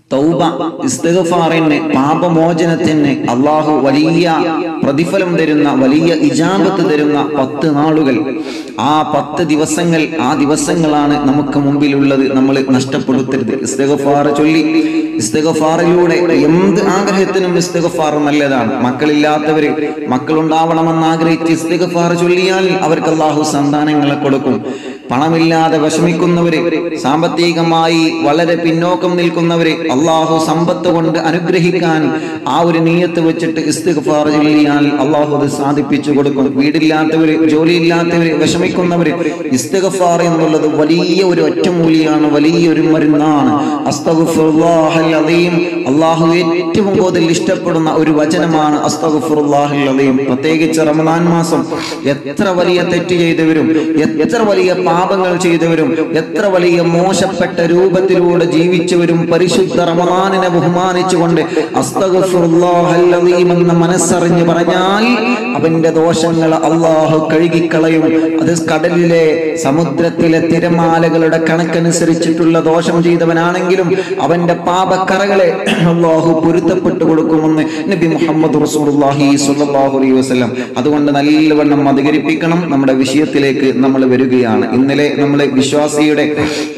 തൗബ ഇസ്തിഗ്ഫാറിന് പാപമോചനത്തിന് അള്ളാഹു വലിയ പ്രതിഫലം തരുന്ന വലിയ ഇജാബത്ത് തരുന്ന പത്ത് നാളുകൾ ആ പത്ത് ദിവസങ്ങൾ ആ ദിവസങ്ങളാണ് നമുക്ക് മുമ്പിലുള്ളത് നമ്മൾ നഷ്ടപ്പെടുത്തരുത് ഇസ്തിഗ്ഫാർ ചൊല്ലി ഇസ്തിഗ്ഫാറിലൂടെ എന്ത് ആഗ്രഹത്തിനും ഇസ്തിഗ്ഫാർ നല്ലതാണ് മക്കളില്ലാത്തവര് മക്കളുണ്ടാവണമെന്ന് ആഗ്രഹിച്ച് ഇസ്തിഗ്ഫാർ ചൊല്ലിയാൽ അവർക്ക് അള്ളാഹു സന്താനങ്ങളെ കൊടുക്കും പണമില്ലാതെ വിഷമിക്കുന്നവര് സാമ്പത്തികമായി വളരെ പിന്നോക്കം നിൽക്കുന്നവര് അള്ളാഹു സമ്പത്ത് കൊണ്ട് അനുഗ്രഹിക്കാൻ ആ ഒരു നീയത്ത് വെച്ചിട്ട് ഇസ്തിഗ്ഫാർ ചൊല്ലിയാൽ അള്ളാഹു അത് സാധിപ്പിച്ചു കൊടുക്കും വീടില്ലാത്തവര് ജോലിയില്ലാത്തവര് വിഷമിക്കുന്നവര് ഇസ്തിഗ്ഫാർ എന്നുള്ളത് വലിയ ഒരു ഒറ്റമൂലിയാണ് വലിയ ഒരു മരുന്നാണ് അസ്തഗ്ഫിറുല്ലാഹൽ അലീം അള്ളാഹു ഏറ്റവും കൂടുതൽ ഇഷ്ടപ്പെടുന്ന ഒരു വചനമാണ് അസ്തഗ്ഫിറുല്ലാഹൽ അലീം പ്രത്യേകിച്ച് റമദാൻ മാസം എത്ര വലിയ തെറ്റ് ചെയ്തവരും എത്ര വലിയ പാപങ്ങൾ ചെയ്തവരും എത്ര വലിയ മോശപ്പെട്ട രൂപത്തിലൂടെ ജീവിച്ചവരും പരിശുദ്ധ റമദാനിനെ ബഹുമാനിച്ചുകൊണ്ട് അസ്തഗ്ഫിറുല്ലാഹൽ അലീം എന്ന മനസ്സറിഞ്ഞ് പറഞ്ഞാൽ അവന്റെ ദോഷങ്ങൾ അള്ളാഹു കഴുകിക്കളയും അത് കടലിലെ സമുദ്രത്തിലെ തിരമാലകളുടെ കണക്കനുസരിച്ചിട്ടുള്ള ദോഷം ചെയ്തവനാണെങ്കിലും അവന്റെ പാപക്കറകളെ അള്ളാഹു പൊരുത്തപ്പെട്ടു കൊടുക്കുമെന്ന് നബി മുഹമ്മദ് റസൂലുള്ളാഹി സ്വല്ലല്ലാഹു അലൈഹി വസല്ലം അതുകൊണ്ട് നല്ലവണ്ണം അധികരിപ്പിക്കണം നമ്മുടെ വിഷയത്തിലേക്ക് നമ്മൾ വരികയാണ് ഇന്നലെ നമ്മൾ വിശ്വാസിയുടെ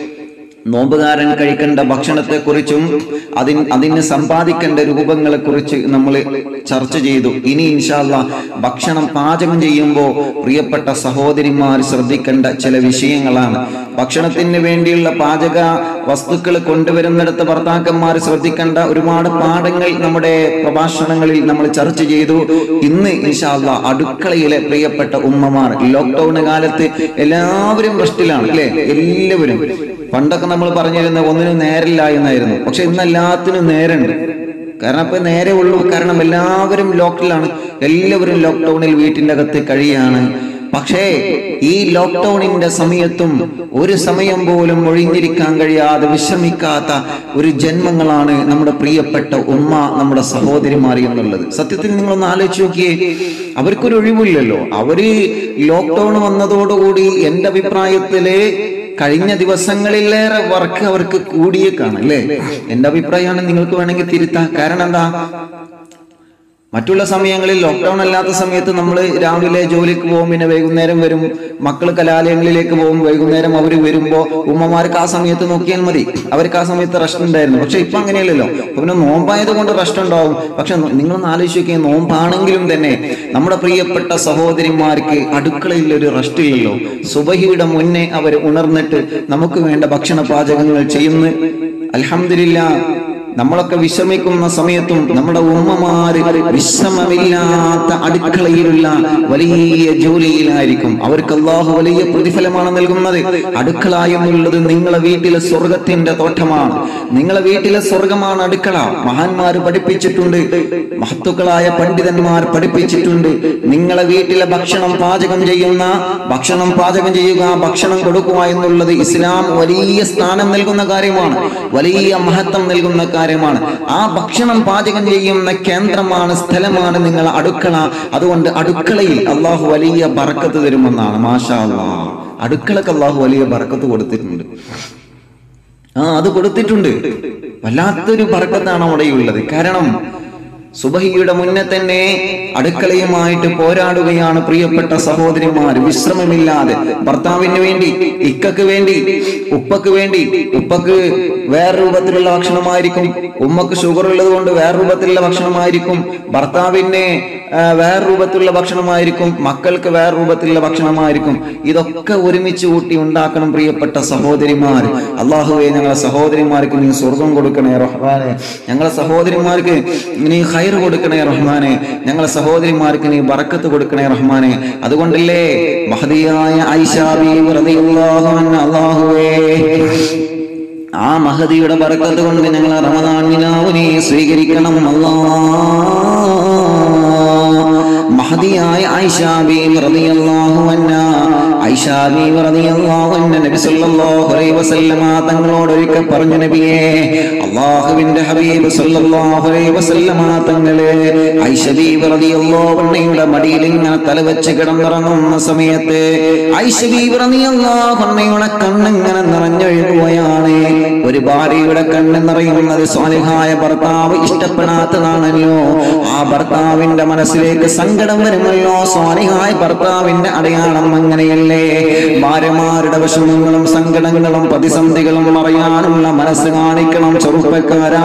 നോമ്പുകാരൻ കഴിക്കേണ്ട ഭക്ഷണത്തെക്കുറിച്ചും അതിന് അതിന് സമ്പാദിക്കേണ്ട രൂപങ്ങളെ കുറിച്ച് നമ്മൾ ചർച്ച ചെയ്തു ഇനി ഇൻഷാല്ല ഭക്ഷണം പാചകം ചെയ്യുമ്പോൾ പ്രിയപ്പെട്ട സഹോദരിമാർ ശ്രദ്ധിക്കേണ്ട ചില വിഷയങ്ങളാണ് ഭക്ഷണത്തിന് വേണ്ടിയുള്ള പാചക വസ്തുക്കൾ കൊണ്ടുവരുന്നിടത്ത് ഭർത്താക്കന്മാർ ശ്രദ്ധിക്കേണ്ട ഒരുപാട് പാഠങ്ങൾ നമ്മുടെ പ്രഭാഷണങ്ങളിൽ നമ്മൾ ചർച്ച ചെയ്തു ഇന്ന് ഇൻഷാല്ല അടുക്കളയിലെ പ്രിയപ്പെട്ട ഉമ്മമാർ ലോക്ക്ഡൌൺ കാലത്ത് എല്ലാവരും റെസ്റ്റിലാണ് അല്ലെ എല്ലാവരും പണ്ടൊക്കെ നമ്മൾ പറഞ്ഞിരുന്ന ഒന്നിനും നേരില്ല എന്നായിരുന്നു പക്ഷെ ഇന്ന് എല്ലാത്തിനും നേരുണ്ട് കാരണം ഇപ്പൊ നേരെ ഉള്ളൂ കാരണം എല്ലാവരും ലോക്ക്ഡൌണിലാണ് എല്ലാവരും ലോക്ക്ഡൌണിൽ വീട്ടിന്റെ അകത്ത് കഴിയാണ് പക്ഷേ ഈ ലോക്ക്ഡൌണിന്റെ സമയത്തും ഒരു സമയം പോലും ഒഴിഞ്ഞിരിക്കാൻ കഴിയാതെ വിശ്രമിക്കാത്ത ഒരു ജന്മങ്ങളാണ് നമ്മുടെ പ്രിയപ്പെട്ട ഉമ്മ നമ്മുടെ സഹോദരിമാർ എന്നുള്ളത് സത്യത്തിൽ നിങ്ങളൊന്ന് ആലോചിച്ച് നോക്കിയേ അവർക്കൊരു ഒഴിവില്ലല്ലോ അവര് ലോക്ക്ഡൌൺ വന്നതോടുകൂടി എന്റെ അഭിപ്രായത്തില് കഴിഞ്ഞ ദിവസങ്ങളിലേറെ വർക്ക് അവർക്ക് കൂടിയേക്കാണ് അല്ലേ എന്റെ അഭിപ്രായമാണ് നിങ്ങൾക്ക് വേണമെങ്കിൽ തിരുത്താം കാരണം എന്താ മറ്റുള്ള സമയങ്ങളിൽ ലോക്ക്ഡൌൺ അല്ലാത്ത സമയത്ത് നമ്മൾ രാവിലെ ജോലിക്ക് പോകും പിന്നെ വൈകുന്നേരം വരും മക്കൾ കലാലയങ്ങളിലേക്ക് പോകും വൈകുന്നേരം അവർ വരുമ്പോൾ ഉമ്മമാർക്ക് ആ സമയത്ത് നോക്കിയാൽ മതി അവർക്ക് ആ സമയത്ത് റെസ്റ്റ് ഉണ്ടായിരുന്നു പക്ഷെ ഇപ്പൊ അങ്ങനെയല്ലല്ലോ ഇപ്പൊ പിന്നെ നോമ്പായത് കൊണ്ട് റെസ്റ്റ് ഉണ്ടാവും പക്ഷെ നിങ്ങളൊന്ന് ആലോചിക്കുക നോമ്പാണെങ്കിലും തന്നെ നമ്മുടെ പ്രിയപ്പെട്ട സഹോദരിമാർക്ക് അടുക്കളയിൽ ഒരു റെസ്റ്റ് ഇല്ലല്ലോ സുബഹിയുടെ മുന്നേ അവർ ഉണർന്നിട്ട് നമുക്ക് വേണ്ട ഭക്ഷണ പാചകങ്ങൾ ചെയ്യുന്നു അൽഹംദുലില്ലാ നമ്മളൊക്കെ വിശ്രമിക്കുന്ന സമയത്തും നമ്മുടെ ഉമ്മമാര് വിശ്രമമില്ലാത്ത അടുക്കളയിലുള്ള വലിയ ജോലിയിലായിരിക്കും അവർക്ക് അള്ളാഹു വലിയ പ്രതിഫലമാണ് നൽകുന്നത് അടുക്കള എന്നുള്ളത് നിങ്ങളെ വീട്ടിലെ സ്വർഗത്തിന്റെ തോട്ടമാണ് നിങ്ങളെ വീട്ടിലെ സ്വർഗമാണ് അടുക്കള മഹാന്മാര് പഠിപ്പിച്ചിട്ടുണ്ട് മഹത്തുക്കളായ പണ്ഡിതന്മാർ പഠിപ്പിച്ചിട്ടുണ്ട് നിങ്ങളെ വീട്ടിലെ ഭക്ഷണം പാചകം ചെയ്യുന്ന ഭക്ഷണം പാചകം ചെയ്യുക ഭക്ഷണം കൊടുക്കുക എന്നുള്ളത് ഇസ്ലാം വലിയ സ്ഥാനം നൽകുന്ന കാര്യമാണ് വലിയ മഹത്വം നൽകുന്ന കാര്യമാണ് ആ ഭക്ഷണം പാചകം ചെയ്യുന്ന കേന്ദ്രമാണ് സ്ഥലമാണ് നിങ്ങൾ അടുക്കള അതുകൊണ്ട് അടുക്കളയിൽ അള്ളാഹു വലിയ ബറക്കത്ത് തരുമെന്നാണ് മാഷാ അല്ലാ അടുക്കളക്ക് അള്ളാഹു വലിയ ബറക്കത്ത് കൊടുത്തിട്ടുണ്ട് ആ അത് കൊടുത്തിട്ടുണ്ട് വല്ലാത്തൊരു ബറക്കത്താണ് അവിടെയുള്ളത് കാരണം സുബഹിയുടെ മുന്നേ തന്നെ അടുക്കളയുമായിട്ട് പോരാടുകയാണ് പ്രിയപ്പെട്ട സഹോദരിമാർ വിശ്രമമില്ലാതെ ഭർത്താവിന് വേണ്ടി ഇക്കക്ക് വേണ്ടി ഉപ്പക്ക് വേണ്ടി ഉപ്പക്ക് വേറെ രൂപത്തിലുള്ള ഭക്ഷണമായിരിക്കും ഉമ്മക്ക് ഷുഗർ ഉള്ളത് കൊണ്ട് വേറെ രൂപത്തിലുള്ള ഭക്ഷണമായിരിക്കും ഭർത്താവിന് ആ, വേറെ രൂപത്തിലുള്ള ഭക്ഷണമായിരിക്കും മക്കൾക്ക് വേറെ രൂപത്തിലുള്ള ഭക്ഷണമായിരിക്കും ഇതൊക്കെ ഒരുമിച്ച് കൂട്ടി ഉണ്ടാക്കണം പ്രിയപ്പെട്ട സഹോദരിമാർ അള്ളാഹുവെ ഞങ്ങളെ സഹോദരിമാർക്ക് നീ സ്വർഗം കൊടുക്കണേ റഹ്മാനെ ഞങ്ങളെ സഹോദരിമാർക്ക് നീ ഹൈർ കൊടുക്കണേ റഹ്മാനെ ഞങ്ങളെ സഹോദരിമാർക്ക് നീ ബറക്കത്ത് കൊടുക്കണേ റഹ്മാനെ അതുകൊണ്ടല്ലേ മഹദിയായ ഐഷാബി റളിയല്ലാഹു അൻഹ അള്ളാഹുവേ ആ മഹദിയുടെ ബറക്കത്ത് കൊണ്ട് ഞങ്ങൾ റമദാനിലാവു നീ സ്വീകരിക്കണം അല്ലാ മഹദിയായ ഐഷ ബീവി റളിയല്ലാഹു അൻഹ ഐഷാ ബീവി റളിയല്ലാഹു അൻഹ നബി സല്ലല്ലാഹു അലൈഹി വസല്ലമ തങ്ങളോട് ഒരിക്കൽ പറഞ്ഞു നബിയേ അള്ളാഹുവിന്റെ ഹബീബ് സല്ലല്ലാഹു അലൈഹി വസല്ലമ തങ്ങളെ ഐഷ ബീവി റളിയല്ലാഹു അൻഹയുടെ മടിയിൽ ഇങ്ങനെ തലവെച്ച് കിടന്നിറങ്ങുന്ന സമയത്ത് ഐഷ ബീവി റളിയല്ലാഹു അൻഹയുടെ കണ്ണിങ്ങനെ നിറഞ്ഞൊഴുകുകയാണ് ഒരു ഭാര്യയുടെ കണ്ണ് നിറയുന്നത് സ്വാലിഹായ ഭർത്താവ് ഇഷ്ടപ്പെടാത്തതാണല്ലോ ആ ഭർത്താവിന്റെ മനസ്സിലേക്ക് സങ്കടം വരുമല്ലോ സ്വാലിഹായ ഭർത്താവിന്റെ അടയാളം അങ്ങനെയല്ലേ ഭാര്യമാരുടെ വിഷമങ്ങളും സങ്കടങ്ങളും പ്രതിസന്ധികളും അറിയാനുള്ള മനസ്സ് കാണിക്കണം ചെറുപ്പക്കാരാ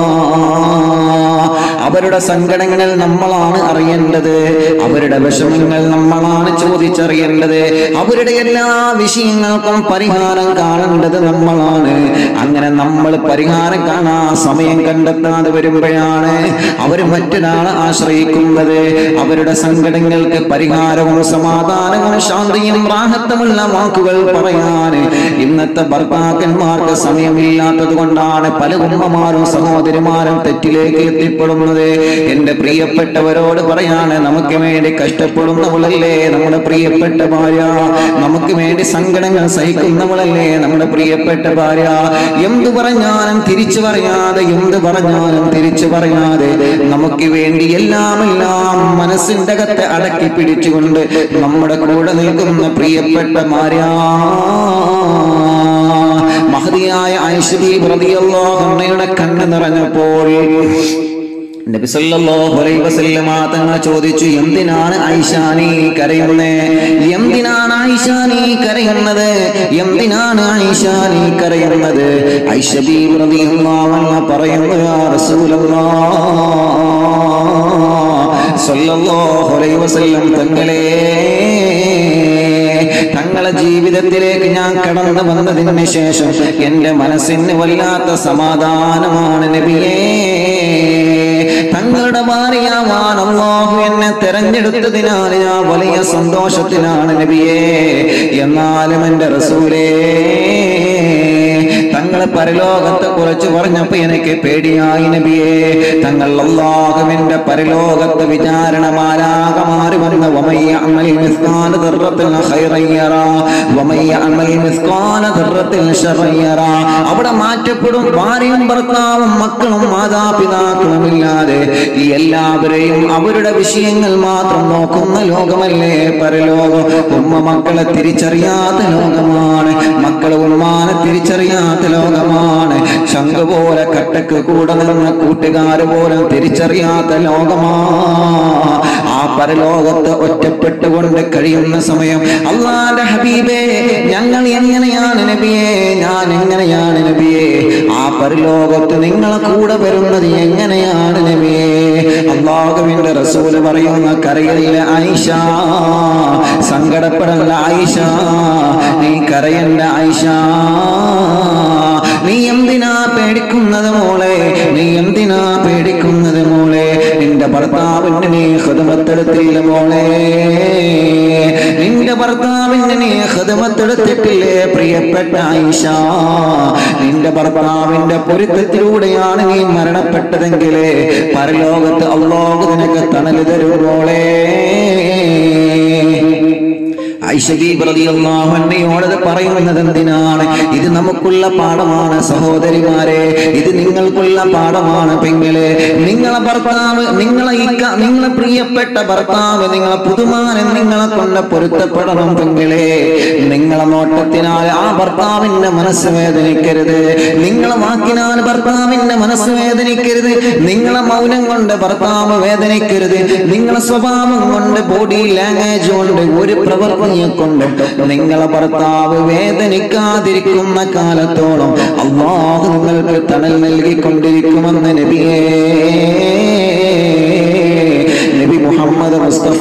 അവരുടെ സങ്കടങ്ങളിൽ നമ്മളാണ് അറിയേണ്ടത് അവരുടെ വിഷമങ്ങൾ നമ്മളാണ് ചോദിച്ചറിയേണ്ടത് അവരുടെ എല്ലാ വിഷയങ്ങൾക്കും പരിഹാരം കാണേണ്ടത് നമ്മളാണ് അങ്ങനെ നമ്മൾ പരിഹാരം കാണാൻ സമയം കണ്ടെത്താതെ വരുമ്പോഴാണ് അവർ മറ്റൊരാളെ ആശ്രയിക്കുന്നത് അവരുടെ സങ്കടങ്ങൾക്ക് പരിഹാരവും സമാധാനവും ശാന്തിയും റാഹത്തുമുള്ള വാക്കുകൾ പറയാൻ ഇന്നത്തെ ഭർത്താക്കന്മാർക്ക് സമയമില്ലാത്തത് കൊണ്ടാണ് പല ഉമ്മമാരും സഹോദരിമാരും തെറ്റിലേക്ക് എത്തിപ്പെടുന്നത് എന്റെ പ്രിയപ്പെട്ടവരോട് പറയാണ് നമുക്ക് വേണ്ടി കഷ്ടപ്പെടുന്നവളല്ലേ നമ്മുടെ പ്രിയപ്പെട്ട ഭാര്യ നമുക്ക് വേണ്ടി സങ്കടങ്ങൾ സഹിക്കുന്നവളല്ലേ നമ്മുടെ പ്രിയപ്പെട്ട ഭാര്യ എന്തു പറഞ്ഞാലും തിരിച്ചു പറയാതെ എന്ത് പറഞ്ഞാലും തിരിച്ചു പറയാതെ നമുക്ക് വേണ്ടി എല്ലാം എല്ലാം മനസ്സിന്റെ അകത്ത് അടക്കി പിടിച്ചുകൊണ്ട് നമ്മുടെ കൂടെ നിൽക്കുന്ന പ്രിയപ്പെട്ട ഭാര്യ മഹതിയായ ഐശ്വരി പ്രതിയല്ലോഹമ്മയുടെ കണ്ണ് നിറഞ്ഞപ്പോൾ നബി സല്ലല്ലാഹു അലൈഹി വസല്ലമ തങ്ങൾ ചോദിച്ചു എന്തിനാണ് ഐഷാനി കരയുന്നത് എന്തിനാണ് ഐഷാനി കരയുന്നത് എന്തിനാണ് ഐഷാനി കരയുന്നത് ഐഷബി റളിയല്ലാഹു അൻഹ പറയുന്നു യാ റസൂലല്ലാഹ് സല്ലല്ലാഹു അലൈഹി വസല്ലം തങ്ങളെ തങ്ങളെ ജീവിതത്തിലേക്ക് ഞാൻ കടന്നു വന്നതിന് ശേഷം എന്റെ മനസ്സിന് വല്ലാത്ത സമാധാനമാണ് നബിയേ തങ്ങളുടെ ഭാര്യയാവാൻ അള്ളാഹു എന്നെ തെരഞ്ഞെടുത്തതിനാൽ ഞാൻ വലിയ സന്തോഷത്തിലാണ് നബിയേ എന്നാലും എന്റെ റസൂലേ തങ്ങളെ പരലോകത്തെ കുറിച്ച് പറഞ്ഞപ്പോ എനിക്ക് പേടിയായി നബിയേ തങ്ങൾ അള്ളാഹുവിന്റെ പരലോകത്തെ വിചാരണമാരാകമാറി വന്ന വമയ്യ അമൽ മിസ്കാല ദർറത്തിൽ ഖൈറയ്യറ വമയ്യ അമൽ മിസ്കാല ദർറത്തിൽ ശറയ്യറ അവിടെ മാറ്റപ്പെടും ഭാര്യയും ഭർത്താവും മക്കളും മാതാപിതാക്കളും ഇല്ലാതെ ഈ എല്ലാവരെയും അവരുടെ വിഷയങ്ങൾ മാത്രം നോക്കുന്ന ലോകമല്ലേ പരലോകം ഉമ്മ മക്കളെ തിരിച്ചറിയാത്ത ലോകമാണ് മക്കളെ ഉമ്മാനെ തിരിച്ചറിയാത്ത ലോകമാണ് ശംഖ് പോലെ കട്ടക്ക് കൂടെ നിന്ന കൂട്ടുകാര് പോലും തിരിച്ചറിയാത്ത ലോകമാ ആ പരലോകത്ത് ഒറ്റപ്പെട്ടുകൊണ്ട് കഴിയുന്ന സമയം അള്ളാന്റെ ഹബീബേ ഞങ്ങൾ എങ്ങനെയാണ് നബിയെ ഞാൻ എങ്ങനെയാണ് നബിയെ ആ പരലോകത്ത് നിങ്ങളെ കൂടെ വരുന്നത് എങ്ങനെയാണ് നബിയെ അള്ളാഹുവിന്റെ റസൂല് പറയുന്ന കരയില്ല ആയിഷ സങ്കടപ്പെടല്ല ആയിഷ നീ കരയല്ല ആയിഷ നീ എന്തിനാ പേടിക്കുന്നത് മോളെ നീ എന്തിനാ പേടിക്കുന്നത് മോളെ നിന്റെ ഭർത്താവിന് നീ ഹൃദമത്തെടുത്തില്ല മോളെ നിന്റെ ഭർത്താവിന് നീ ഹൃദമത്തെടുത്തിട്ടില്ലേ പ്രിയപ്പെട്ട ആയിഷ നിന്റെ ഭർത്താവിന്റെ പൊരുത്തത്തിലൂടെയാണ് നീ മരണപ്പെട്ടതെങ്കിലേ പരലോകത്ത് അള്ളാഹു നിനക്ക് തണല് തരും മോളെ ഐശ്വര്യയോടത് പറയുന്നത് എന്തിനാണ് ഇത് നമുക്കുള്ള പാഠമാണ് സഹോദരിമാരെ ഇത് നിങ്ങൾക്കുള്ള പാഠമാണ് പെങ്ങളെ നിങ്ങളെ ഭർത്താവ് നിങ്ങളെ ഇക്ക നിങ്ങളെ പ്രിയപ്പെട്ട ഭർത്താവ് നിങ്ങളെ പുതുമാനൻ നിങ്ങളെ കൊണ്ട് പൊരുത്തപ്പെടണം പെങ്ങളെ നിങ്ങളെ നോട്ടത്തിനാൽ ആ ഭർത്താവിന്റെ മനസ്സ് വേദനിക്കരുത് നിങ്ങളെ വാക്കിനാൽ ഭർത്താവിന്റെ മനസ്സ് വേദനിക്കരുത് നിങ്ങളെ മൗനം കൊണ്ട് ഭർത്താവ് വേദനിക്കരുത് നിങ്ങളെ സ്വഭാവം കൊണ്ട് ബോഡി ലാംഗ്വേജ് കൊണ്ട് ഒരു പ്രവർത്തിയെ കൊണ്ട് നിങ്ങളെ ഭർത്താവ് വേദനിക്കാതിരിക്കുന്ന കാലത്തോളം അള്ളാഹു നിങ്ങൾക്ക് തണൽ നൽകിക്കൊണ്ടിരിക്കുമെന്ന് നബിയേ നബി മുഹമ്മദ് മുസ്തഫ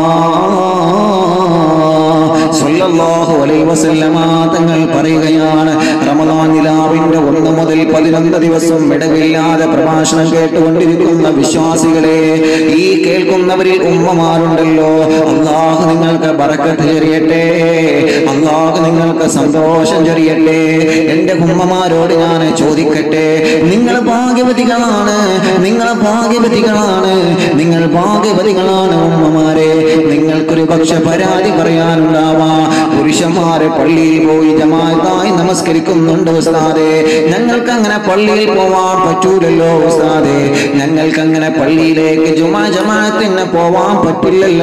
സല്ലല്ലാഹു അലൈഹി വസല്ലമ തങ്ങൾ പറയുകയാണ് റമദാൻ നിലാവിന്റെ ഒന്ന് മുതൽ പതിനൊന്ന് ദിവസം ഇടവില്ലാതെ പ്രഭാഷണം കേട്ടുകൊണ്ടിരിക്കുന്ന വിശ്വാസികളെ ഈ കേൾക്കുന്നവരിൽ ഉമ്മമാരുണ്ടല്ലോ അള്ളാഹു നിങ്ങൾക്ക് ബറക്കത്ത് ചെറിയട്ടെ അള്ളാഹു നിങ്ങൾക്ക് സന്തോഷം ചെറിയട്ടെ എന്റെ ഉമ്മമാരോട് ഞാൻ ചോദിക്കട്ടെ നിങ്ങൾ ഭാഗ്യവതികളാണ് നിങ്ങൾ ഭാഗ്യവതികളാണ് നിങ്ങൾ ഭാഗ്യവതികളാണ് ഉമ്മമാരെ നിങ്ങൾക്കൊരു പക്ഷെ പരാതി പറയാനുണ്ടാവാം പുരുഷന്മാരെ പള്ളിയിൽ പോയി ജമാഅത്തായി നമസ്കരിക്കുന്നുണ്ട് ഉസ്താദേ ഞങ്ങൾക്ക് അങ്ങനെ പള്ളിയിൽ പോവാൻ പറ്റൂലല്ലോ ഉസ്താദേ ഞങ്ങൾക്ക് അങ്ങനെ പള്ളിയിലേക്ക് ജുമാ ജമാഅത്തിന് പോവാൻ പറ്റില്ലല്ലോ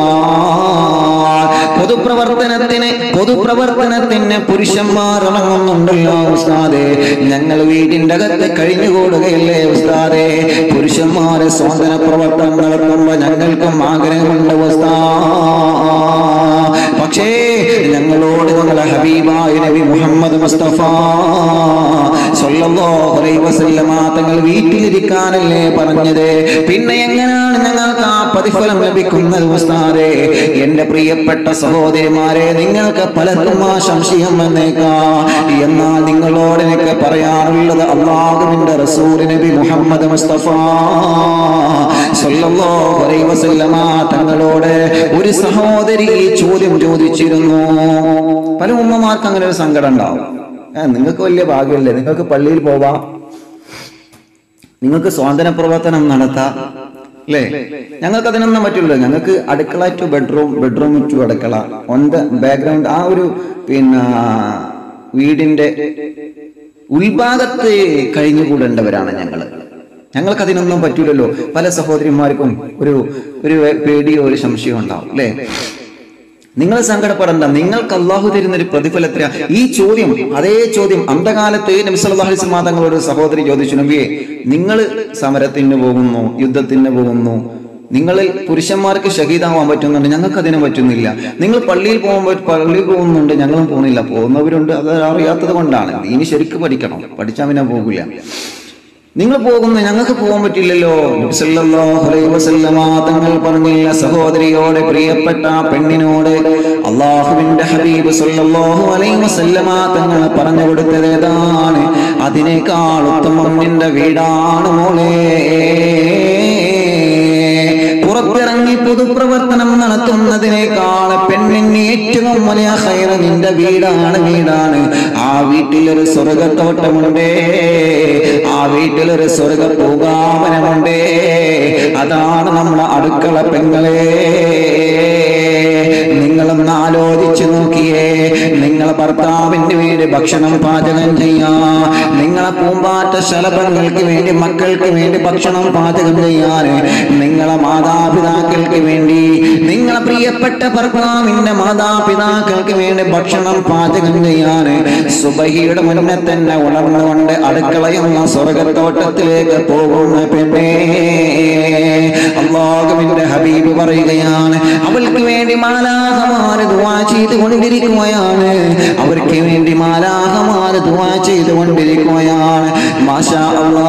ഉസ്താദ് പൊതുപ്രവർത്തനത്തിന് പൊതുപ്രവർത്തനത്തിന് പുരുഷന്മാർ ഇറങ്ങുന്നുണ്ടല്ലോ ഉസ്താദേ ഞങ്ങൾ വീടിന്റെ അകത്ത് കഴിഞ്ഞുകൂടുകയല്ലേ ഉസ്താദേ പുരുഷന്മാരെ സ്വാതന പ്രവർത്തനം നടത്തുമ്പോ ഞങ്ങൾക്കും ആഗ്രഹമുണ്ട് ഉസ്താദ് പക്ഷേ ഞങ്ങളോട് ഞങ്ങളെ ഹബീബായ നബി മുഹമ്മദ് മുസ്തഫ സല്ലല്ലാഹു അലൈഹി വസല്ലമ തങ്ങൾ വീട്ടിലിരിക്കാനല്ലേ പറഞ്ഞത് പിന്നെ എങ്ങനെയാണ് ഞങ്ങൾക്ക് ആ പ്രതിഫലം ലഭിക്കുന്നത് ഉസ്താദേ എന്റെ പ്രിയപ്പെട്ട സഹോദരിമാരെ നിങ്ങൾക്ക് പലർക്കും ആ സംശയം വന്നേക്കാം എന്നാൽ നിങ്ങളോട് എനിക്ക് പറയാനുള്ളത് അള്ളാഹുവിന്റെ റസൂൽ നബി മുഹമ്മദ് മുസ്തഫ സല്ലല്ലാഹു അലൈഹി വസല്ലമ തങ്ങളോട് ഒരു സഹോദരി ഈ ചോദ്യം ചോദിച്ചിരുന്നു പല ഉമ്മമാർക്ക് അങ്ങനെ ഒരു സങ്കടം ഉണ്ടാവും ഏ, നിങ്ങൾക്ക് വലിയ ഭാഗ്യമല്ലേ നിങ്ങൾക്ക് പള്ളിയിൽ പോവാം നിങ്ങൾക്ക് സ്വാതന്ത്ര്യ പ്രവർത്തനം നടത്താം അല്ലേ ഞങ്ങൾക്ക് അതിനൊന്നും പറ്റില്ല ഞങ്ങൾക്ക് അടുക്കള ടു ബെഡ്റൂം ബെഡ്റൂം ടു അടുക്കള ഓൺ ദ ബാക്ക്ഗ്രൗണ്ട് ആ ഒരു പിന്നെ വീടിന്റെ ഉൾഭാഗത്ത് കഴിഞ്ഞുകൂടേണ്ടവരാണ് ഞങ്ങള് ഞങ്ങൾക്ക് അതിനൊന്നും പറ്റൂലല്ലോ പല സഹോദരിമാർക്കും ഒരു ഒരു പേടിയോ ഒരു സംശയം ഉണ്ടാവും അല്ലേ നിങ്ങൾ സങ്കടപ്പെടണ്ട നിങ്ങൾക്ക് അള്ളാഹു തരുന്ന ഒരു പ്രതിഫലത്ര ഈ ചോദ്യം അതേ ചോദ്യം അന്ധകാലത്ത് നബി സല്ലല്ലാഹു അലൈഹി വസല്ലം തങ്ങളോട് സഹോദരി ചോദിച്ചു നബിയെ നിങ്ങൾ സമരത്തിന് പോകുന്നു യുദ്ധത്തിന് പോകുന്നു നിങ്ങളിൽ പുരുഷന്മാർക്ക് ഷഹീദാവാൻ പറ്റുന്നുണ്ട് ഞങ്ങൾക്ക് അതിന് പറ്റുന്നില്ല നിങ്ങൾ പള്ളിയിൽ പോകുമ്പോൾ പള്ളിയിൽ പോകുന്നുണ്ട് ഞങ്ങളും പോകുന്നില്ല പോകുന്നവരുണ്ട് അത് അറിയാത്തത് കൊണ്ടാണ് ഇനി ശരിക്കും പഠിക്കണം പഠിച്ചാൽ പിന്നെ പോകില്ല നിങ്ങൾ പോകുന്നു ഞങ്ങൾക്ക് പോകാൻ പറ്റില്ലല്ലോ നബി സല്ലല്ലാഹു അലൈഹി വസല്ലമ തങ്ങൾ പറഞ്ഞില്ല സഹോദരിയോട് പ്രിയപ്പെട്ട ആ പെണ്ണിനോട് അള്ളാഹുവിന്റെ ഹബീബ് സല്ലല്ലാഹു അലൈഹി വസല്ലമ തങ്ങൾ പറഞ്ഞു കൊടുത്തത് ഏതാണ് അതിനേക്കാൾ ഉത്തമം നിന്റെ വീടാണ് മോളെ പുറത്തിറങ്ങി പൊതുപ്രവർത്തനം നടത്തുന്നതിനേക്കാൾ പെണ്ണിന് ഏറ്റവും വലിയ ഹൈറ നിന്റെ വീടാണ് വീടാണ് ആ വീട്ടിലൊരു സ്വർഗത്തോട്ടമുണ്ടേ ആ വീട്ടിലൊരു സ്വർഗ പൂകാവനമുണ്ടേ അതാണ് നമ്മുടെ അടുക്കള പെങ്ങളെ നിങ്ങളൊന്ന് ആലോചിച്ചു നോക്കിയേ നിങ്ങളെ ഭർത്താവിന് വേണ്ടി ഭക്ഷണം പാചകം ചെയ്യാ നിങ്ങളെ പൂമ്പാറ്റ ശലഭങ്ങൾക്ക് വേണ്ടി മക്കൾക്ക് വേണ്ടി ഭക്ഷണം പാചകം ചെയ്യാൻ നിങ്ങളെ മാതാപിതാക്കൾക്ക് വേണ്ടി നിങ്ങളെ പ്രിയപ്പെട്ട ഭർത്താവിന്റെ മാതാപിതാക്കൾക്ക് വേണ്ടി ഭക്ഷണം പാചകം ചെയ്യാൻ സുബഹിയുടെ മുന്നേ തന്നെ ഉണർന്നുകൊണ്ട് അടുക്കളയെന്ന സ്വർഗത്തോട്ടത്തിലേക്ക് പോകുന്ന പെണ്ണേ അള്ളാഹുവിന്റെ ഹബീബ് പറയുകയാണ് അവൾക്ക് വേണ്ടി മാലാഹമാര് ദുവാ ചെയ്തുകൊണ്ടിരിക്കുകയാണ് അവർക്ക് വേണ്ടി മാലാഹമാര് ദുവാ ചെയ്തുകൊണ്ടിരിക്കുകയാണ് മാഷാ അല്ലാ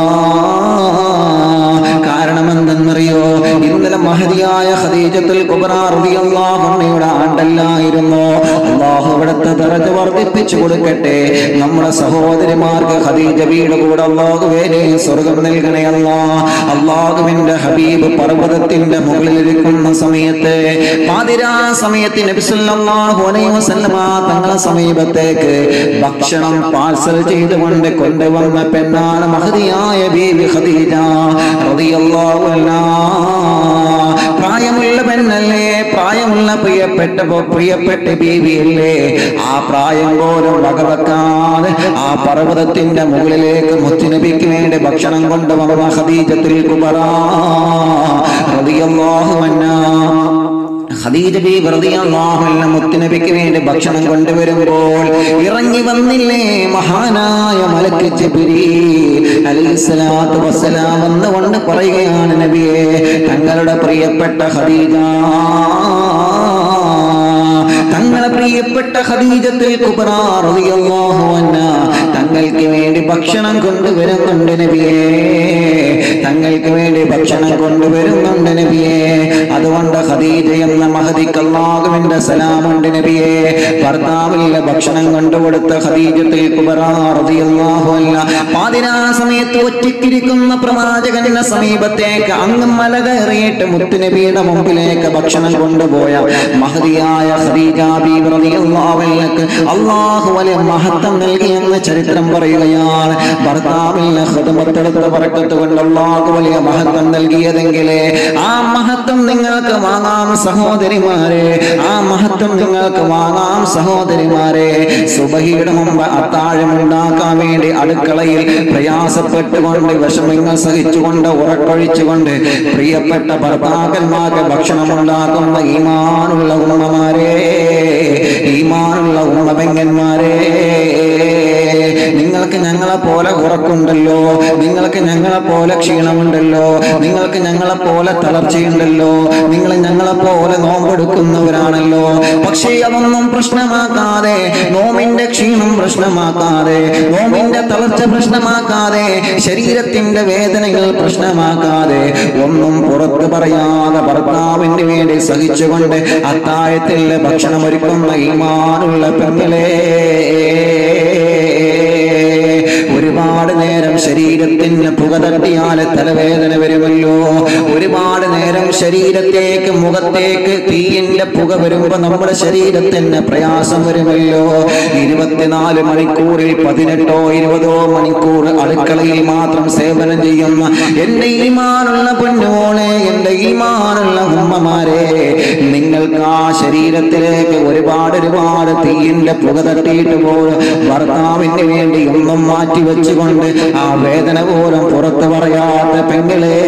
കാരണം എന്തെന്നറിയോ ഇന്നലെ മഹതിയായ ഖദീജത്തുൽ കുബ്ര റളിയല്ലാഹു അൻഹയുടെ ആണ്ടല്ലായിരുന്നു അല്ലാഹു അവിടുത്തെ ദറജ വർദ്ധിപ്പിച്ചു കൊടുക്കട്ടെ നമ്മുടെ സഹോദരിമാർക്ക് ഖദീജ വീട് കൂടെ അല്ലാഹു വേറെ സ്വർഗം നൽകണേ അല്ലാ അല്ലാഹുവിന്റെ ഹബീബ് പർവ്വതത്തിന്റെ മുകളിലിരിക്കുന്ന സമയത്ത് പാതിരാ സമയത്ത് നബി സല്ലല്ലാഹു അലൈഹി വസല്ലമ തങ്ങളെ സമീപത്തേക്ക് ഭക്ഷണം പാഴ്സൽ ചെയ്തുകൊണ്ട് കൊണ്ടുവന്ന പെണ്ണാണ് മഹതിയായ ബീവി ഖദീജ റളിയല്ലാഹു അൻഹാ പ്രായമുള്ള പെണ്ണല്ലേ പ്രായമുള്ള പ്രിയപ്പെട്ട പ്രിയപ്പെട്ട ബീവിയല്ലേ ആ പ്രായം പോലും വകവെക്കാതെ ആ പർവ്വതത്തിന്റെ മുകളിലേക്ക് മുത്തുനബിക്ക് വേണ്ടി ഭക്ഷണം കൊണ്ടുവന്ന ഖദീജത്തുൽ കുബറ റളിയല്ലാഹു അൻഹാ ഖദീജ ബീബി റളിയല്ലാഹു അൻഹ മുത്തുനബിക്ക് വേണ്ടി ഭക്ഷണം കൊണ്ടുവരുമ്പോൾ ഇറങ്ങി വന്നില്ലേ മഹാനായ മലക്ക് ജിബ്രീൽ അലൈഹിസ്സലാത്തു വസ്സലാം വന്നുകൊണ്ട് പറയുകയാണ് നബിയെ തങ്ങളുടെ പ്രിയപ്പെട്ട ഖദീജ തങ്ങളെ പ്രിയപ്പെട്ട ഖദീജത്തുൽ കുബ്ര റളിയല്ലാഹു അൻഹ തങ്ങൾക്ക് വേണ്ടി ഭക്ഷണം കൊണ്ടുവരുന്നുണ്ട് നബിയേ തങ്ങൾക്ക് വേണ്ടി ഭക്ഷണം കൊണ്ടുവരുന്നുണ്ട് നബിയേ അതുകൊണ്ട് ഖദീജ എന്ന മഹദിക്ക് അല്ലാഹുവിന്റെ സലാമുണ്ട് നബിയേ ഭർത്താവില്ല ഭക്ഷണം കൊണ്ടുകൊടുത്ത ഖദീജത്തുൽ കുബ്ര റളിയല്ലാഹു അൻഹ പാതിരാ സമയത്ത് ഒറ്റയ്ക്കിരിക്കുന്ന പ്രവാചകന്റെ സമീപത്തേക്ക് അങ്ങ് മല കയറിയിട്ട് മുത്തുനബിയുടെ മുമ്പിലേക്ക് ഭക്ഷണം കൊണ്ടുപോയ മഹതിയായ ഖദീജ ബീബി റളിയല്ലാഹു അൻഹക്ക് അല്ലാഹു വലിയ മഹത്വം നൽകിയെന്ന് ചരിത്രം പറയുകയാണ് ഭർത്താവിന് ഖിദ്മത്തെടുത്ത ബർക്കത്ത് കൊണ്ട് അല്ലാഹു വലിയ മഹത്വം നൽകിയതെങ്കിലേ ആ മഹത്വം നിങ്ങൾക്ക് നിങ്ങൾക്ക് വാങ്ങാം സഹോദരിമാരെ ആ മഹത്വം നിങ്ങൾക്ക് വാങ്ങാം സഹോദരിമാരെ സുബഹിയുടെ മുമ്പ് അത്താഴം ഉണ്ടാക്കാൻ വേണ്ടി അടുക്കളയിൽ പ്രയാസപ്പെട്ടുകൊണ്ട് വിഷമങ്ങൾ സഹിച്ചുകൊണ്ട് ഉറക്കൊഴിച്ചുകൊണ്ട് പ്രിയപ്പെട്ട ഭർത്താക്കന്മാർക്ക് ഭക്ഷണം ഉണ്ടാക്കുന്ന ഈമാനുള്ള ഉമ്മമാരെ ഈമാനുള്ള ഉമ്മപെങ്ങന്മാരെ നിങ്ങൾക്ക് ഞങ്ങളെ പോലെ ഉറക്കുണ്ടല്ലോ നിങ്ങൾക്ക് ഞങ്ങളെ പോലെ ക്ഷീണമുണ്ടല്ലോ നിങ്ങൾക്ക് ഞങ്ങളെ പോലെ തളർച്ചയുണ്ടല്ലോ നിങ്ങൾ ഞങ്ങളെ പോലെ നോമ്പെടുക്കുന്നവരാണല്ലോ പക്ഷേ അതൊന്നും പ്രശ്നമാക്കാതെ നോമിന്റെ ക്ഷീണം പ്രശ്നമാക്കാതെ നോമിന്റെ തളർച്ച പ്രശ്നമാക്കാതെ ശരീരത്തിന്റെ വേദനകൾ പ്രശ്നമാക്കാതെ ഒന്നും പുറത്ത് പറയാതെ ഭർത്താവിന് വേണ്ടി സഹിച്ചുകൊണ്ട് അത്താഴത്തിൽ ഭക്ഷണം ഒരുക്കുന്ന ഈമാനുള്ള പെങ്ങളെ ഒരുപാട് നേരം ശരീരത്തിന് പുക തട്ടിയാൽ തലവേദന വരുമല്ലോ ഒരുപാട് നേരം ശരീരത്തേക്ക് മുഖത്തേക്ക് തീയിന്റെ പുക വരുമ്പോ നമ്മുടെ ശരീരത്തിന് പ്രയാസം വരുമല്ലോ ഇരുപത്തിനാല് മണിക്കൂറിൽ പതിനെട്ടോ ഇരുപതോ മണിക്കൂർ അടുക്കളയിൽ മാത്രം സേവനം ചെയ്യുന്ന എന്റെ ഈമാനുള്ള പൊന്നുമോളെ എന്റെ ഈമാനുള്ള ഉമ്മമാരെ നിങ്ങൾക്ക് ആ ശരീരത്തിലേക്ക് ഒരുപാട് ഒരുപാട് തീയിന്റെ പുക തട്ടിയിട്ട് പോലും ഭർത്താവിന് വേണ്ടി ഒന്നും മാറ്റി വെച്ചുകൊണ്ട് ആ വേദന പോലും പുറത്ത് പറയാത്ത പെങ്ങളെ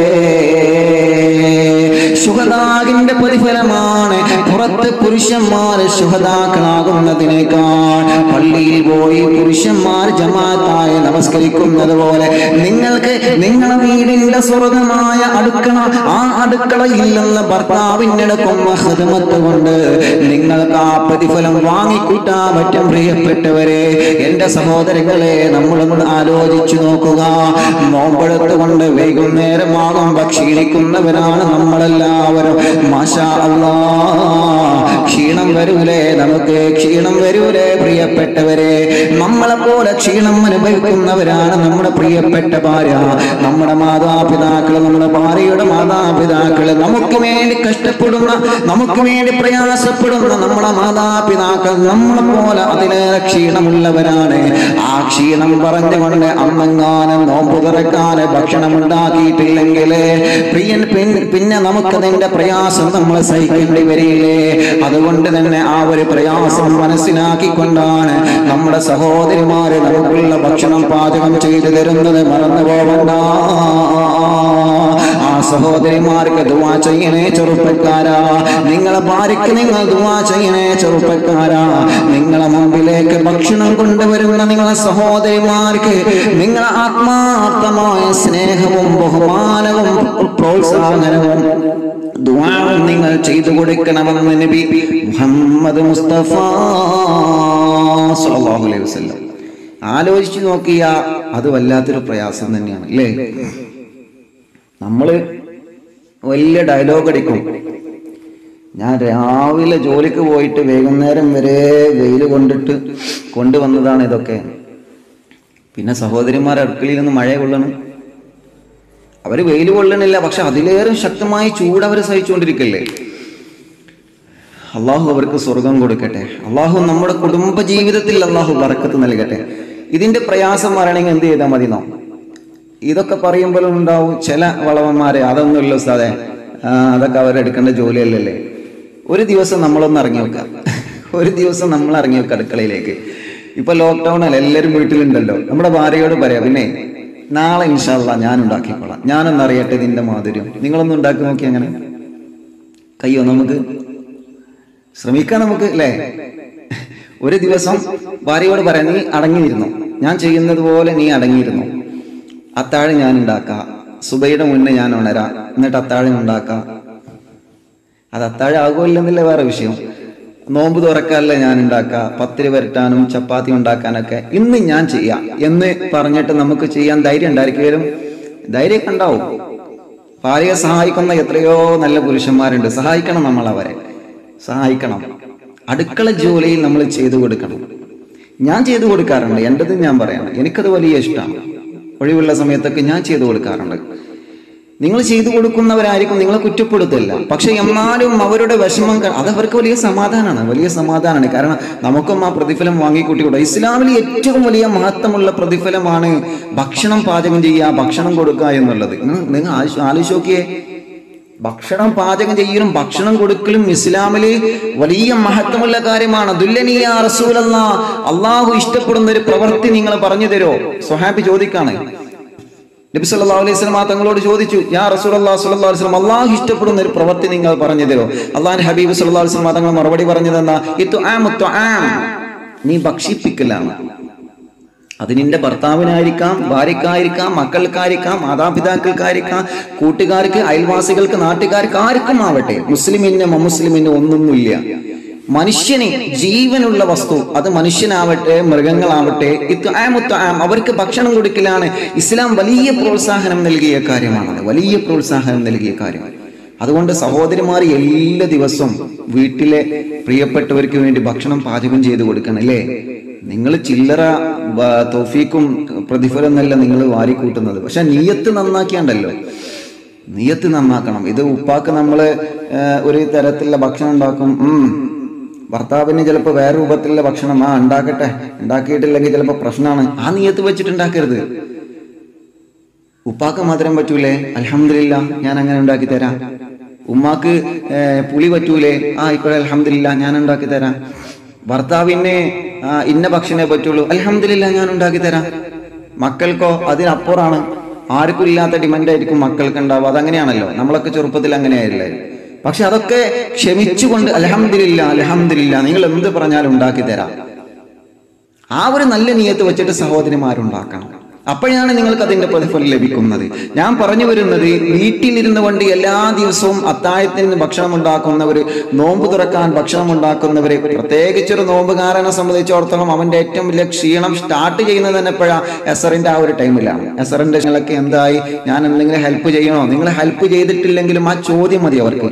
ശുഹദാകിന്റെ പ്രതിഫലമാണ് പുറത്ത് പുരുഷന്മാർ ശുഹദാക്കളാകുന്നതിനേക്കാൾ പള്ളിയിൽ പോയി പുരുഷന്മാർ ജമാഅത്തായി നമസ്കരിക്കുന്നത് പോലെ നിങ്ങൾക്ക് നിങ്ങളെ വീടിന്റെ സ്വർഗമായ അടുക്കള ആ അടുക്കളയിൽ നിന്ന് ഭർത്താവിനടക്കും ഹൃദമത്ത് കൊണ്ട് നിങ്ങൾക്ക് ആ പ്രതിഫലം വാങ്ങിക്കൂട്ടാൻ പറ്റും പ്രിയപ്പെട്ടവരെ എന്റെ സഹോദരങ്ങളെ നമ്മളൊന്ന് ആലോചിച്ചു നോക്കുക നോമ്പെടുത്ത് കൊണ്ട് വൈകുന്നേരമാകുമ്പോ ക്ഷീണിക്കുന്നവരാണ് നമ്മളെല്ലാവരും മാഷാ അല്ലാ ക്ഷീണം വരൂലേ നമുക്ക് ക്ഷീണം വരൂലേ പ്രിയപ്പെട്ടവരെ നമ്മളെ പോലെ ക്ഷീണം അനുഭവിക്കുന്നവരാണ് നമ്മുടെ പ്രിയപ്പെട്ട ഭാര്യ നമ്മുടെ മാതാപിതാക്കള് നമ്മുടെ ഭാര്യയുടെ മാതാപിതാക്കള് നമുക്ക് വേണ്ടി കഷ്ടപ്പെടുന്ന നമുക്ക് വേണ്ടി പ്രയാസപ്പെടുന്ന നമ്മുടെ മാതാപിതാക്കൾ നമ്മളെ പോലെ അതിലേറെ ക്ഷീണമുള്ളവരാണ് ആ ക്ഷീണം പറഞ്ഞുകൊണ്ട് അമ്മങ്ങാനും നോമ്പ് തുറക്കാന് ഭക്ഷണം ഉണ്ടാക്കിയിട്ടില്ലെങ്കിൽ പ്രിയൻ പിൻ- പിന്നെ നമുക്കതിന്റെ പ്രയാസം നമ്മൾ സഹിക്കേണ്ടി വരില്ലേ അതുകൊണ്ട് തന്നെ ആ ഒരു പ്രയാസം മനസ്സിലാക്കിക്കൊണ്ടാണ് നമ്മുടെ സഹോദരിമാര് നമുക്കുള്ള ഭക്ഷണം പാചകം ചെയ്തു തരുന്നത് മറന്നു പോവണ്ട ആ സഹോദരിമാർക്ക് ദുവാ ചെയ്യണേ ചെറുപ്പക്കാരാ നിങ്ങളെ ഭാര്യയ്ക്ക് നിങ്ങൾ ദുവാ ചെയ്യണേ ചെറുപ്പക്കാരാ നിങ്ങളെ മുമ്പിലേക്ക് ഭക്ഷണം കൊണ്ടുവരുന്ന നിങ്ങളെ സഹോദരിമാർക്ക് നിങ്ങളെ ആത്മാർത്ഥമായ സ്നേഹവും ബഹുമാനവും പ്രോത്സാഹനവും ദുആവും നിങ്ങൾ ചെയ്തു കൊടുക്കണമെന്ന് നബി മുഹമ്മദ് മുസ്തഫ സല്ലല്ലാഹു അലൈഹി വസല്ലം ആലോചിച്ചു നോക്കിയ അത് വല്ലാത്തൊരു പ്രയാസം തന്നെയാണ് അല്ലേ നമ്മള് വലിയ ഡയലോഗ് അടിക്കും ഞാൻ രാവിലെ ജോലിക്ക് പോയിട്ട് വൈകുന്നേരം വരെ വെയിൽ കൊണ്ടിട്ട് കൊണ്ടുവന്നതാണ് ഇതൊക്കെ പിന്നെ സഹോദരിമാർ അടുക്കളയിൽ നിന്ന് മഴ കൊള്ളണം അവര് വെയിൽ കൊള്ളണില്ല പക്ഷെ അതിലേറെ ശക്തമായി ചൂട് അവർ സഹിച്ചുകൊണ്ടിരിക്കല്ലേ അള്ളാഹു അവർക്ക് സ്വർഗം കൊടുക്കട്ടെ അള്ളാഹു നമ്മുടെ കുടുംബ ജീവിതത്തിൽ അള്ളാഹു ബറക്കത്ത് നൽകട്ടെ ഇതിന്റെ പ്രയാസം പറയണമെങ്കിൽ എന്ത് ചെയ്താൽ മതി നാം ഇതൊക്കെ പറയുമ്പോഴും ഉണ്ടാവും ചില വളവന്മാരെ അതൊന്നുമില്ല ഉസ്താദെ ആ, അതൊക്കെ അവരെടുക്കേണ്ട ജോലിയല്ലല്ലേ ഒരു ദിവസം നമ്മളൊന്ന് ഇറങ്ങി വെക്കാം ഒരു ദിവസം നമ്മൾ ഇറങ്ങി വെക്കാം അടുക്കളയിലേക്ക് ഇപ്പൊ ലോക്ക്ഡൌൺ അല്ല എല്ലാവരും വീട്ടിലുണ്ടല്ലോ നമ്മുടെ ഭാര്യയോട് പറയാം പിന്നെ നാളെ ഇൻഷാല്ല ഞാൻ ഉണ്ടാക്കിക്കോളാം ഞാനൊന്ന് അറിയട്ടെ ഇതിന്റെ മാധുര്യം നിങ്ങളൊന്ന് ഉണ്ടാക്കി നോക്കി അങ്ങനെ കയ്യോ നമുക്ക് ശ്രമിക്കാം നമുക്ക് അല്ലേ ഒരു ദിവസം ഭാര്യയോട് പറയാം നീ അടങ്ങിയിരുന്നു ഞാൻ ചെയ്യുന്നത് പോലെ നീ അടങ്ങിയിരുന്നു അത്താഴം ഞാൻ ഉണ്ടാക്കാം സുബൈയുടെ മുന്നേ ഞാൻ ഉണരാം എന്നിട്ട് അത്താഴം ഉണ്ടാക്കാം അത് അത്താഴം ആകുമല്ലെന്നില്ല വേറെ വിഷയം നോമ്പ് തുറക്കാനല്ലേ ഞാൻ ഉണ്ടാക്കുക പത്തിരി വരട്ടാനും ചപ്പാത്തി ഉണ്ടാക്കാനൊക്കെ ഇന്ന് ഞാൻ ചെയ്യാം എന്ന് പറഞ്ഞിട്ട് നമുക്ക് ചെയ്യാൻ ധൈര്യം ഉണ്ടായിരിക്കും ധൈര്യമൊക്കെ ഉണ്ടാവും ഭാര്യയെ സഹായിക്കുന്ന എത്രയോ നല്ല പുരുഷന്മാരുണ്ട് സഹായിക്കണം നമ്മൾ അവരെ സഹായിക്കണം അടുക്കള ജോലിയിൽ നമ്മൾ ചെയ്തു കൊടുക്കണം ഞാൻ ചെയ്തു കൊടുക്കാറുണ്ട് എൻ്റെത് ഞാൻ പറയണം എനിക്കത് വലിയ ഇഷ്ടമാണ് ഒഴിവുള്ള സമയത്തൊക്കെ ഞാൻ ചെയ്തു കൊടുക്കാറുണ്ട് നിങ്ങൾ ചെയ്തു കൊടുക്കുന്നവരായിരിക്കും നിങ്ങളെ കുറ്റപ്പെടുത്തില്ല പക്ഷെ എന്നാലും അവരുടെ വിഷമം ക- അത് അവർക്ക് വലിയ സമാധാനമാണ് വലിയ സമാധാനമാണ് കാരണം നമുക്കും ആ പ്രതിഫലം വാങ്ങിക്കൂട്ടിക്കൂടെ ഇസ്ലാമിൽ ഏറ്റവും വലിയ മഹത്വമുള്ള പ്രതിഫലമാണ് ഭക്ഷണം പാചകം ചെയ്യുക ഭക്ഷണം കൊടുക്കുക എന്നുള്ളത് നിങ്ങൾ നിങ്ങൾ ആലോചിച്ച് ആലോചിച്ച് നോക്കിയേ ഭക്ഷണം പാചകം ചെയ്യലും ഭക്ഷണം കൊടുക്കലും ഇസ്ലാമില് വലിയ മഹത്വമുള്ള കാര്യമാണ് ദുല്ലനിയ റസൂലല്ലാ അള്ളാഹു ഇഷ്ടപ്പെടുന്ന ഒരു പ്രവൃത്തി നിങ്ങൾ പറഞ്ഞു തരോ സ്വഹാബി ചോദിക്കാണ് നബി സല്ലല്ലാഹു അലൈഹി വസല്ലം തങ്ങളോട് ചോദിച്ചു യാ റസൂലുള്ളാഹി സ്വല്ലല്ലാഹു അലൈഹി വസല്ലം അല്ലാഹു ഇഷ്ടപ്പെടുന്ന ഒരു പ്രവൃത്തി നിങ്ങൾ പറഞ്ഞു തരോ അള്ളാഹുവിന്റെ ഹബീബ് സല്ലല്ലാഹു അലൈഹി വസല്ലം തങ്ങൾ മറുപടി പറഞ്ഞതെന്നാ ഇത്ആമു തുആം നീ ഭക്ഷിപ്പിക്കലാണ് അത് നിന്റെ ഭർത്താവിനായിരിക്കാം ഭാര്യക്കായിരിക്കാം മക്കൾക്കായിരിക്കാം മാതാപിതാക്കൾക്കായിരിക്കാം കൂട്ടുകാർക്ക് അയൽവാസികൾക്ക് നാട്ടുകാർക്ക് ആർക്കും ആവട്ടെ മുസ്ലിമിന് മുസ്ലിമിന് ഒന്നൊന്നുമില്ല മനുഷ്യന് ജീവനുള്ള വസ്തു അത് മനുഷ്യനാവട്ടെ മൃഗങ്ങളാവട്ടെ ഇത്ആമുത്ആം അവർക്ക് ഭക്ഷണം കൊടുക്കലാണ് ഇസ്ലാം വലിയ പ്രോത്സാഹനം നൽകിയ കാര്യമാണ് വലിയ പ്രോത്സാഹനം നൽകിയ കാര്യമാണ് അതുകൊണ്ട് സഹോദരിമാർ എല്ലാ ദിവസവും വീട്ടിലെ പ്രിയപ്പെട്ടവർക്ക് വേണ്ടി ഭക്ഷണം പാചകം ചെയ്ത് കൊടുക്കണം അല്ലേ നിങ്ങൾ ചില്ലറ ബ- തോഫീക്കും പ്രതിഫലം എന്നല്ല നിങ്ങൾ വാരിക്കൂട്ടുന്നത് പക്ഷെ നീയത്ത് നന്നാക്കിയാണ്ടല്ലോ നീയത്ത് നന്നാക്കണം ഇത് ഉപ്പാക്ക് നമ്മൾ ഒരു തരത്തിലുള്ള ഭക്ഷണം ഉണ്ടാക്കും ഉം. ഭർത്താവിന് ചിലപ്പോൾ വേറെ രൂപത്തിലുള്ള ഭക്ഷണം ആ ഉണ്ടാക്കട്ടെ ഉണ്ടാക്കിയിട്ടില്ലെങ്കിൽ ചിലപ്പോൾ പ്രശ്നമാണ് ആ നീയത്ത് വെച്ചിട്ട് ഉണ്ടാക്കരുത് ഉപ്പാക്ക് മധുരം പറ്റൂലേ അലഹമില്ല ഞാൻ അങ്ങനെ ഉണ്ടാക്കി തരാം ഉമ്മാക്ക് ഏ, പുളി പറ്റൂലേ ആ ഇപ്പോഴെ അലഹമില്ല ഞാൻ ഉണ്ടാക്കി തരാം ഭർത്താവിന് ആ, ഇന്ന ഭക്ഷണേ പറ്റുള്ളൂ അലഹമില്ല ഞാൻ ഉണ്ടാക്കി തരാം മക്കൾക്കോ അതിനപ്പുറമാണ് ആർക്കും ഇല്ലാത്ത ഡിമാൻഡ് ആയിരിക്കും മക്കൾക്ക് ഉണ്ടാവുക അതങ്ങനെയാണല്ലോ നമ്മളൊക്കെ ചെറുപ്പത്തിൽ അങ്ങനെയായില്ലേ പക്ഷെ അതൊക്കെ ക്ഷമിച്ചുകൊണ്ട് അലഹമില്ല അലഹമില്ല നിങ്ങൾ എന്ത് പറഞ്ഞാലും ഉണ്ടാക്കി തരാം ആ ഒരു നല്ല നിയത്ത് വെച്ചിട്ട് സഹോദരിമാരുണ്ടാക്കണം അപ്പോഴാണ് നിങ്ങൾക്ക് അതിന്റെ പ്രതിഫലം ലഭിക്കുന്നത് ഞാൻ പറഞ്ഞു വരുന്നത് വീട്ടിലിരുന്നു കൊണ്ട് എല്ലാ ദിവസവും അത്താഴത്തിന് ഭക്ഷണം ഉണ്ടാക്കുന്നവര് നോമ്പ് തുറക്കാൻ ഭക്ഷണം ഉണ്ടാക്കുന്നവര് പ്രത്യേകിച്ചൊരു നോമ്പുകാരനെ സംബന്ധിച്ചിടത്തോളം അവന്റെ ഏറ്റവും വലിയ ക്ഷീണം സ്റ്റാർട്ട് ചെയ്യുന്നത് തന്നെ എപ്പോഴാ എസറിന്റെ ആ ഒരു ടൈമിലാണ് എസറിന്റെ നിങ്ങളൊക്കെ എന്തായി ഞാൻ എന്തെങ്കിലും ഹെൽപ്പ് ചെയ്യണോ നിങ്ങൾ ഹെൽപ്പ് ചെയ്തിട്ടില്ലെങ്കിലും ആ ചോദ്യം മതി അവർക്ക്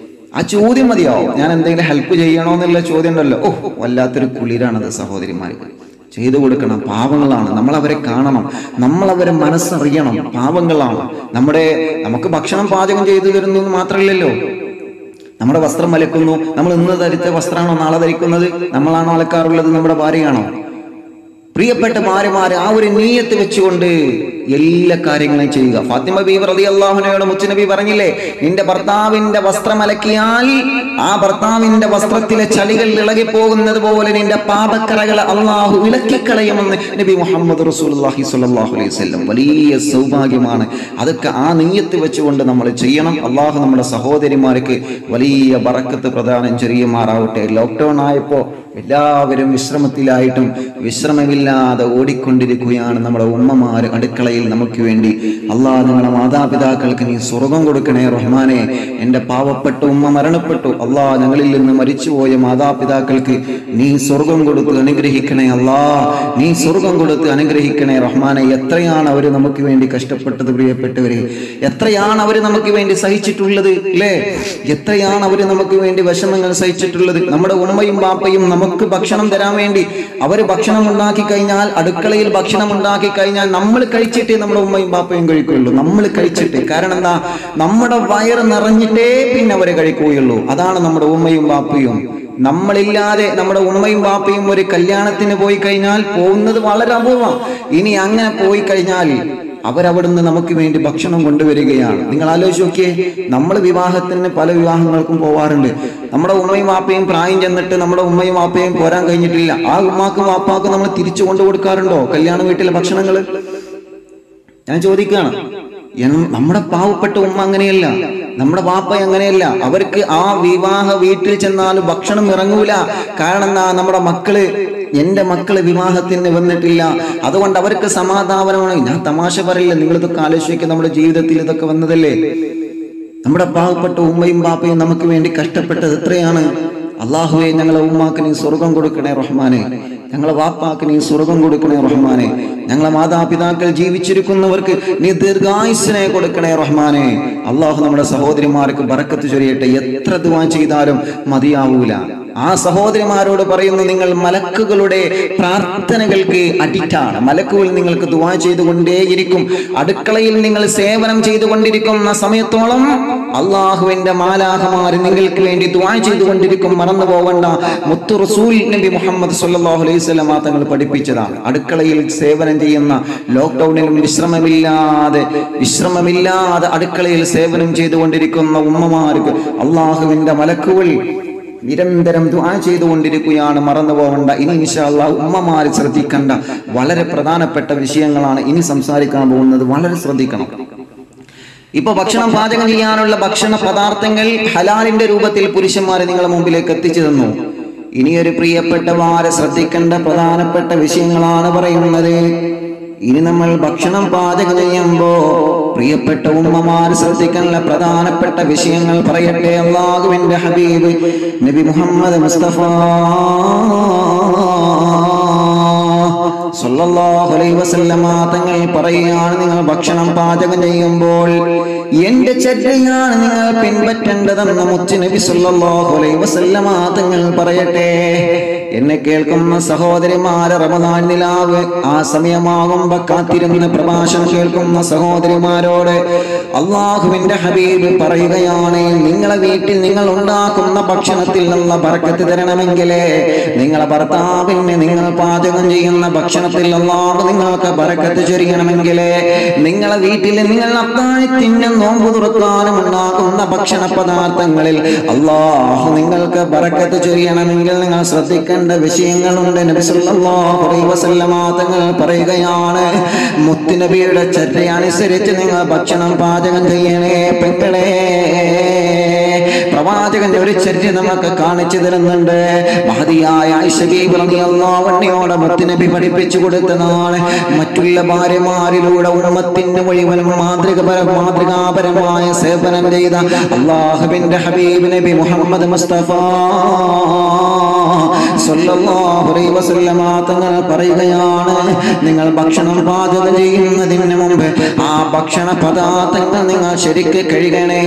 ആ ചോദ്യം മതിയാവും ഞാൻ എന്തെങ്കിലും ഹെൽപ്പ് ചെയ്യണോ എന്നുള്ള ചോദ്യം ഉണ്ടല്ലോ ഓ വല്ലാത്തൊരു കുളിരാണത് സഹോദരിമാർക്ക് ചെയ്തു കൊടുക്കണം പാവങ്ങളാണ് നമ്മൾ അവരെ കാണണം നമ്മൾ അവരെ മനസ്സറിയണം പാവങ്ങളാണ് നമ്മുടെ നമുക്ക് ഭക്ഷണം പാചകം ചെയ്തു തരുന്നു എന്ന് മാത്രമല്ലല്ലോ നമ്മുടെ വസ്ത്രം അലക്കുന്നു നമ്മൾ ഇന്ന് ധരിച്ച വസ്ത്രമാണോ നാളെ ധരിക്കുന്നത് നമ്മളാണോ അലക്കാറുള്ളത് നമ്മുടെ ഭാര്യയാണോ പ്രിയപ്പെട്ട ഭാര്യമാരെ ആ ഒരു നീയത്ത് വെച്ചുകൊണ്ട് എല്ലാ കാര്യങ്ങളും ചെയ്യുക ഫാത്തിമ ബീബ് റതി അള്ളാഹുനയോട് മുച്ചുനബി പറഞ്ഞില്ലേ നിന്റെ ഭർത്താവിന്റെ വസ്ത്രം അലക്കിയാൽ ആ ഭർത്താവിന്റെ വസ്ത്രത്തിലെ ചളികൾ ഇളകി പോകുന്നത് പോലെ നിന്റെ പാപക്കറകൾ അള്ളാഹു ഇളക്കിക്കളയുമെന്ന് നബി മുഹമ്മദ് റസൂലുള്ളാഹി സ്വല്ലല്ലാഹു അലൈഹി വസല്ലം വലിയ സൗഭാഗ്യമാണ് അതൊക്കെ ആ നീയത്ത് വെച്ചുകൊണ്ട് നമ്മൾ ചെയ്യണം അള്ളാഹു നമ്മുടെ സഹോദരിമാർക്ക് വലിയ ബറക്കത്ത് പ്രദാനം ചെയ്യുമാറാവട്ടെ ലോക്ക്ഡൗൺ ആയപ്പോൾ എല്ലാവരും വിശ്രമത്തിലായിട്ടും വിശ്രമമില്ലാതെ ഓടിക്കൊണ്ടിരിക്കുകയാണ് നമ്മുടെ ഉമ്മമാർ അടുക്കളയിൽ നമുക്ക് വേണ്ടി അള്ളാഹ് നിങ്ങളുടെ മാതാപിതാക്കൾക്ക് നീ സ്വർഗം കൊടുക്കണേ റഹ്മാനെ എൻ്റെ പാവപ്പെട്ട ഉമ്മ മരണപ്പെട്ടു അള്ളാഹ് ഞങ്ങളിൽ നിന്ന് മരിച്ചുപോയ മാതാപിതാക്കൾക്ക് നീ സ്വർഗം കൊടുത്ത് അനുഗ്രഹിക്കണേ അല്ലാ നീ സ്വർഗം കൊടുത്ത് അനുഗ്രഹിക്കണേ റഹ്മാനെ എത്രയാണ് അവർ നമുക്ക് വേണ്ടി കഷ്ടപ്പെട്ടത് പ്രിയപ്പെട്ടവരെ എത്രയാണ് അവർ നമുക്ക് വേണ്ടി സഹിച്ചിട്ടുള്ളത് അല്ലേ എത്രയാണ് അവർ നമുക്ക് വേണ്ടി വിഷമങ്ങൾ സഹിച്ചിട്ടുള്ളത് നമ്മുടെ ഉമ്മയും ബാപ്പയും നമുക്ക് ഭക്ഷണം തരാൻ വേണ്ടി അവർ ഭക്ഷണം ഉണ്ടാക്കി കഴിഞ്ഞാൽ അടുക്കളയിൽ ഭക്ഷണം ഉണ്ടാക്കി കഴിഞ്ഞാൽ നമ്മൾ കഴിച്ചിട്ടേ നമ്മുടെ ഉമ്മയും ബാപ്പയും കഴിക്കുകയുള്ളൂ നമ്മൾ കഴിച്ചിട്ട് കാരണം എന്താ നമ്മുടെ വയറ് നിറഞ്ഞിട്ടേ പിന്നെ അവരെ കഴിക്കുകയുള്ളൂ അതാണ് നമ്മുടെ ഉമ്മയും ബാപ്പയും നമ്മളില്ലാതെ നമ്മുടെ ഉമ്മയും ബാപ്പയും ഒരു കല്യാണത്തിന് പോയി കഴിഞ്ഞാൽ പോകുന്നത് വളരെ അപൂർവം ഇനി അങ്ങനെ പോയി കഴിഞ്ഞാൽ അവരവിടുന്ന് നമുക്ക് വേണ്ടി ഭക്ഷണം കൊണ്ടുവരികയാണ് നിങ്ങൾ ആലോചിച്ച് നോക്കിയേ നമ്മൾ വിവാഹത്തിന് പല വിവാഹങ്ങൾക്കും പോവാറുണ്ട് നമ്മുടെ ഉമ്മയും വാപ്പയും പ്രായം ചെന്നിട്ട് നമ്മുടെ ഉമ്മയും വാപ്പയും പോരാൻ കഴിഞ്ഞിട്ടില്ല ആ ഉമ്മാക്കും വാപ്പാക്കും നമ്മൾ തിരിച്ചു കൊണ്ടു കൊടുക്കാറുണ്ടോ കല്യാണ വീട്ടിലെ ഭക്ഷണങ്ങൾ ഞാൻ ചോദിക്കുകയാണ് എൻ- നമ്മുടെ പാവപ്പെട്ട ഉമ്മ അങ്ങനെയല്ല നമ്മുടെ വാപ്പ അങ്ങനെയല്ല അവർക്ക് ആ വിവാഹ വീട്ടിൽ ചെന്നാലും ഭക്ഷണം ഇറങ്ങൂല കാരണം എന്താ നമ്മുടെ മക്കള് എന്റെ മക്കള് വിവാഹത്തിന് വന്നിട്ടില്ല അതുകൊണ്ട് അവർക്ക് സമാധാനമാണ് ഞാൻ തമാശ പറയില്ല നിങ്ങൾ ഇതൊക്കെ ആലോചിക്കുക നമ്മുടെ ജീവിതത്തിൽ ഇതൊക്കെ വന്നതല്ലേ നമ്മുടെ പാവപ്പെട്ട ഉമ്മയും ബാപ്പയും നമുക്ക് വേണ്ടി കഷ്ടപ്പെട്ടത് എത്രയാണ് അള്ളാഹുവെ ഞങ്ങളെ ഉമ്മാക്ക് നീ സ്വർഗം കൊടുക്കണേ റഹ്മാനെ ഞങ്ങളെ വാപ്പാക്ക് നീ സ്വർഗം കൊടുക്കണേ റഹ്മാനെ ഞങ്ങളെ മാതാപിതാക്കൾ ജീവിച്ചിരിക്കുന്നവർക്ക് നീ ദീർഘായുസിനെ കൊടുക്കണേ റഹ്മാനെ അള്ളാഹു നമ്മുടെ സഹോദരിമാർക്ക് ബറക്കത്ത് ചൊരിയട്ടെ എത്ര ദുവാ ചെയ്താലും മതിയാവൂല ആ സഹോദരിമാരോട് പറയുന്നു നിങ്ങൾ മലക്കുകളുടെ പ്രാർത്ഥനകൾക്ക് അഡിക്റ്റാണ് മലക്കുകൾ നിങ്ങൾക്ക് ദുവാ ചെയ്തുകൊണ്ടേയിരിക്കും അടുക്കളയിൽ നിങ്ങൾ സേവനം ചെയ്തുകൊണ്ടിരിക്കുന്ന സമയത്തോളം അള്ളാഹുവിന്റെ മാലാഹമാര് നിങ്ങൾക്ക് വേണ്ടി ദുവാ ചെയ്തുകൊണ്ടിരിക്കും മറന്നു പോകണ്ട മുത്തു റസൂൽ നബി മുഹമ്മദ് സല്ലല്ലാഹു അലൈഹി വസല്ലം തങ്ങൾ പഠിപ്പിച്ചതാണ് അടുക്കളയിൽ സേവനം ചെയ്യുന്ന ലോക്ക്ഡൌണിലും വിശ്രമമില്ലാതെ വിശ്രമമില്ലാതെ അടുക്കളയിൽ സേവനം ചെയ്തുകൊണ്ടിരിക്കുന്ന ഉമ്മമാർക്ക് അള്ളാഹുവിന്റെ മലക്കുകൾ നിരന്തരം ദുആ ചെയ്തുകൊണ്ടിരിക്കുകയാണ് മറന്നു പോകണ്ട ഇനി ഇൻഷാല്ല ഉമ്മമാർ ശ്രദ്ധിക്കേണ്ട വളരെ പ്രധാനപ്പെട്ട വിഷയങ്ങളാണ് ഇനി സംസാരിക്കാൻ പോകുന്നത് വളരെ ശ്രദ്ധിക്കണം ഇപ്പൊ ഭക്ഷണം പാചകം ചെയ്യാനുള്ള ഭക്ഷണ പദാർത്ഥങ്ങൾ ഹലാലിന്റെ രൂപത്തിൽ പുരുഷന്മാരെ നിങ്ങളുടെ മുമ്പിലേക്ക് എത്തിച്ചു തന്നു ഇനിയൊരു പ്രിയപ്പെട്ടവാരെ ശ്രദ്ധിക്കേണ്ട പ്രധാനപ്പെട്ട വിഷയങ്ങളാണ് പറയുന്നത് ഇനി നമ്മൾ ഭക്ഷണം പാചകം ചെയ്യുമ്പോ പ്രിയപ്പെട്ട ഉമ്മമാർ ശ്രദ്ധിക്കേണ്ട പ്രധാനപ്പെട്ട വിഷയങ്ങൾ പറയട്ടെ അള്ളാഹുവിന്റെ ഹബീബ് നബി മുഹമ്മദ് മുസ്തഫ സല്ലല്ലാഹു അലൈഹി വസല്ലമ തങ്ങൾ പറയുകയാണ് നിങ്ങൾ ഭക്ഷണം പാചകം ചെയ്യുമ്പോൾ എന്റെ ചര്യയാണ് നിങ്ങൾ പിൻപറ്റേണ്ടതെന്ന് മുത്തുനബി സല്ലല്ലാഹു അലൈഹി വസല്ലമ തങ്ങൾ പറയട്ടെ എന്നെ കേൾക്കുന്ന സഹോദരിമാരെ റമദാൻ നിലാവ് ആ സമയമാകുമ്പോ കാത്തിരുന്ന് പ്രഭാഷണം കേൾക്കുന്ന സഹോദരിമാരോട് അള്ളാഹുവിന്റെ ഹബീബ് പറയുകയാണ് നിങ്ങളെ വീട്ടിൽ നിങ്ങൾ ഉണ്ടാക്കുന്ന ഭക്ഷണത്തിൽ നിന്നുള്ള ബർക്കത്ത് തരണമെങ്കിലേ നിങ്ങളെ ഭർത്താവിന് നിങ്ങൾ പാചകം ചെയ്യുന്ന ഭക്ഷണത്തിൽ അള്ളാഹു നിങ്ങൾക്ക് ബർക്കത്ത് ചൊരിയണമെങ്കിലേ നിങ്ങളെ വീട്ടിൽ നിങ്ങൾ അത്താഴത്തിന് നോമ്പ് തുറക്കാനും ഉണ്ടാക്കുന്ന ഭക്ഷണ പദാർത്ഥങ്ങളിൽ അള്ളാഹു നിങ്ങൾക്ക് ബർക്കത്ത് ചൊരിയണമെങ്കിൽ നിങ്ങൾ ശ്രദ്ധിക്കേണ്ട വിഷയങ്ങളുണ്ട് നബി സല്ലല്ലാഹു അലൈഹി വസല്ലമ തങ്ങൾ പറയുകയാണ് മുത്തുനബിയുടെ ചര്യ അനുസരിച്ച് നിങ്ങൾ ഭക്ഷണം പാചകം ചെയ്യണേ പെങ്ങളെ പ്രവാചകന്റെ ഒരു ചര്യ നമുക്ക് കാണിച്ചു തരുന്നുണ്ട് മഹതിയായ ഐശ്വര്യോടെ മുത്തുനബി പഠിപ്പിച്ചു കൊടുത്തതാണ് മറ്റുള്ള ഭാര്യമാരിലൂടെ ഉമ്മത്തിന് മുഴുവനും മാതൃകപര മാതൃകാപരമായ സേവനം ചെയ്ത അള്ളാഹുബിന്റെ ഹബീബ് നബി മുഹമ്മദ് മുസ്തഫ സല്ലല്ലാഹു അലൈഹി വസല്ലമ തങ്ങൾ പറയുകയാണ് നിങ്ങൾ ഭക്ഷണം പാചകം ചെയ്യുന്നതിന് മുമ്പ് ആ ഭക്ഷണ പദാർത്ഥങ്ങൾ നിങ്ങൾ ശരിക്ക് കഴുകണേ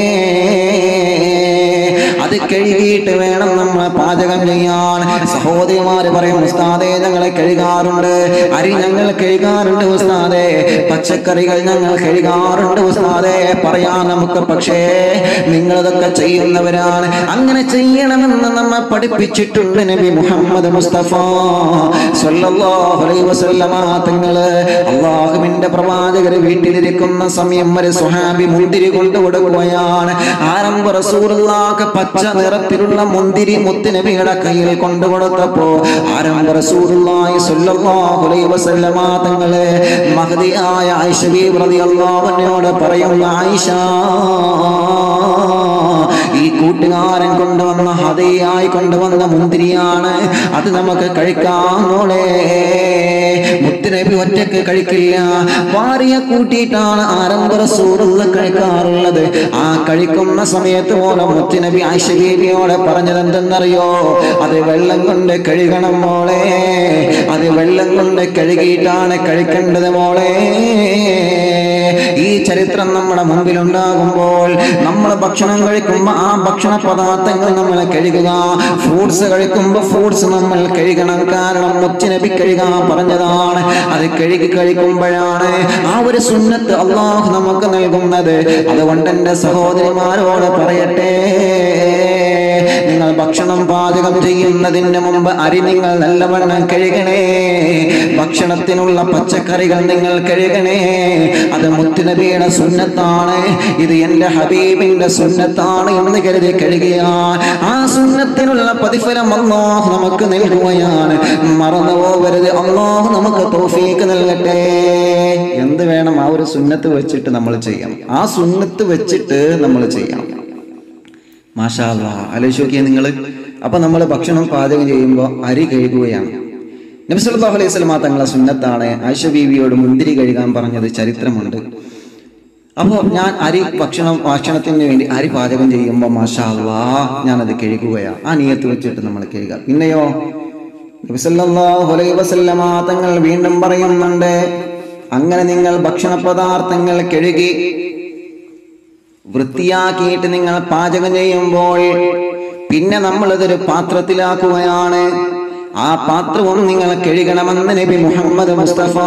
അത് കഴുകിയിട്ട് വേണം നമ്മൾ പാചകം ചെയ്യാൻ സഹോദരിമാര് പറയും ഉസ്താദേ ഞങ്ങളെ കഴുകാറുണ്ട് അരി ഞങ്ങൾ കഴുകാറുണ്ട് ഉസ്താദേ പച്ചക്കറികൾ ഞങ്ങൾ കഴുകാറുണ്ട് ഉസ്താദേ പറയാൻ നമുക്ക് പക്ഷേ നിങ്ങളിതൊക്കെ ചെയ്യുന്നവരാണ് അങ്ങനെ ചെയ്യണമെന്ന് നമ്മെ പഠിപ്പിച്ചിട്ടുണ്ട് നബി മുഹമ്മദ് മുസ്തഫ സല്ലല്ലാഹു അലൈഹി വസല്ലമ തങ്ങള് അള്ളാഹുവിന്റെ പ്രവാചകർ വീട്ടിലിരിക്കുന്ന സമയം വരെ സുഹാബി മുന്തിരി കൊണ്ടു കൊടുക്കുകയാണ് ആരംഭ റസൂലുള്ളാഹ് പച്ച നിറത്തിലുള്ള മുന്തിരി മുത്തുനബിയുടെ കയ്യിൽ കൊണ്ടു കൊടുത്തപ്പോ ആരംഭ റസൂലുള്ളാഹി സ്വല്ലല്ലാഹു അലൈഹി വസല്ലമ തങ്ങളെ മഹദിയായ ആയിഷ ബീവി റളിയല്ലാഹു അൻഹയോട് പറയുന്ന ആയിഷ ഈ കൂട്ടുകാരൻ കൊണ്ടുവന്ന ഹതയായി കൊണ്ടുവന്ന മുന്തിരിയാണ് അത് നമുക്ക് കഴിക്കാമോളെ മുത്തുനബി ഒറ്റക്ക് കഴിക്കില്ല ഭാര്യ കൂട്ടിയിട്ടാണ് ആരംഭ റസൂലുള്ള കഴിക്കാറുള്ളത് ആ കഴിക്കുന്ന സമയത്ത് പോലെ മുത്തുനബി ആയിഷ ബീവിയോട് പറഞ്ഞത് എന്തെന്നറിയോ അത് വെള്ളം കൊണ്ട് കഴുകണം മോളെ അത് വെള്ളം കൊണ്ട് കഴുകിയിട്ടാണ് കഴിക്കേണ്ടത് മോളെ ഈ ചരിത്രം നമ്മുടെ മുമ്പിൽ ഉണ്ടാകുമ്പോൾ നമ്മൾ ഭക്ഷണം കഴിക്കുമ്പോൾ ആ ഭക്ഷണ പദാർത്ഥങ്ങൾ നമ്മൾ കഴുകുക ഫ്രൂട്ട്സ് കഴിക്കുമ്പോൾ ഫ്രൂട്ട്സ് നമ്മൾ കഴുകണം കാരണം മുച്ചുനബി കഴുകാൻ പറഞ്ഞതാണ് അത് കഴുകി കഴിക്കുമ്പോഴാണ് ആ ഒരു സുന്നത്ത് അള്ളാഹു നമുക്ക് നൽകുന്നത് അതുകൊണ്ട് എൻ്റെ സഹോദരിമാരോട് പറയട്ടെ നിങ്ങൾ ഭക്ഷണം പാചകം ചെയ്യുന്നതിന് മുമ്പ് അരി നിങ്ങൾ നല്ലവണ്ണം കഴുകണേ ഭക്ഷണത്തിനുള്ള പച്ചക്കറികൾ നിങ്ങൾ കഴുകണേ അത് മുത്തുനബിയുടെ സുന്നത്താണ് ഇത് എൻ്റെ ഹബീബിന്റെ സുന്നത്താണ് എന്ന് കരുതി കഴുകിയ ആ സുന്നത്തിനുള്ള പ്രതിഫലം അള്ളാഹു നമുക്ക് നൽകുകയാണ് മറന്നു പോകരുത് അള്ളാഹു നമുക്ക് തോഫീക്ക് നൽകട്ടെ എന്ത് വേണം ആ ഒരു സുന്നത്ത് വെച്ചിട്ട് നമ്മൾ ചെയ്യണം ആ സുന്നത്ത് വെച്ചിട്ട് നമ്മൾ ചെയ്യണം മാഷാ ആലോചിച്ച് നോക്കിയേ നിങ്ങൾ അപ്പൊ നമ്മൾ ഭക്ഷണം പാചകം ചെയ്യുമ്പോൾ അരി കഴുകുകയാണ് നബി സല്ലല്ലാഹു അലൈഹി വസല്ലമ തങ്ങളെ സുന്നത്താണ് ആയിഷ ബീവിയോട് മുന്തിരി കഴുകാൻ പറഞ്ഞത് ചരിത്രമുണ്ട് അപ്പോൾ ഞാൻ അരി ഭക്ഷണം ഭക്ഷണത്തിന് വേണ്ടി അരി പാചകം ചെയ്യുമ്പോൾ മാഷാ ഞാനത് കഴുകുകയാണ് ആ നിയത്ത് വെച്ചിട്ട് നമ്മൾ കഴുകുക പിന്നെയോ നബി സല്ലല്ലാഹു അലൈഹി വസല്ലമ തങ്ങൾ വീണ്ടും പറയുന്നുണ്ട് അങ്ങനെ നിങ്ങൾ ഭക്ഷണ പദാർത്ഥങ്ങൾ കഴുകി വൃത്തിയാക്കിയിട്ട് നിങ്ങൾ പാചകം ചെയ്യുമ്പോൾ പിന്നെ നമ്മളതൊരു പാത്രത്തിലാക്കുകയാണ് ആ പാത്രവും നിങ്ങൾ കഴുകണമെന്ന് നബി മുഹമ്മദ് മുസ്തഫ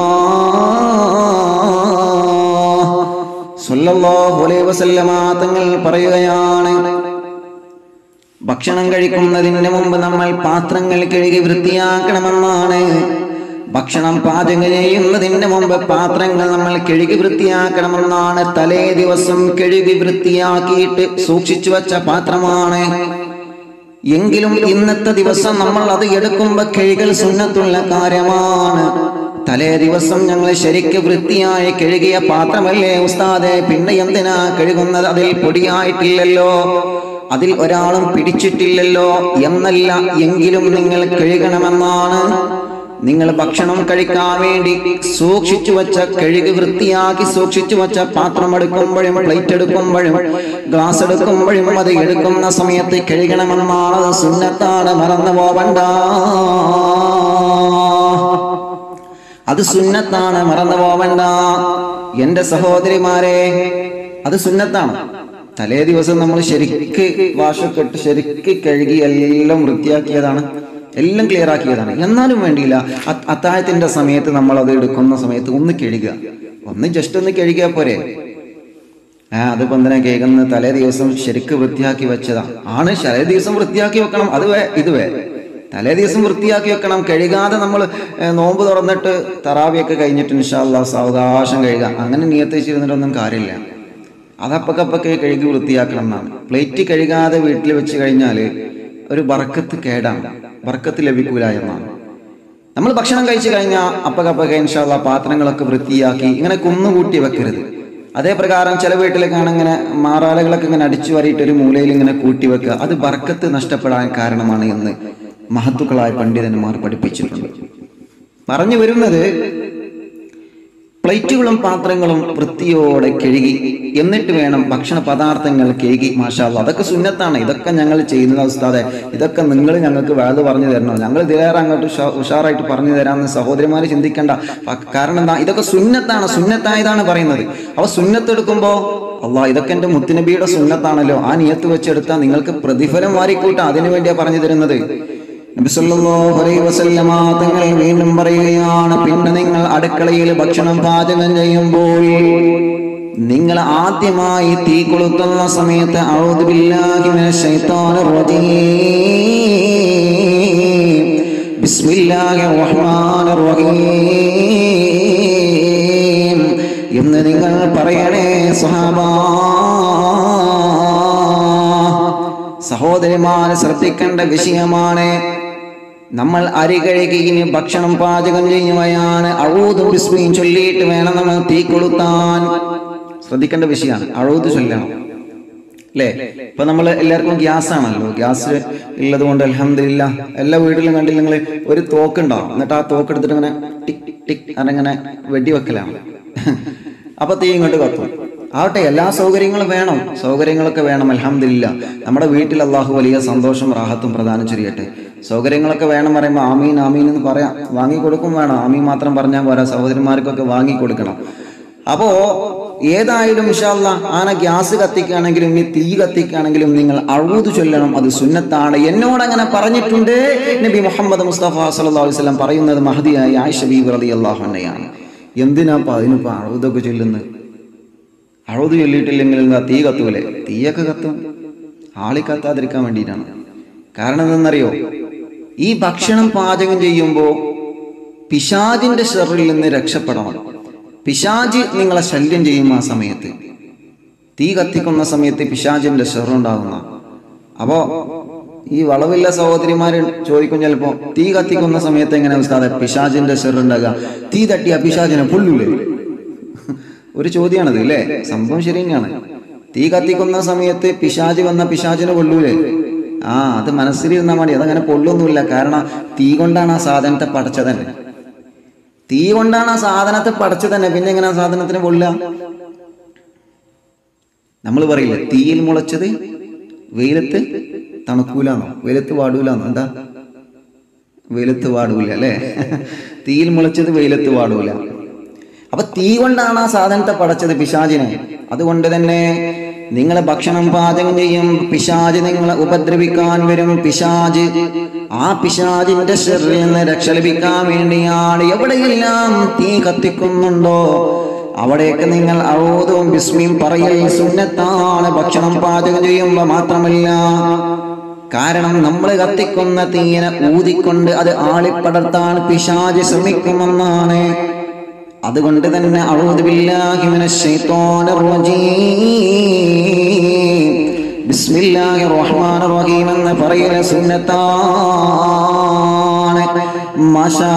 സല്ലല്ലാഹു അലൈഹി വസല്ലമ തങ്ങൾ പറയുകയാണ് ഭക്ഷണം കഴിക്കുന്നതിന് മുമ്പ് നമ്മൾ പാത്രങ്ങൾ കഴുകി വൃത്തിയാക്കണമെന്നാണ് ഭക്ഷണം പാചകം ചെയ്യുന്നതിന് മുമ്പ് പാത്രങ്ങൾ നമ്മൾ കഴുകി വൃത്തിയാക്കണമെന്നാണ് തലേ ദിവസം കഴുകി വൃത്തിയാക്കിയിട്ട് സൂക്ഷിച്ചു വെച്ച പാത്രമാണ് എങ്കിലും ഇന്നത്തെ ദിവസം നമ്മൾ അത് എടുക്കുമ്പോ കഴുകൽ സുന്നത്തുള്ള കാര്യമാണ് തലേ ദിവസം ഞങ്ങൾ ശരിക്ക് വൃത്തിയായി കഴുകിയ പാത്രമല്ലേ ഉസ്താദെ പിന്നെ എന്തിനാ കഴുകുന്നത് അതിൽ പൊടിയായിട്ടില്ലല്ലോ അതിൽ ഒരാളും പിടിച്ചിട്ടില്ലല്ലോ എന്നല്ല എങ്കിലും നിങ്ങൾ കഴുകണമെന്നാണ് നിങ്ങൾ ഭക്ഷണം കഴിക്കാൻ വേണ്ടി സൂക്ഷിച്ചു വെച്ച കഴുകി വൃത്തിയാക്കി സൂക്ഷിച്ചു വെച്ച പാത്രം എടുക്കുമ്പോഴും പ്ലേറ്റ് എടുക്കുമ്പോഴും ഗ്ലാസ് എടുക്കുമ്പോഴും അത് എടുക്കുന്ന സമയത്ത് കഴുകണമെന്നാണ് അത് സുന്നത്താണ് മറന്നു പോവണ്ട അത് സുന്നത്താണ് മറന്നു പോവണ്ട എന്റെ സഹോദരിമാരെ അത് സുന്നത്താണ് തലേ ദിവസം നമ്മൾ ശരിക്ക് വാഷൊക്കെ ഇട്ട് ശരിക്ക് കഴുകി എല്ലാം വൃത്തിയാക്കിയതാണ് എല്ലാം ക്ലിയർ ആക്കിയതാണ് എന്നാലും വേണ്ടിയില്ല അ- അത്താഴത്തിന്റെ സമയത്ത് നമ്മൾ അത് എടുക്കുന്ന സമയത്ത് ഒന്ന് കഴുകുക ഒന്ന് ജസ്റ്റ് ഒന്ന് കഴുകിയാൽ പോരെ ആ അതിപ്പോ എന്തിനാ കേൾക്കുന്ന തലേ ദിവസം ശരിക്ക് വൃത്തിയാക്കി വെച്ചതാ ആണ് തലേ ദിവസം വൃത്തിയാക്കി വെക്കണം അത് വേ ഇത് വേ തലേ ദിവസം വൃത്തിയാക്കി വെക്കണം കഴുകാതെ നമ്മൾ നോമ്പ് തുറന്നിട്ട് തറാവിയൊക്കെ കഴിഞ്ഞിട്ട് ഇൻഷാല്ല സാവകാശം കഴുകാം അങ്ങനെ നിയത്ത് വെച്ചിരുന്നിട്ടൊന്നും കാര്യമില്ല അതപ്പക്കപ്പൊക്കെ കഴുകി വൃത്തിയാക്കണം എന്നാണ് പ്ലേറ്റ് കഴുകാതെ വീട്ടിൽ വെച്ച് കഴിഞ്ഞാൽ ഒരു ബറക്കത്ത് കേടാണ് ബറക്കത്ത് ലഭിക്കൂല എന്നാണ് നമ്മൾ ഭക്ഷണം കഴിച്ചു കഴിഞ്ഞാൽ അപ്പകപ്പൊക്കെ ഇൻഷാല്ല പാത്രങ്ങളൊക്കെ വൃത്തിയാക്കി ഇങ്ങനെ കുന്നുകൂട്ടി വെക്കരുത് അതേ പ്രകാരം ചില വീട്ടിലേക്കാണ് ഇങ്ങനെ മാറാലകളൊക്കെ ഇങ്ങനെ അടിച്ചു വരിയിട്ട് ഒരു മൂലയിൽ ഇങ്ങനെ കൂട്ടി വെക്കുക അത് ബർക്കത്ത് നഷ്ടപ്പെടാൻ കാരണമാണ് എന്ന് മഹത്തുക്കളായ പണ്ഡിതന്മാർ പഠിപ്പിച്ചിട്ടുണ്ട് പറഞ്ഞു വരുന്നത് പ്ലേറ്റുകളും പാത്രങ്ങളും വൃത്തിയോടെ കഴുകി എന്നിട്ട് വേണം ഭക്ഷണ പദാർത്ഥങ്ങൾ കഴുകി മാഷാല്ല അതൊക്കെ സുന്നത്താണ് ഇതൊക്കെ ഞങ്ങൾ ചെയ്യുന്നത് ഉസ്താദെ ഇതൊക്കെ നിങ്ങൾ ഞങ്ങൾക്ക് വേദ പറഞ്ഞു തരണോ ഞങ്ങൾ ഇതിലേറെ അങ്ങോട്ട് ഉഷാ- ഉഷാറായിട്ട് പറഞ്ഞു തരാമെന്ന് സഹോദരിമാർ ചിന്തിക്കണ്ട പ- കാരണം എന്താ ഇതൊക്കെ സുന്നത്താണ് സുന്നത്തായതാണ് പറയുന്നത് അവ സുന്നത്തെടുക്കുമ്പോ അള്ളാ ഇതൊക്കെ എൻ്റെ മുത്തുനബിയുടെ സുന്നത്താണല്ലോ ആ നിയത്ത് വെച്ചെടുത്താൽ നിങ്ങൾക്ക് പ്രതിഫലം വാരിക്കൂട്ടാ അതിനു വേണ്ടിയാ പറഞ്ഞു തരുന്നത് നബി സല്ലല്ലാഹു അലൈഹി വസല്ലമ തങ്ങൾ വീണ്ടും പറയുകയാണ് പിന്നെ നിങ്ങൾ അടുക്കളയിൽ ഭക്ഷണം പാചകം ചെയ്യുമ്പോൾ നിങ്ങൾ ആദ്യമായി തീ കൊളുത്തുന്ന സമയത്ത് ഔദു ബില്ലാഹി മിനശ് ശൈത്താനിർ റജീം ബിസ്മില്ലാഹിർ റഹ്മാനിർ റഹീം എന്ന് നിങ്ങൾ പറയണേ സ്വഹാബാ സഹോദരിമാരെ ശ്രദ്ധിക്കേണ്ട വിഷയമാണ് നമ്മൾ അരി കഴുകി ഇനി ഭക്ഷണം പാചകം ചെയ്യുകയാണ് അഴൂതും ബിസ്മിയും ചൊല്ലിയിട്ട് വേണം നമ്മൾ തീ കൊളുത്താൻ ശ്രദ്ധിക്കേണ്ട വിഷയമാണ് അഴൂത് ചൊല്ലണം അല്ലേ ഇപ്പൊ നമ്മൾ എല്ലാവർക്കും ഗ്യാസ് ആണല്ലോ ഗ്യാസ് ഉള്ളത് കൊണ്ട് അലഹമില്ല എല്ലാ വീട്ടിലും കണ്ടില്ല നിങ്ങൾ ഒരു തോക്ക് ഉണ്ടാവും എന്നിട്ട് ആ തോക്ക് എടുത്തിട്ട് ഇങ്ങനെ ടിക് ടിക് അങ്ങനെ വെടിവെക്കലാണ് അപ്പൊ തീ ഇങ്ങോട്ട് കത്തും ആവട്ടെ എല്ലാ സൗകര്യങ്ങളും വേണം സൗകര്യങ്ങളൊക്കെ വേണം അലഹമില്ല നമ്മുടെ വീട്ടിൽ അള്ളാഹു വലിയ സന്തോഷം റാഹത്തും പ്രദാനം ചെയ്യട്ടെ സൗകര്യങ്ങളൊക്കെ വേണം പറയുമ്പോൾ ആമീൻ ആമീൻ എന്ന് പറയാം വാങ്ങിക്കൊടുക്കും വേണം ആമീൻ മാത്രം പറഞ്ഞാൽ പോരാ സഹോദരന്മാർക്കൊക്കെ വാങ്ങിക്കൊടുക്കണം അപ്പോ ഏതായാലും ഇൻഷാല്ല ആന ഗ്യാസ് കത്തിക്കുകയാണെങ്കിലും ഇനി തീ കത്തിക്കുകയാണെങ്കിലും നിങ്ങൾ അഴുതു ചൊല്ലണം അത് സുന്നത്താണ് എന്നോട് അങ്ങനെ പറഞ്ഞിട്ടുണ്ട് നബി മുഹമ്മദ് മുസ്തഫ സല്ലല്ലാഹു അലൈഹി വസല്ലം പറയുന്നത് മഹദിയായ ആയിഷ ബീബി റളിയല്ലാഹു അൻഹയാണ് എന്തിനാ അതിനിപ്പോ അഴുതൊക്കെ ചൊല്ലുന്നത് അഴുത് ചൊല്ലിയിട്ടില്ലെങ്കിൽ എന്താ തീ കത്തൂലേ തീയൊക്കെ കത്തും ആളി കത്താതിരിക്കാൻ വേണ്ടിയിട്ടാണ് കാരണം എന്തെന്നറിയോ ഈ ഭക്ഷണം പാചകം ചെയ്യുമ്പോൾ പിശാജിന്റെ ഷെറിൽ നിന്ന് രക്ഷപ്പെടണം പിശാജ് നിങ്ങളെ ശല്യം ചെയ്യും ആ സമയത്ത് തീ കത്തിക്കുന്ന സമയത്ത് പിശാജിന്റെ ഷെറുണ്ടാകുന്ന അപ്പോ ഈ വളവില്ല സഹോദരിമാര് ചോദിക്കും ചിലപ്പോ തീ കത്തിക്കുന്ന സമയത്ത് എങ്ങനെ ഉസ്താദെ പിശാജിന്റെ ഷെറുണ്ടാകുക തീ തട്ടിയ പിശാജിനെ പൊള്ളൂലേ ഒരു ചോദ്യമാണത് അല്ലേ സംഭവം ശരി തന്നെയാണ് തീ കത്തിക്കുന്ന സമയത്ത് പിശാജ് വന്ന പിശാജിനെ കൊള്ളൂലേ ആ അത് മനസ്സിലിരുന്നാൽ മതി അതങ്ങനെ പൊള്ളൊന്നുമില്ല കാരണം തീ കൊണ്ടാണ് ആ സാധനത്തെ പടച്ചത് തന്നെ തീ കൊണ്ടാണ് ആ സാധനത്തെ പടച്ചത് തന്നെ പിന്നെ എങ്ങനെ ആ സാധനത്തിന് പൊള്ളുക നമ്മൾ പറയില്ല തീയിൽ മുളച്ചത് വെയിലത്ത് തണുക്കൂലാന്നോ വെയിലത്ത് വാടൂലാന്നോ എന്താ വെയിലത്ത് വാടൂല അല്ലേ തീയിൽ മുളച്ചത് വെയിലത്ത് വാടൂല അപ്പൊ തീ കൊണ്ടാണ് ആ സാധനത്തെ പടച്ചത് പിശാചിനെ അതുകൊണ്ട് തന്നെ നിങ്ങൾ ഭക്ഷണം പാചകം ചെയ്യും പിശാജ് നിങ്ങളെ ഉപദ്രവിക്കാൻ വരും പിശാജ് ആ പിശാജിന്റെ ശരീരത്തിൽ നിന്ന് രക്ഷ ലഭിക്കാൻ വേണ്ടിയാണ് എവിടെയെല്ലാം തീ കത്തിക്കുന്നുണ്ടോ അവിടേക്ക് നിങ്ങൾ അഴോദവും ബിസ്മിയും പറയൽ സുന്നത്താണ് ഭക്ഷണം പാചകം ചെയ്യുമ്പോൾ മാത്രമല്ല കാരണം നമ്മൾ കത്തിക്കുന്ന തീയനെ ഊതിക്കൊണ്ട് അത് ആളിപ്പടർത്താൻ പിശാജ് ശ്രമിക്കുമെന്നാണ് അതുകൊണ്ട് തന്നെ അഊദു ബില്ലാഹി മിനശ് ശൈത്വാനിർ റജീം ബിസ്മില്ലാഹിർ റഹ്മാനിർ റഹീം എന്ന് പറയുന്ന സുന്നത്താണ് മാഷാ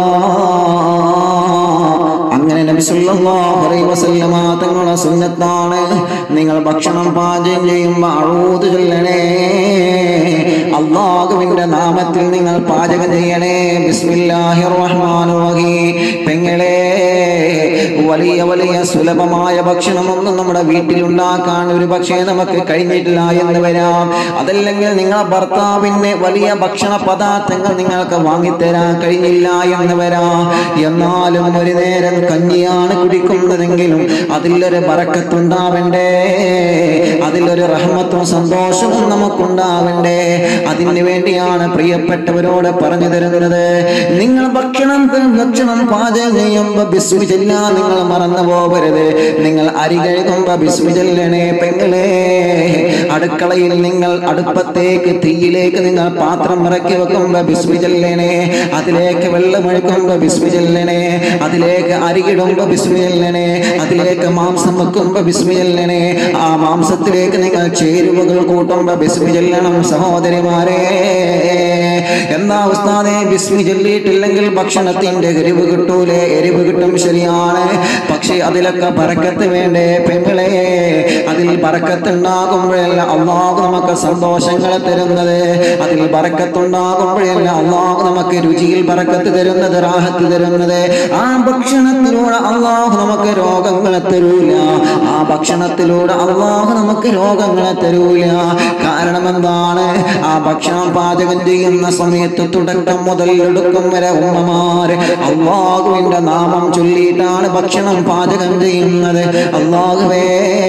അല്ലാഹ് അങ്ങനെ നബി സല്ലല്ലാഹു അലൈഹി വസല്ലമ തങ്ങളുടെ സുന്നത്താണ് നിങ്ങൾ ഭക്ഷണം പാചകം ചെയ്യുമ്പോൾ അഊദു ചൊല്ലണേ അള്ളാഹുവിന്റെ നാമത്തിൽ നിങ്ങൾ പാചകം ചെയ്യണേ ബിസ്മില്ലാഹിർ റഹ്മാനിർ റഹീം പെങ്ങളെ വലിയ വലിയ സുലഭമായ ഭക്ഷണമൊന്നും നമ്മുടെ വീട്ടിൽ ഉണ്ടാക്കാൻ ഒരു പക്ഷേ നമുക്ക് കഴിഞ്ഞിട്ടില്ല എന്ന് വരാം അതല്ലെങ്കിൽ നിങ്ങളെ ഭർത്താവിന് വലിയ ഭക്ഷണ പദാർത്ഥങ്ങൾ നിങ്ങൾക്ക് വാങ്ങിത്തരാൻ കഴിഞ്ഞില്ല എന്ന് വരാം എന്നാലും ഒരു നേരം കഞ്ഞിയാണ് കുടിക്കുന്നതെങ്കിലും അതിലൊരു ബറക്കത്തുണ്ടാവണ്ടേ അതിലൊരു റഹ്മത്തും സന്തോഷവും നമുക്കുണ്ടാവണ്ടേ അതിന് വേണ്ടിയാണ് പ്രിയപ്പെട്ടവരോട് പറഞ്ഞു തരുന്നത് നിങ്ങൾ ഭക്ഷണം ഭക്ഷണം പാചകം ചെയ്യുമ്പോ ബിസ്മി ചെല്ലാൻ നിങ്ങൾ മറന്നു പോകരുത് നിങ്ങൾ അരി കഴുകുമ്പോ ബിസ്മി ചെല്ലണേ പെങ്ങളെ അടുക്കളയിൽ നിങ്ങൾ അടുപ്പത്തേക്ക് തീയിലേക്ക് നിങ്ങൾ പാത്രം ഇറക്കി വെക്കുമ്പോ ബിസ്മി ചെല്ലണേ അതിലേക്ക് വെള്ളം ഒഴിക്കുമ്പോ ബിസ്മി ചെല്ലണേ അതിലേക്ക് അരികിടുമ്പോ ബിസ്മി ചെല്ലണേ അതിലേക്ക് മാംസം വെക്കുമ്പോ ബിസ്മി ചെല്ലണേ ആ മാംസത്തിലേക്ക് നിങ്ങൾ ചേരുവകൾ കൂട്ടുമ്പോ ബിസ്മി ചെല്ലണം സഹോദരിമാരെ എന്നാ ഉസ്താദെ ബിസ്മി ചൊല്ലിയിട്ടില്ലെങ്കിൽ ഭക്ഷണത്തിന്റെ എരിവ് കിട്ടൂലേ എരിവ് കിട്ടും ശരിയാണ് പക്ഷെ അതിലൊക്കെ പറക്കത്ത് വേണ്ടേ പെങ്ങളെ അതിൽ പറക്കത്തുണ്ടാകുമ്പോഴല്ല അള്ളാഹു നമുക്ക് സന്തോഷങ്ങൾ തരുന്നത് അതിൽ പറക്കത്തുണ്ടാകുമ്പോഴല്ല അള്ളാഹു നമുക്ക് രുചിയിൽ പറക്കത്ത് തരുന്നത് റാഹത്ത് തരുന്നത് ആ ഭക്ഷണത്തിലൂടെ അള്ളാഹു നമുക്ക് രോഗങ്ങളെ തരൂല ആ ഭക്ഷണത്തിലൂടെ അള്ളാഹു നമുക്ക് രോഗങ്ങളെ തരൂല കാരണം എന്താണ് ആ ഭക്ഷണം പാചകം ചെയ്യുന്ന സമയത്ത് തുടക്കം മുതൽ എടുക്കും വരെ ഉമ്മമാര് അള്ളാഹുവിന്റെ നാമം ചൊല്ലിയിട്ടാണ് ഭക്ഷണം പാചകം ചെയ്യുന്നത് അള്ളാഹുവേ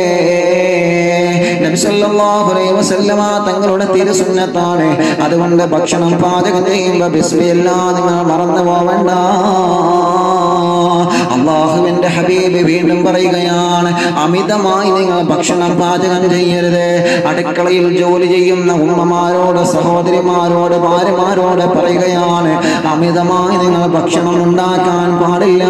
നബി സല്ലല്ലാഹു അലൈഹി വസല്ലമ തങ്ങളുടെ തിരുസുന്നത്താണ് അതുകൊണ്ട് ഭക്ഷണം പാചകം ചെയ്യുമ്പോൾ ബിസ്മില്ലാ നിങ്ങൾ മറന്നു പോവണ്ട അള്ളാഹുവിന്റെ ഹബീബ് വീണ്ടും പറയുകയാണ് അമിതമായി നിങ്ങൾ ഭക്ഷണം പാചകം ചെയ്യരുത് അടുക്കളയിൽ ജോലി ചെയ്യുന്ന ഉമ്മമാരോട് സഹോദരിമാരോട് ഭാര്യമാരോട് പറയുകയാണ് അമിതമായി നിങ്ങൾ ഭക്ഷണം ഉണ്ടാക്കാൻ പാടില്ല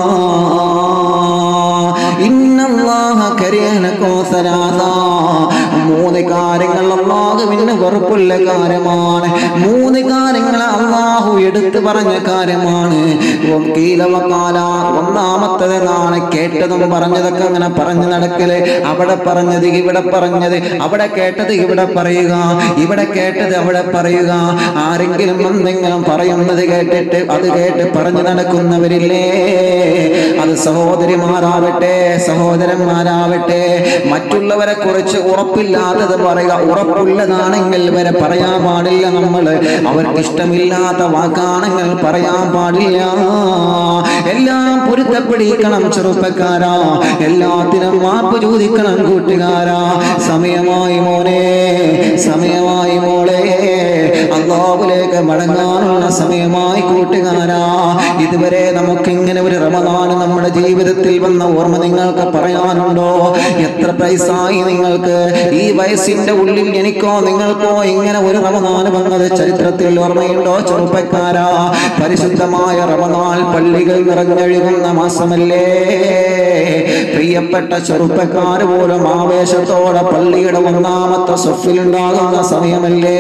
ഇന്നല്ലാഹ കരിയനക്കോ സലാസ മൂന്ന് കാര്യങ്ങൾ അള്ളാഹുവിന് വെറുപ്പുള്ള കാര്യമാണ് മൂന്ന് കാര്യങ്ങൾ അള്ളാഹു എടുത്തു പറഞ്ഞ കാര്യമാണ് കീലവക്കാല ഒന്നാമത്തതെന്നാണ് കേട്ടതും പറഞ്ഞതൊക്കെ അങ്ങനെ പറഞ്ഞു നടക്കല് അവിടെ പറഞ്ഞത് ഇവിടെ പറഞ്ഞത് അവിടെ കേട്ടത് ഇവിടെ പറയുക ഇവിടെ കേട്ടത് അവിടെ പറയുക ആരെങ്കിലും എന്തെങ്കിലും പറയുന്നത് കേട്ടിട്ട് അത് കേട്ട് പറഞ്ഞു നടക്കുന്നവരില്ലേ അത് സഹോദരിമാരാവട്ടെ സഹോദരന്മാരാവട്ടെ മറ്റുള്ളവരെ കുറിച്ച് ഉറപ്പില്ലാത്തത് പറയുക ഉറപ്പുള്ളതാണെങ്കിൽ വരെ പറയാൻ പാടില്ല നമ്മൾ അവർക്ക് ഇഷ്ടമില്ലാത്ത വാക്കാണെങ്കിൽ പറയാൻ പാടില്ല എല്ലാം പൊരുത്തപ്പെടിക്കണം ചെറുപ്പക്കാരാ എല്ലാത്തിനും മാപ്പ് ചോദിക്കണം കൂട്ടുകാരാ സമയമായി മോനെ സമയമായി മോളെ അള്ളാഹുലേക്ക് മടങ്ങാനുള്ള സമയമായി കൂട്ടുകാരാ ഇതുവരെ നമുക്ക് ഇങ്ങനെ ഒരു റമദാന് നമ്മുടെ ജീവിതത്തിൽ വന്ന ഓർമ്മ നിങ്ങൾക്ക് പറയാനുണ്ടോ എത്ര പൈസായി നിങ്ങൾക്ക് ഈ വയസ്സിന്റെ ഉള്ളിൽ എനിക്കോ നിങ്ങൾക്കോ ഇങ്ങനെ ഒരു റമദാന് വന്നത് ചരിത്രത്തിൽ ഓർമ്മയുണ്ടോ ചെറുപ്പക്കാരാ പരിശുദ്ധമായ റമദാൻ പള്ളികൾ നിറഞ്ഞൊഴുകുന്ന മാസമല്ലേ പ്രിയപ്പെട്ട ചെറുപ്പക്കാർ പോലും ആവേശത്തോടെ പള്ളിയുടെ ഒന്നാമത്തെ സൊഫിലുണ്ടാകുന്ന സമയമല്ലേ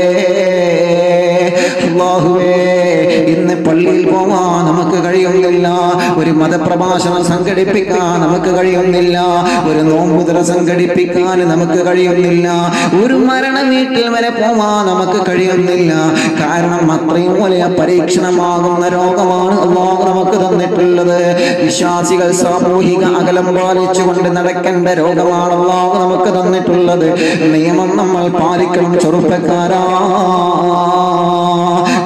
അല്ലാഹുവേ ഇന്ന് പള്ളിയിൽ പോവാൻ നമുക്ക് കഴിയുന്നില്ല ഒരു മതപ്രഭാഷണം സംഘടിപ്പിക്കാൻ നമുക്ക് കഴിയുന്നില്ല ഒരു നോമ്പുതറ സംഘടിപ്പിക്കാൻ നമുക്ക് കഴിയുന്നില്ല ഒരു മരണ വീട്ടിൽ വരെ പോവാൻ നമുക്ക് കഴിയുന്നില്ല കാരണം അത്രയും വലിയ പരീക്ഷണമാകുന്ന രോഗമാണ് അള്ളാഹു നമുക്ക് തന്നിട്ടുള്ളത് വിശ്വാസികൾ സാമൂഹിക അകലം പാലിച്ചുകൊണ്ട് നടക്കേണ്ട രോഗമാണ് അള്ളാഹു നമുക്ക് തന്നിട്ടുള്ളത് നിയമം നമ്മൾ പാലിക്കണം ചെറുപ്പക്കാരാ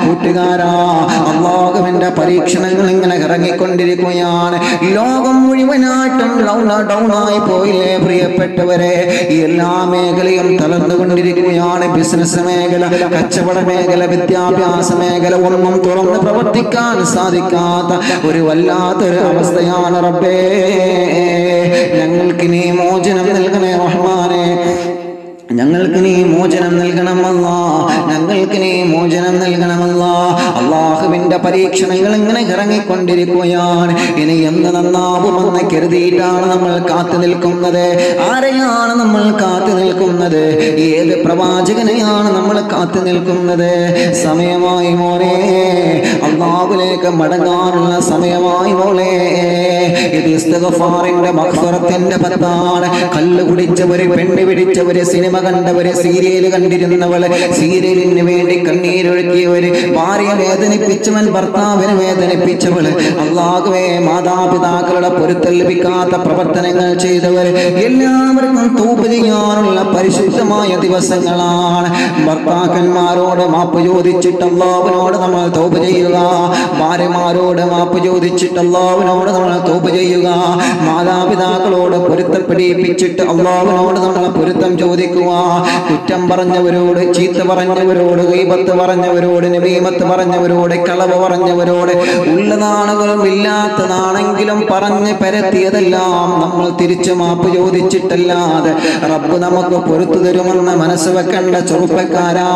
കൂട്ടുകാരാ അള്ളാഹുവിന്റെ പരീക്ഷണങ്ങൾ ഇങ്ങനെ ഇറങ്ങിക്കൊണ്ടിരിക്കുകയാണ് ലോകം മുഴുവനായിട്ടും ഡൗൺ ഡൗൺ ആയി പോയില്ലേ പ്രിയപ്പെട്ടവരെ ഈ എല്ലാ മേഖലയും തളർന്നുകൊണ്ടിരിക്കുകയാണ് ബിസിനസ് മേഖല കച്ചവട മേഖല വിദ്യാഭ്യാസ മേഖല ഒന്നും തുറന്ന് പ്രവർത്തിക്കാൻ സാധിക്കാത്ത ഒരു വല്ലാത്തൊരു അവസ്ഥയാണ് റബ്ബേ ഞങ്ങൾക്ക് നീ മോചനം നൽകണേ റഹ്മാനെ ഞങ്ങൾക്ക് നീ മോചനം നൽകണമല്ല ഞങ്ങൾക്ക് നീ മോചനം നൽകണമല്ല അള്ളാഹുവിന്റെ പരീക്ഷണങ്ങൾ ഇങ്ങനെ ഇറങ്ങിക്കൊണ്ടിരിക്കുകയാണ് ഇനി എന്ന് നന്നാവുമെന്ന് കരുതിയിട്ടാണ് നമ്മൾ കാത്തു നിൽക്കുന്നത് ആരെയാണ് നമ്മൾ കാത്തു നിൽക്കുന്നത് ഏത് പ്രവാചകനെയാണ് നമ്മൾ കാത്തു നിൽക്കുന്നത് സമയമായി മോനെ അള്ളാഹുലേക്ക് മടങ്ങാനുള്ള സമയമായി മോളെ ഇത് ഇസ്തഗഫാറിന്റെ മഖ്ഫറത്തിന്റെ പത്താണ് കല്ല് കുടിച്ചവര് പെണ്ണ് പിടിച്ചവര് സിനിമ കണ്ടവര് സീരിയല് കണ്ടിരുന്നവള് സീരിയലിന് വേണ്ടി കണ്ണീരൊഴുക്കിയവര് ഭാര്യ വേദനിപ്പിച്ചവൻ ഭർത്താവിനെ വേദനിപ്പിച്ചവള് അള്ളാഹുവേ മാതാപിതാക്കളുടെ പൊരുത്തൽ ലഭിക്കാത്ത പ്രവർത്തനങ്ങൾ ചെയ്തവര് എല്ലാവർക്കും തൂപ്പ് ചെയ്യാനുള്ള പരിശുദ്ധമായ ദിവസങ്ങളാണ് ഭർത്താക്കന്മാരോട് മാപ്പ് ചോദിച്ചിട്ട് അള്ളാഹുവിനോട് നമ്മൾ തോപ്പ് ചെയ്യുക ഭാര്യമാരോട് മാപ്പ് ചോദിച്ചിട്ട് അള്ളാഹുവിനോട് നമ്മൾ തോപ്പ് ചെയ്യുക മാതാപിതാക്കളോട് പൊരുത്തപ്പെടിപ്പിച്ചിട്ട് അള്ളാഹുവിനോട് നമ്മൾ പൊരുത്തം ചോദിക്കുക കുറ്റം പറഞ്ഞവരോട് ചീത്ത പറഞ്ഞവരോട് ഗീബത്ത് പറഞ്ഞവരോട് നബീമത്ത് പറഞ്ഞവരോട് കളവ് പറഞ്ഞവരോട് ഉള്ളതാണെങ്കിലും ഇല്ലാത്തതാണെങ്കിലും പറഞ്ഞ് പരത്തിയതെല്ലാം നമ്മൾ തിരിച്ചു മാപ്പ് ചോദിച്ചിട്ടല്ലാതെ റബ്ബ് നമുക്ക് പൊറത്തു തരുമെന്ന് മനസ്സ് വെക്കേണ്ട ചെറുപ്പക്കാരാ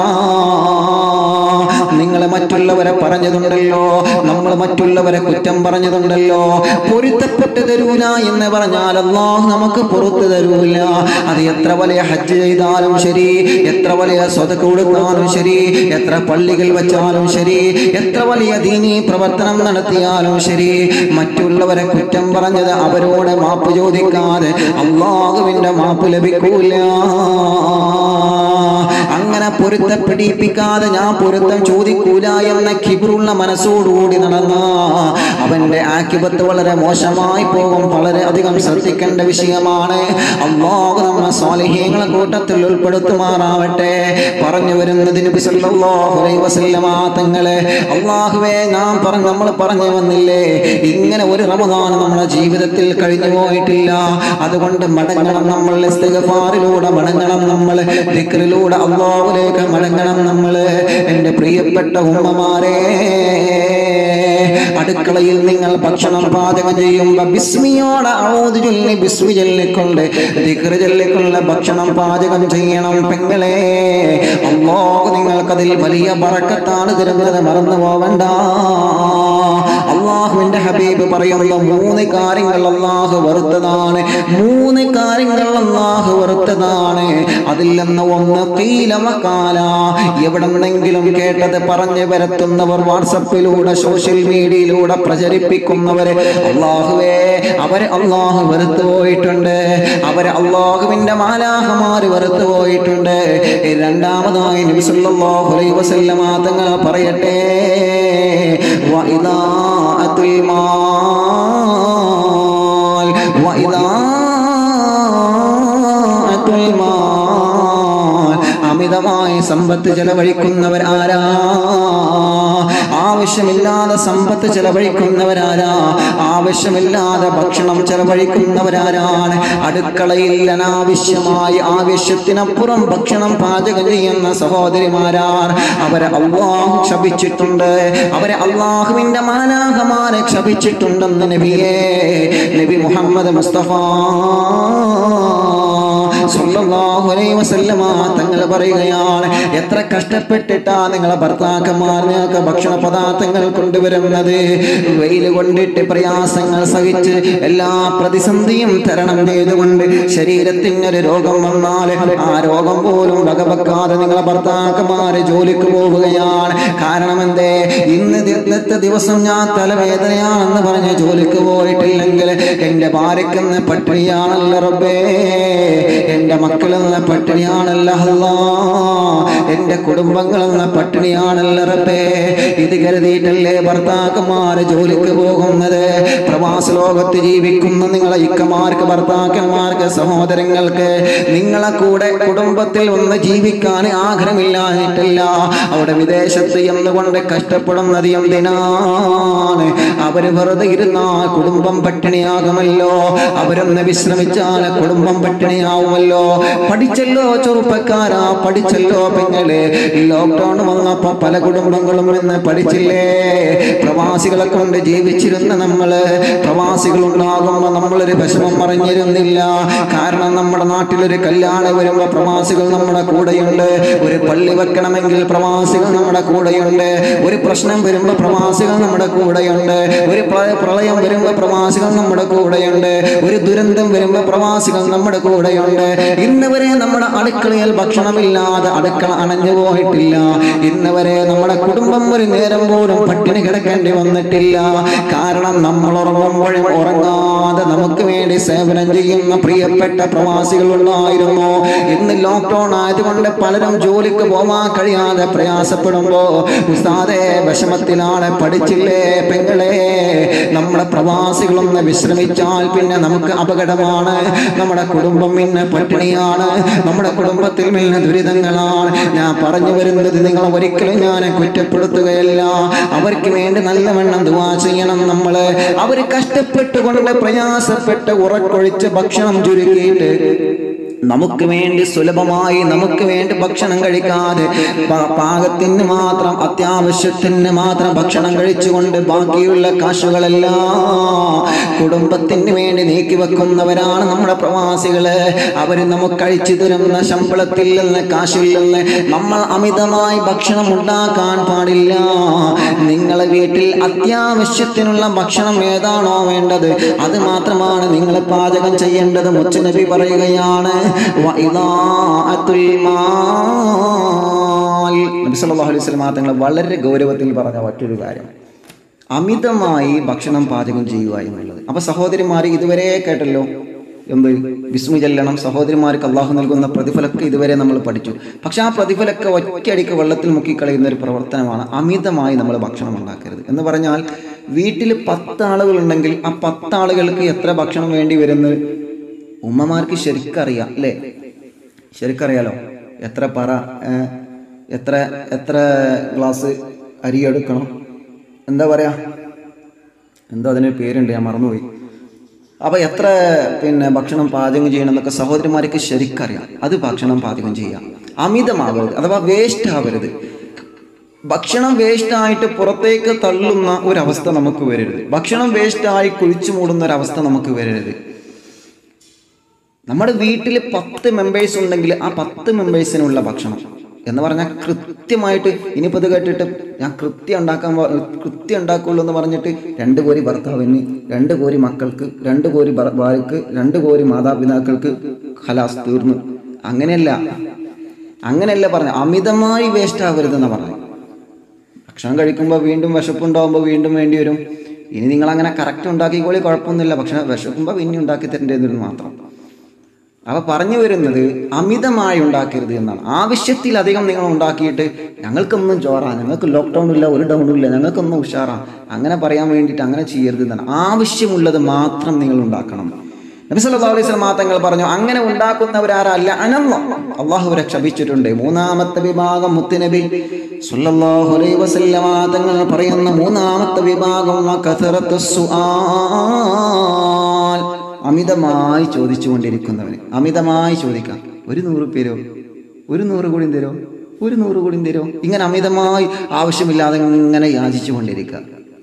നിങ്ങൾ മറ്റുള്ളവരെ പറഞ്ഞതുണ്ടല്ലോ നമ്മൾ മറ്റുള്ളവരെ കുറ്റം പറഞ്ഞതുണ്ടല്ലോ പൊരുത്തപ്പെട്ട് തരൂല എന്ന് പറഞ്ഞാൽ അള്ളാഹ് നമുക്ക് പുറത്തു തരൂല അത് എത്ര വലിയ ഹജ്ജ് ചെയ്താലും ശരി എത്ര വലിയ സ്വതക്ക് കൊടുത്താലും ശരി എത്ര പള്ളികൾ വെച്ചാലും ശരി എത്ര വലിയ ദീനീ പ്രവർത്തനം നടത്തിയാലും ശരി മറ്റുള്ളവരെ കുറ്റം പറഞ്ഞത് അവരോട് മാപ്പ് ചോദിക്കാതെ അള്ളാഹുവിന്റെ മാപ്പ് ലഭിക്കൂല അങ്ങനെ പൊരുത്തപ്പെടിപ്പിക്കാതെ ഞാൻ പൊരുത്തം ചോദിക്കൂല എന്ന കിബിറുള്ള മനസ്സോടുകൂടി നടന്ന അവന്റെ ആക്കിപത്ത് വളരെ മോശമായി പോകും വളരെ അധികം ശ്രദ്ധിക്കേണ്ട വിഷയമാണ് അള്ളാഹു നമ്മ സ്വാലിഹ്യങ്ങളെ കൂട്ടത്തിൽ ഉൾപ്പെടുത്തുമാറാവട്ടെ പറഞ്ഞു വരുന്നതിന് തങ്ങളെ അള്ളാഹുവേ നാം പറഞ്ഞ നമ്മൾ പറഞ്ഞു വന്നില്ലേ ഇങ്ങനെ ഒരു റമദാൻ നമ്മുടെ ജീവിതത്തിൽ കഴിഞ്ഞു പോയിട്ടില്ല അതുകൊണ്ട് മടങ്ങണം നമ്മൾ ഇസ്തിഗ്ഫാറിലൂടെ മടങ്ങണം നമ്മൾ ദിക്റിലൂടെ അള്ളാഹുലേക്ക് മടങ്ങണം നമ്മൾ എൻ്റെ പ്രിയപ്പെട്ട ഉമ്മമാരെ അടുക്കളയിൽ നിങ്ങൾ ഭക്ഷണം പാചകം ചെയ്യുമ്പോ ബിസ്മിയോടെ ഔദ് ചൊല്ലി ബിസ്മി ചൊല്ലിക്കൊണ്ട് ദിക്റ് ചൊല്ലിക്കൊണ്ട് ഭക്ഷണം പാചകം ചെയ്യണം പെങ്ങളെ അള്ളാഹു നിങ്ങൾക്കതിൽ വലിയ ബറക്കത്താണ് തരുന്നത് മറന്നു പോവണ്ട അള്ളാഹുവിന്റെ ഹബീബ് പറയുന്ന മൂന്ന് കാര്യങ്ങൾ അള്ളാഹു വെറുത്തതാണ് മൂന്ന് കാര്യങ്ങൾ അള്ളാഹു വെറുത്തതാണ് അതിൽ നിന്ന് ഒന്ന് കീലമക്കാല എവിടെന്നെങ്കിലും കേട്ടത് പറഞ്ഞു വരത്തുന്നവർ വാട്സപ്പിലൂടെ സോഷ്യൽ മീഡിയയിലൂടെ പ്രചരിപ്പിക്കുന്നവര് അള്ളാഹുവേ അവരെ അള്ളാഹു വെറുത്തു പോയിട്ടുണ്ട് അവരെ അള്ളാഹുവിന്റെ മാലാഹമാര് വെറുത്തു പോയിട്ടുണ്ട് രണ്ടാമതായി നബി സല്ലല്ലാഹു അലൈഹി വസല്ലമ തങ്ങൾ പറയട്ടെ വഇദാഅത്തുൽ മാൽ വഇദാഅത്തുൽ മാൽ അമിതമായി സമ്പത്ത് ചെലവഴിക്കുന്നവർ ആരാ ആവശ്യമില്ലാതെ സമ്പത്ത് ചെലവഴിക്കുന്നവരാരാ ആവശ്യമില്ലാതെ ഭക്ഷണം ചെലവഴിക്കുന്നവരാരാണ് അടുക്കളയിൽ അനാവശ്യമായി ആവശ്യത്തിനപ്പുറം ഭക്ഷണം പാചകം ചെയ്യുന്ന സഹോദരിമാരാർ അവരെ അള്ളാഹു ക്ഷപിച്ചിട്ടുണ്ട് അവരെ അള്ളാഹുവിന്റെ മാലാഹമാരെ ക്ഷപിച്ചിട്ടുണ്ടെന്ന് നബിയേ നബി മുഹമ്മദ് മുസ്തഫ സല്ലല്ലാഹു അലൈഹി വസല്ലമ തങ്ങൾ പറയുകയാണ് എത്ര കഷ്ടപ്പെട്ടിട്ടാ നിങ്ങളെ ഭർത്താക്കന്മാർ നിങ്ങൾക്ക് ഭക്ഷണ പദാർത്ഥങ്ങൾ കൊണ്ടുവരുന്നത് വെയിൽ കൊണ്ടിട്ട് പ്രയാസങ്ങൾ സഹിച്ച് എല്ലാ പ്രതിസന്ധിയും തരണം ചെയ്തുകൊണ്ട് ശരീരത്തിന് ഒരു രോഗം വന്നാൽ ആ രോഗം പോലും വകവെക്കാതെ നിങ്ങളെ ഭർത്താക്കന്മാര് ജോലിക്ക് പോവുകയാണ് കാരണം എന്തേ ഇന്ന് ദി- ഇന്നത്തെ ദിവസം ഞാൻ തലവേദനയാണെന്ന് പറഞ്ഞ് ജോലിക്ക് പോയിട്ടില്ലെങ്കിൽ എന്റെ ഭാര്യക്കെന്ന് പട്ടിണിയാണല്ലോ റബ്ബേ എന്റെ മക്കളെന്ന് പട്ടിണിയാണല്ലോ അല്ലാ എന്റെ കുടുംബങ്ങളെന്ന പട്ടിണിയാണല്ലോ റബ്ബേ ഇത് കരുതിയിട്ടല്ലേ ഭർത്താക്കന്മാര് ജോലിക്ക് പോകുന്നത് പ്രവാസ ലോകത്ത് ജീവിക്കുന്ന നിങ്ങളെ ഇക്കമാർക്ക് ഭർത്താക്കന്മാർക്ക് സഹോദരങ്ങൾക്ക് നിങ്ങളെ കൂടെ കുടുംബത്തിൽ ഒന്ന് ജീവിക്കാൻ ആഗ്രഹമില്ലാഞ്ഞിട്ടില്ല അവിടെ വിദേശത്ത് എന്നുകൊണ്ട് കഷ്ടപ്പെടുന്നത് എന്തിനാണ് അവര് വെറുതെ ഇരുന്ന കുടുംബം പട്ടിണിയാകുമല്ലോ അവരൊന്ന് വിശ്രമിച്ചാൽ കുടുംബം പട്ടിണിയാവുമല്ലോ പഠിച്ചല്ലോ ചെറുപ്പക്കാരാ പഠിച്ചല്ലോ പെങ്ങളെ ഈ ലോക്ക്ഡൌൺ വന്നപ്പോ പല കുടുംബങ്ങളും ഇന്ന് പഠിച്ചില്ലേ പ്രവാസികളെ കൊണ്ട് ജീവിച്ചിരുന്ന നമ്മള് പ്രവാസികൾ ഉണ്ടാകുമ്പോ നമ്മളൊരു വിഷമം അറിഞ്ഞിരുന്നില്ല കാരണം നമ്മുടെ നാട്ടിലൊരു കല്യാണം വരുമ്പോ പ്രവാസികൾ നമ്മുടെ കൂടെയുണ്ട് ഒരു പള്ളി വെക്കണമെങ്കിൽ പ്രവാസികൾ നമ്മുടെ കൂടെയുണ്ട് ഒരു പ്രശ്നം വരുമ്പോ പ്രവാസികൾ നമ്മുടെ കൂടെയുണ്ട് ഒരു പ്ര- പ്രളയം വരുമ്പോ പ്രവാസികൾ നമ്മുടെ കൂടെയുണ്ട് ഒരു ദുരന്തം വരുമ്പോ പ്രവാസികൾ നമ്മുടെ കൂടെയുണ്ട് ഇന്ന് വരെ നമ്മുടെ അടുക്കളയിൽ ഭക്ഷണമില്ലാതെ അടുക്കള അണഞ്ഞു പോയിട്ടില്ല ഇന്ന് വരെ നമ്മുടെ കുടുംബം ഒരു നേരം പോലും പട്ടിണി കിടക്കേണ്ടി വന്നിട്ടില്ല കാരണം നമ്മൾ ഉറങ്ങുമ്പോഴും ഉറങ്ങാതെ നമുക്ക് വേണ്ടി സേവനം ചെയ്യുന്ന പ്രിയപ്പെട്ട പ്രവാസികൾ ഉണ്ടായിരുന്നു ഇന്ന് ലോക്ക്ഡൌൺ ആയതുകൊണ്ട് പലരും ജോലിക്ക് പോവാൻ കഴിയാതെ പ്രയാസപ്പെടുമ്പോ ഉസ്താദെ വിഷമത്തിലാണ് പഠിച്ചില്ലേ പെങ്ങളെ നമ്മുടെ പ്രവാസികളൊന്ന് വിശ്രമിച്ചാൽ പിന്നെ നമുക്ക് അപകടമാണ് നമ്മുടെ കുടുംബം പിന്നെ പട്ടിണിയാണ് നമ്മുടെ കുടുംബത്തിൽ പിന്നെ ദുരിതങ്ങളാണ് ഞാൻ പറഞ്ഞു വരുന്നത് നിങ്ങൾ ഒരിക്കലും ഞാൻ കുറ്റപ്പെടുത്തുകയല്ല അവർക്ക് വേണ്ടി നല്ലവണ്ണം ദുവാ ചെയ്യണം നമ്മള് അവര് കഷ്ടപ്പെട്ടുകൊണ്ട് പ്രയാസപ്പെട്ട് ഉറക്കൊഴിച്ച് ഭക്ഷണം ചുരുക്കിയിട്ട് നമുക്ക് വേണ്ടി സുലഭമായി നമുക്ക് വേണ്ടി ഭക്ഷണം കഴിക്കാതെ പ- പാകത്തിന് മാത്രം അത്യാവശ്യത്തിന് മാത്രം ഭക്ഷണം കഴിച്ചുകൊണ്ട് ബാക്കിയുള്ള കാശുകളെല്ലാം കുടുംബത്തിന് വേണ്ടി നീക്കി വെക്കുന്നവരാണ് നമ്മുടെ പ്രവാസികള് അവര് നമുക്ക് കഴിച്ചു തരുന്ന ശമ്പളത്തിൽ നിന്ന് കാശിൽ നിന്ന് നമ്മൾ അമിതമായി ഭക്ഷണം ഉണ്ടാക്കാൻ പാടില്ല നിങ്ങളെ വീട്ടിൽ അത്യാവശ്യത്തിനുള്ള ഭക്ഷണം ഏതാണോ വേണ്ടത് അത് മാത്രമാണ് നിങ്ങൾ പാചകം ചെയ്യേണ്ടത് മുച്ചനബി പറയുകയാണ് വഇദാഅത്തുൽ മാൽ. നബി സല്ലല്ലാഹു അലൈഹി വസല്ലം തങ്ങൾ വളരെ ഗൗരവത്തിൽ പറഞ്ഞ മറ്റൊരു കാര്യം അമിതമായി ഭക്ഷണം പാചകം ചെയ്യുക എന്നുള്ളത് അപ്പൊ സഹോദരിമാർ ഇതുവരെ കേട്ടല്ലോ എന്ത് വിസ്മു ചെല്ലണം സഹോദരിമാർക്ക് അള്ളാഹു നൽകുന്ന പ്രതിഫലമൊക്കെ ഇതുവരെ നമ്മൾ പഠിച്ചു പക്ഷെ ആ പ്രതിഫലമൊക്കെ ഒറ്റയടിക്ക് വെള്ളത്തിൽ മുക്കിക്കളയുന്ന ഒരു പ്രവർത്തനമാണ് അമിതമായി നമ്മൾ ഭക്ഷണം ഉണ്ടാക്കരുത് എന്ന് പറഞ്ഞാൽ വീട്ടിൽ പത്ത് ആളുകളുണ്ടെങ്കിൽ ആ പത്ത് ആളുകൾക്ക് എത്ര ഭക്ഷണം വേണ്ടി വരുന്നത് ഉമ്മമാർക്ക് ശരിക്കറിയാം അല്ലേ ശരിക്കറിയാലോ എത്ര പറ ഏ, എത്ര എത്ര ഗ്ലാസ് അരി എടുക്കണം എന്താ പറയാ എന്തോ അതിനൊരു പേരുണ്ട് ഞാൻ മറന്നുപോയി അപ്പൊ എത്ര പിന്നെ ഭക്ഷണം പാചകം ചെയ്യണം എന്നൊക്കെ സഹോദരിമാർക്ക് ശരിക്കറിയാം അത് ഭക്ഷണം പാചകം ചെയ്യാം അമിതമാവരുത് അഥവാ വേസ്റ്റ് ആവരുത് ഭക്ഷണം വേസ്റ്റ് ആയിട്ട് പുറത്തേക്ക് തള്ളുന്ന ഒരവസ്ഥ നമുക്ക് വരരുത് ഭക്ഷണം വേസ്റ്റ് ആയി കുഴിച്ചു മൂടുന്ന ഒരവസ്ഥ നമുക്ക് വരരുത് നമ്മുടെ വീട്ടിൽ പത്ത് മെമ്പേഴ്സ് ഉണ്ടെങ്കിൽ ആ പത്ത് മെമ്പേഴ്സിനുള്ള ഭക്ഷണം എന്ന് പറഞ്ഞാൽ കൃത്യമായിട്ട് ഇനിയിപ്പോൾ ഇത് കേട്ടിട്ട് ഞാൻ കൃത്യം ഉണ്ടാക്കാൻ പോ- കൃത്യം ഉണ്ടാക്കുള്ളൂ എന്ന് പറഞ്ഞിട്ട് രണ്ട് കോരി ഭർത്താവിന് രണ്ട് കോരി മക്കൾക്ക് രണ്ട് കോരി ഭർ- ഭാര്യക്ക് രണ്ട് കോരി മാതാപിതാക്കൾക്ക് ഖലാസ് തീർന്നു അങ്ങനെയല്ല അങ്ങനെയല്ല പറഞ്ഞു അമിതമായി വേസ്റ്റ് ആവരുതെന്ന് പറഞ്ഞു ഭക്ഷണം കഴിക്കുമ്പോൾ വീണ്ടും വിശപ്പുണ്ടാകുമ്പോൾ വീണ്ടും വേണ്ടി വരും ഇനി നിങ്ങൾ അങ്ങനെ കറക്റ്റ് ഉണ്ടാക്കിക്കോളി കുഴപ്പമൊന്നുമില്ല പക്ഷെ വിശക്കുമ്പോൾ പിന്നെ ഉണ്ടാക്കി തരേണ്ടതെന്ന് മാത്രം അവ പറഞ്ഞു വരുന്നത് അമിതമായി ഉണ്ടാക്കരുത് എന്നാണ് ആവശ്യത്തിലധികം നിങ്ങൾ ഉണ്ടാക്കിയിട്ട് ഞങ്ങൾക്കൊന്നും ചോറാ ഞങ്ങൾക്ക് ലോക്ക്ഡൗൺ ഇല്ല ഒരു ഡൗണും ഇല്ല ഞങ്ങൾക്കൊന്നും ഉഷാറാ അങ്ങനെ പറയാൻ വേണ്ടിയിട്ട് അങ്ങനെ ചെയ്യരുത് എന്നാണ് ആവശ്യമുള്ളത് മാത്രം നിങ്ങൾ ഉണ്ടാക്കണം നബി സല്ലല്ലാഹു അലൈഹി വസല്ലം തങ്ങൾ പറഞ്ഞു അങ്ങനെ ഉണ്ടാക്കുന്നവരാരല്ല അനല്ല അള്ളാഹു അവരെ ക്ഷപിച്ചിട്ടുണ്ട് മൂന്നാമത്തെ വിഭാഗം മുത്തുനബി സല്ലല്ലാഹു അലൈഹി വസല്ലം തങ്ങൾ പറയുന്ന മൂന്നാമത്തെ വിഭാഗം വകഥറത്തു സുആൽ അമിതമായി ചോദിച്ചുകൊണ്ടിരിക്കുന്നവന് അമിതമായി ചോദിക്കാം ഒരു നൂറ് പേരോ ഒരു നൂറ് കൂടി തരോ ഒരു നൂറ് കൂടി തരോ ഇങ്ങനെ അമിതമായി ആവശ്യമില്ലാതെ ഇങ്ങനെ യാചിച്ചു കൊണ്ടിരിക്കുക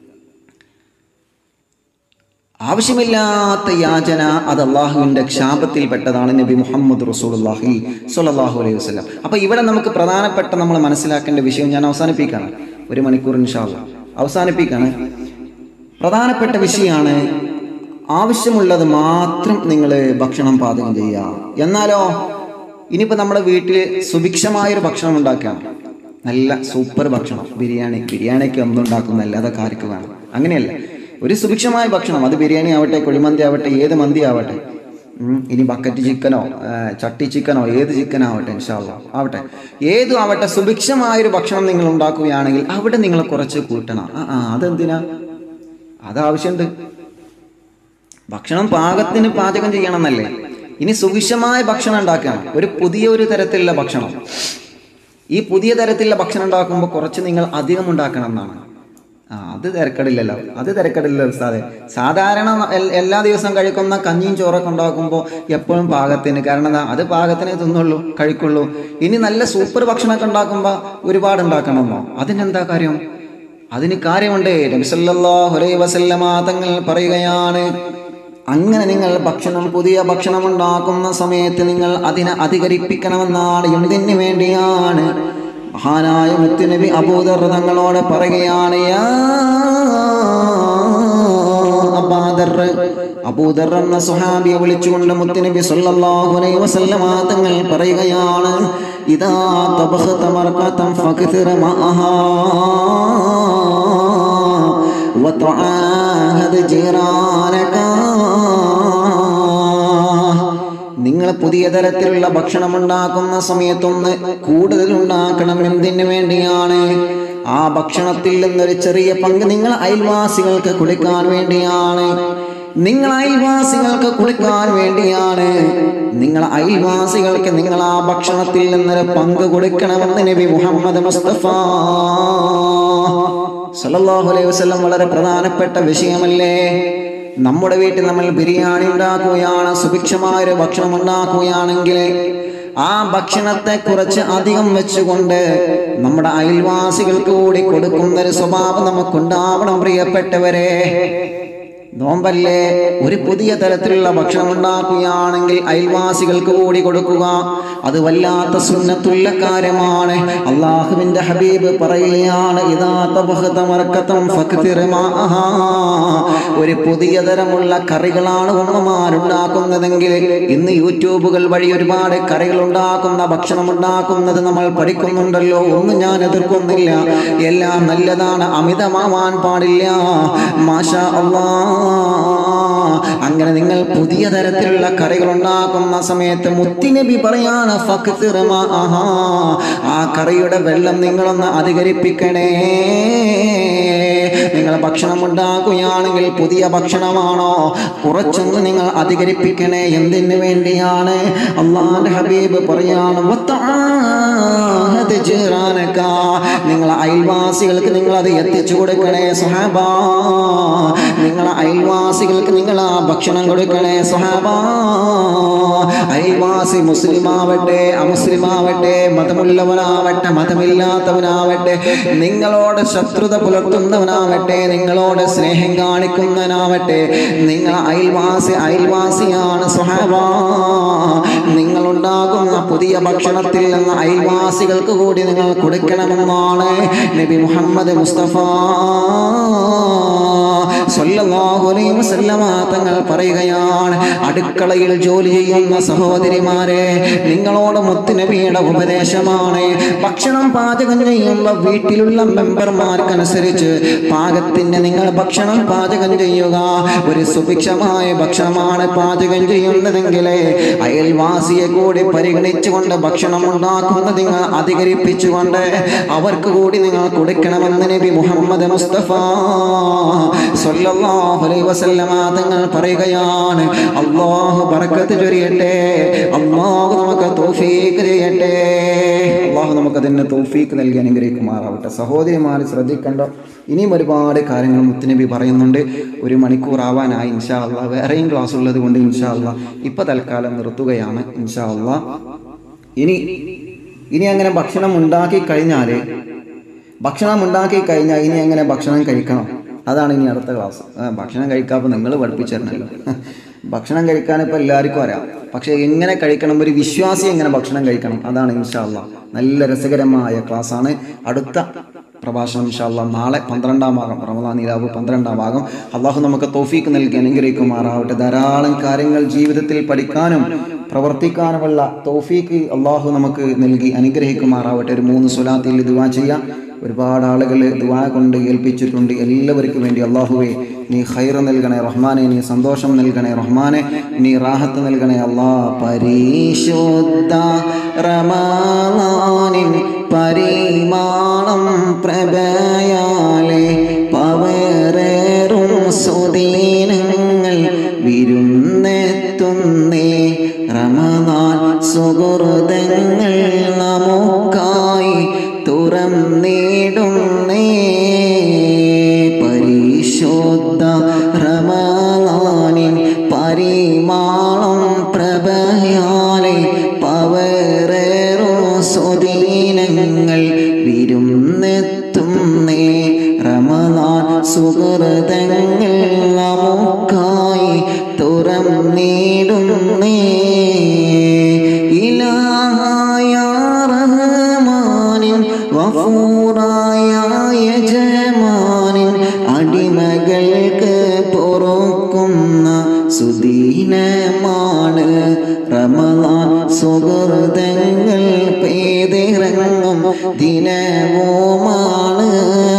ആവശ്യമില്ലാത്ത യാചന അത് അള്ളാഹുവിന്റെ ക്ഷാപത്തിൽപ്പെട്ടതാണ് നബി മുഹമ്മദ് റസൂലുള്ളാഹി സ്വല്ലല്ലാഹു അലൈഹി വസല്ലം അപ്പൊ ഇവിടെ നമുക്ക് പ്രധാനപ്പെട്ട നമ്മൾ മനസ്സിലാക്കേണ്ട വിഷയം ഞാൻ അവസാനിപ്പിക്കുകയാണ് ഒരു മണിക്കൂർ ഇൻഷാല്ല അവസാനിപ്പിക്കുകയാണ് പ്രധാനപ്പെട്ട വിഷയമാണ് ആവശ്യമുള്ളത് മാത്രം നിങ്ങൾ ഭക്ഷണം പാചകം ചെയ്യുക എന്നാലോ ഇനിയിപ്പോൾ നമ്മുടെ വീട്ടിൽ സുഭിക്ഷമായൊരു ഭക്ഷണം ഉണ്ടാക്കുകയാണ് നല്ല സൂപ്പർ ഭക്ഷണം ബിരിയാണി ബിരിയാണിക്ക് ഒന്നും ഉണ്ടാക്കുന്നല്ല അതൊക്കെ ആർക്ക് വേണം അങ്ങനെയല്ല ഒരു സുഭിക്ഷമായ ഭക്ഷണം അത് ബിരിയാണി ആവട്ടെ കുഴിമന്തി ആവട്ടെ ഏത് മന്തി ആവട്ടെ ഉം, ഇനി ബക്കറ്റ് ചിക്കനോ ആ, ചട്ടി ചിക്കനോ ഏത് ചിക്കനാവട്ടെ ഇൻഷാല്ല ആവട്ടെ ഏതും ആവട്ടെ സുഭിക്ഷമായൊരു ഭക്ഷണം നിങ്ങൾ ഉണ്ടാക്കുകയാണെങ്കിൽ അവിടെ നിങ്ങൾ കുറച്ച് കൂട്ടണം ആ ആ അതെന്തിനാ അത് ആവശ്യമുണ്ട് ഭക്ഷണം പാകത്തിന് പാചകം ചെയ്യണം എന്നല്ലേ ഇനി സുഭിക്ഷമായ ഭക്ഷണം ഉണ്ടാക്കണം ഒരു പുതിയ ഒരു തരത്തിലുള്ള ഭക്ഷണം ഈ പുതിയ തരത്തിലുള്ള ഭക്ഷണം ഉണ്ടാക്കുമ്പോൾ കുറച്ച് നിങ്ങൾ അധികം ഉണ്ടാക്കണം എന്നാണ് ആ അത് തിരക്കടില്ലല്ലോ അത് തിരക്കടില്ല ഉസ്താദെ സാധാരണ എൽ- എല്ലാ ദിവസവും കഴിക്കുന്ന കഞ്ഞിയും ചോറൊക്കെ ഉണ്ടാക്കുമ്പോൾ എപ്പോഴും പാകത്തിന് കാരണം എന്താ അത് പാകത്തിന് തിന്നുള്ളൂ കഴിക്കുള്ളൂ ഇനി നല്ല സൂപ്പർ ഭക്ഷണമൊക്കെ ഉണ്ടാക്കുമ്പോൾ ഒരുപാട് ഉണ്ടാക്കണമെന്നോ അതിനെന്താ കാര്യം അതിന് കാര്യമുണ്ട് നബിസല്ലാഹു അലൈഹി വസല്ലമ തങ്ങൾ പറയുകയാണ് അങ്ങനെ നിങ്ങൾ ഭക്ഷണം പുതിയ ഭക്ഷണം ഉണ്ടാക്കുന്ന സമയത്ത് നിങ്ങൾ അതിനെ അധികരിപ്പിക്കണമെന്നാണ് എന്തിനു വേണ്ടിയാണ് മഹാനായ മുത്തുനബി അബൂദർ തങ്ങളോട് പറയുകയാണ് യാ അബാദർ അബൂദർ എന്ന സുഹാബിയെ വിളിച്ചുകൊണ്ട് മുത്തുനബി സല്ലല്ലാഹു അലൈഹി വസല്ലമ തങ്ങൾ പറയുകയാണ് ഇദാ തബഖത മർഖതൻ ഫക്തിർ മഅഹാ وتعاهد جيرانك നിങ്ങൾ പുതിയ തരത്തിലുള്ള ഭക്ഷണം ഉണ്ടാക്കുന്ന സമയത്തൊന്ന് കൂടുതൽ ഉണ്ടാക്കണം എന്തിനു വേണ്ടിയാണ് ആ ഭക്ഷണത്തിൽ നിന്നൊരു ചെറിയ പങ്ക് നിങ്ങൾ അയൽവാസികൾക്ക് കൊടുക്കാൻ വേണ്ടിയാണ് നിങ്ങൾ അയൽവാസികൾക്ക് കൊടുക്കാൻ വേണ്ടിയാണ് നിങ്ങൾ അയൽവാസികൾക്ക് നിങ്ങൾ ആ ഭക്ഷണത്തിൽ നിന്നൊരു പങ്ക് കൊടുക്കണമെന്ന് നബി മുഹമ്മദ് മുസ്തഫ സല്ലല്ലാഹു അലൈഹി വസല്ലം വളരെ പ്രധാനപ്പെട്ട വിഷയമല്ലേ നമ്മുടെ വീട്ടിൽ നമ്മൾ ബിരിയാണി ഉണ്ടാക്കുകയാണ് സുഭിക്ഷമായ ഒരു ഭക്ഷണം ഉണ്ടാക്കുകയാണെങ്കിൽ ആ ഭക്ഷണത്തെ കുറച്ച് അധികം വെച്ചുകൊണ്ട് നമ്മുടെ അയൽവാസികൾക്ക് കൂടി കൊടുക്കുന്ന ഒരു സ്വഭാവം നമുക്കുണ്ടാവണം പ്രിയപ്പെട്ടവരെ നോമ്പല്ലേ ഒരു പുതിയ തരത്തിലുള്ള ഭക്ഷണം ഉണ്ടാക്കുകയാണെങ്കിൽ അയൽവാസികൾക്ക് കൂടി കൊടുക്കുക അത് വല്ലാത്ത സുന്നത്തുള്ള കാര്യമാണ് അള്ളാഹുവിന്റെ ഹബീബ് പറയുകയാണ് ഇതാ തബഹത മറക്കത്തം ഫക്തിർ മാഅഹാ. ഒരു പുതിയ തരമുള്ള കറികളാണ് ഉമ്മമാരുണ്ടാക്കുന്നതെങ്കിൽ ഇന്ന് യൂട്യൂബുകൾ വഴി ഒരുപാട് കറികൾ ഉണ്ടാക്കുന്ന ഭക്ഷണം ഉണ്ടാക്കുന്നത് നമ്മൾ പഠിക്കുന്നുണ്ടല്ലോ ഒന്നും ഞാൻ എതിർക്കുന്നില്ല എല്ലാം നല്ലതാണ് അമിതമാവാൻ പാടില്ല മാഷാ അള്ളാ അങ്ങനെ നിങ്ങൾ പുതിയ തരത്തിലുള്ള കറികൾ ഉണ്ടാക്കുന്ന സമയത്ത് മുത്തിനബി പറയാണ് ഫക്തിർ മാഅഹാ. ആ കറിയുടെ വെള്ളം നിങ്ങളൊന്ന് അധികരിപ്പിക്കണേ നിങ്ങൾ ഭക്ഷണം ഉണ്ടാക്കുകയാണെങ്കിൽ പുതിയ ഭക്ഷണമാണോ കുറച്ചൊന്ന് നിങ്ങൾ അധികരിപ്പിക്കണേ എന്തിനു വേണ്ടിയാണ് അള്ളാന്റെ ഹബീബ് പറയാണ് "വത്തആഹദ് ജീറാനക." നിങ്ങൾ അയൽവാസികൾക്ക് നിങ്ങൾ അത് എത്തിച്ചു കൊടുക്കണേ സുഹാബ നിങ്ങൾ അയൽവാസികൾക്ക് നിങ്ങൾ ആ ഭക്ഷണം കൊടുക്കണേ സുഹാബ അയൽവാസി മുസ്ലിം ആവട്ടെ അമുസ്ലിം ആവട്ടെ മതമുള്ളവനാവട്ടെ മതമില്ലാത്തവനാവട്ടെ നിങ്ങളോട് ശത്രുത പുലർത്തുന്നവനാവട്ടെ നിങ്ങളോട് സ്നേഹം കാണിക്കുന്നവനാവട്ടെ നിങ്ങൾ അയൽവാസി അയൽവാസിയാണ് സുഹാബ നിങ്ങൾ ഉണ്ടാകുന്ന പുതിയ ഭക്ഷണത്തിൽ നിന്ന് അയൽവാസികൾക്ക് കൂടി നിങ്ങൾ കൊടുക്കണമെന്നാണ് നബി മുഹമ്മദ് മുസ്തഫ സ്വല്ലല്ലാഹു അലൈഹി വസല്ലമ തങ്ങൾ പറയുകയാണ് അടുക്കളയിൽ ജോലി ചെയ്യുന്ന സഹോദരിമാരെ നിങ്ങളോട് മുത്തുനബിയുടെ ഉപദേശമാണ് ഭക്ഷണം പാചകം ചെയ്യുമ്പോൾ വീട്ടിലുള്ള മെമ്പർമാർക്കനുസരിച്ച് പാകത്തിന് നിങ്ങൾ ഭക്ഷണം പാചകം ചെയ്യുക ഒരു സുഭിക്ഷമായ ഭക്ഷണമാണ് പാചകം ചെയ്യുന്നതെങ്കിൽ അയൽവാസിയെ കൂടി പരിഗണിച്ചുകൊണ്ട് ഭക്ഷണം ഉണ്ടാക്കുന്നത് നിങ്ങൾ അധികരിപ്പിച്ചുകൊണ്ട് അവർക്ക് കൂടി നിങ്ങൾ കൊടുക്കണമെന്ന് നബി മുഹമ്മദ് മുസ്തഫ സ്വല്ലല്ലാഹു അലൈഹി വസല്ലമ തങ്ങൾ പറയുകയാണ് അല്ലാഹു ബറക്കത്ത് ചൊരിയട്ടെ അല്ലാഹു നമുക്ക് തൗഫീഖ് ചെയ്യട്ടെ അല്ലാഹു നമുക്ക് അതിന് തൗഫീഖ് നൽകി അനുഗ്രഹിക്കുമാറാവട്ടെ സഹോദരിമാർ ശ്രദ്ധിക്കേണ്ട ഇനിയും ഒരുപാട് കാര്യങ്ങൾ മുത്തുനബി പറയുന്നുണ്ട് ഒരു മണിക്കൂർ ആവാനായി ഇൻഷാ അല്ലാ വേറെയും ക്ലാസ് ഉള്ളത് കൊണ്ട് ഇൻഷാ അല്ലാ ഇപ്പൊ തൽക്കാലം നിർത്തുകയാണ് ഇൻഷാ അല്ലാ ഇനി ഇനി അങ്ങനെ ഭക്ഷണം ഉണ്ടാക്കി കഴിഞ്ഞാൽ ഭക്ഷണം ഉണ്ടാക്കി കഴിഞ്ഞാൽ ഇനി എങ്ങനെ ഭക്ഷണം കഴിക്കണം അതാണ് ഇനി അടുത്ത ക്ലാസ് ആ, ഭക്ഷണം കഴിക്കാപ്പോൾ നിങ്ങൾ പഠിപ്പിച്ചു തരണമല്ലോ ഭക്ഷണം കഴിക്കാൻ ഇപ്പോൾ എല്ലാവർക്കും അറിയാം പക്ഷേ എങ്ങനെ കഴിക്കണം ഒരു വിശ്വാസി എങ്ങനെ ഭക്ഷണം കഴിക്കണം അതാണ് ഇൻഷാല്ല നല്ല രസകരമായ ക്ലാസ്സാണ് അടുത്ത പ്രഭാഷണം ഇൻഷാല്ല നാളെ പന്ത്രണ്ടാം ഭാഗം റമദാൻ നിലാവ് പന്ത്രണ്ടാം ഭാഗം അള്ളാഹു നമുക്ക് തോഫീക്ക് നൽകി അനുഗ്രഹിക്കുമാറാവട്ടെ ധാരാളം കാര്യങ്ങൾ ജീവിതത്തിൽ പഠിക്കാനും പ്രവർത്തിക്കാനുമുള്ള തോഫീക്ക് അള്ളാഹു നമുക്ക് നൽകി അനുഗ്രഹിക്കുമാറാവട്ടെ ഒരു മൂന്ന് സ്വലാത്തിൽ ദുവാ ചെയ്യാം ഒരുപാട് ആളുകൾ ദുവാ കൊണ്ട് ഏൽപ്പിച്ചിട്ടുണ്ട് എല്ലാവർക്കും വേണ്ടി അള്ളാഹുവെ നീ ഖൈർ നൽകണേ റഹ്മാനെ നീ സന്തോഷം നൽകണേ റഹ്മാനെ നീ റാഹത്ത് നൽകണേ അല്ലാ പരിശുദ്ധ റമാനിൻ പരിമാണം പ്രഭയാലെ പവറേറും സുദീനങ്ങൾ വിരുന്നെത്തുന്നേ റമദാൻ സുഹൃതങ്ങൾ നമുക്കായി തുറന്നിടുന്നേ പരിശുദ്ധ റമദാനിൻ പരിമാളം പ്രഭയാലെ പവറേറോ സുദീനങ്ങൾ വിരുന്നെത്തുന്നേ റമദാൻ സുഹൃതങ്ങൾ നമുക്കായി തുറന്നിടുന്നേ ഇലാഹായ റഹ്മാനിൻ വഫൂറായ യജമാനിൻ അടിമകൾക്ക് പൊറുക്കുന്ന സുദീനമാണ് റമദാൻ സുഹൃതങ്ങൾ പേതിറങ്ങും ദിനവുമാണ്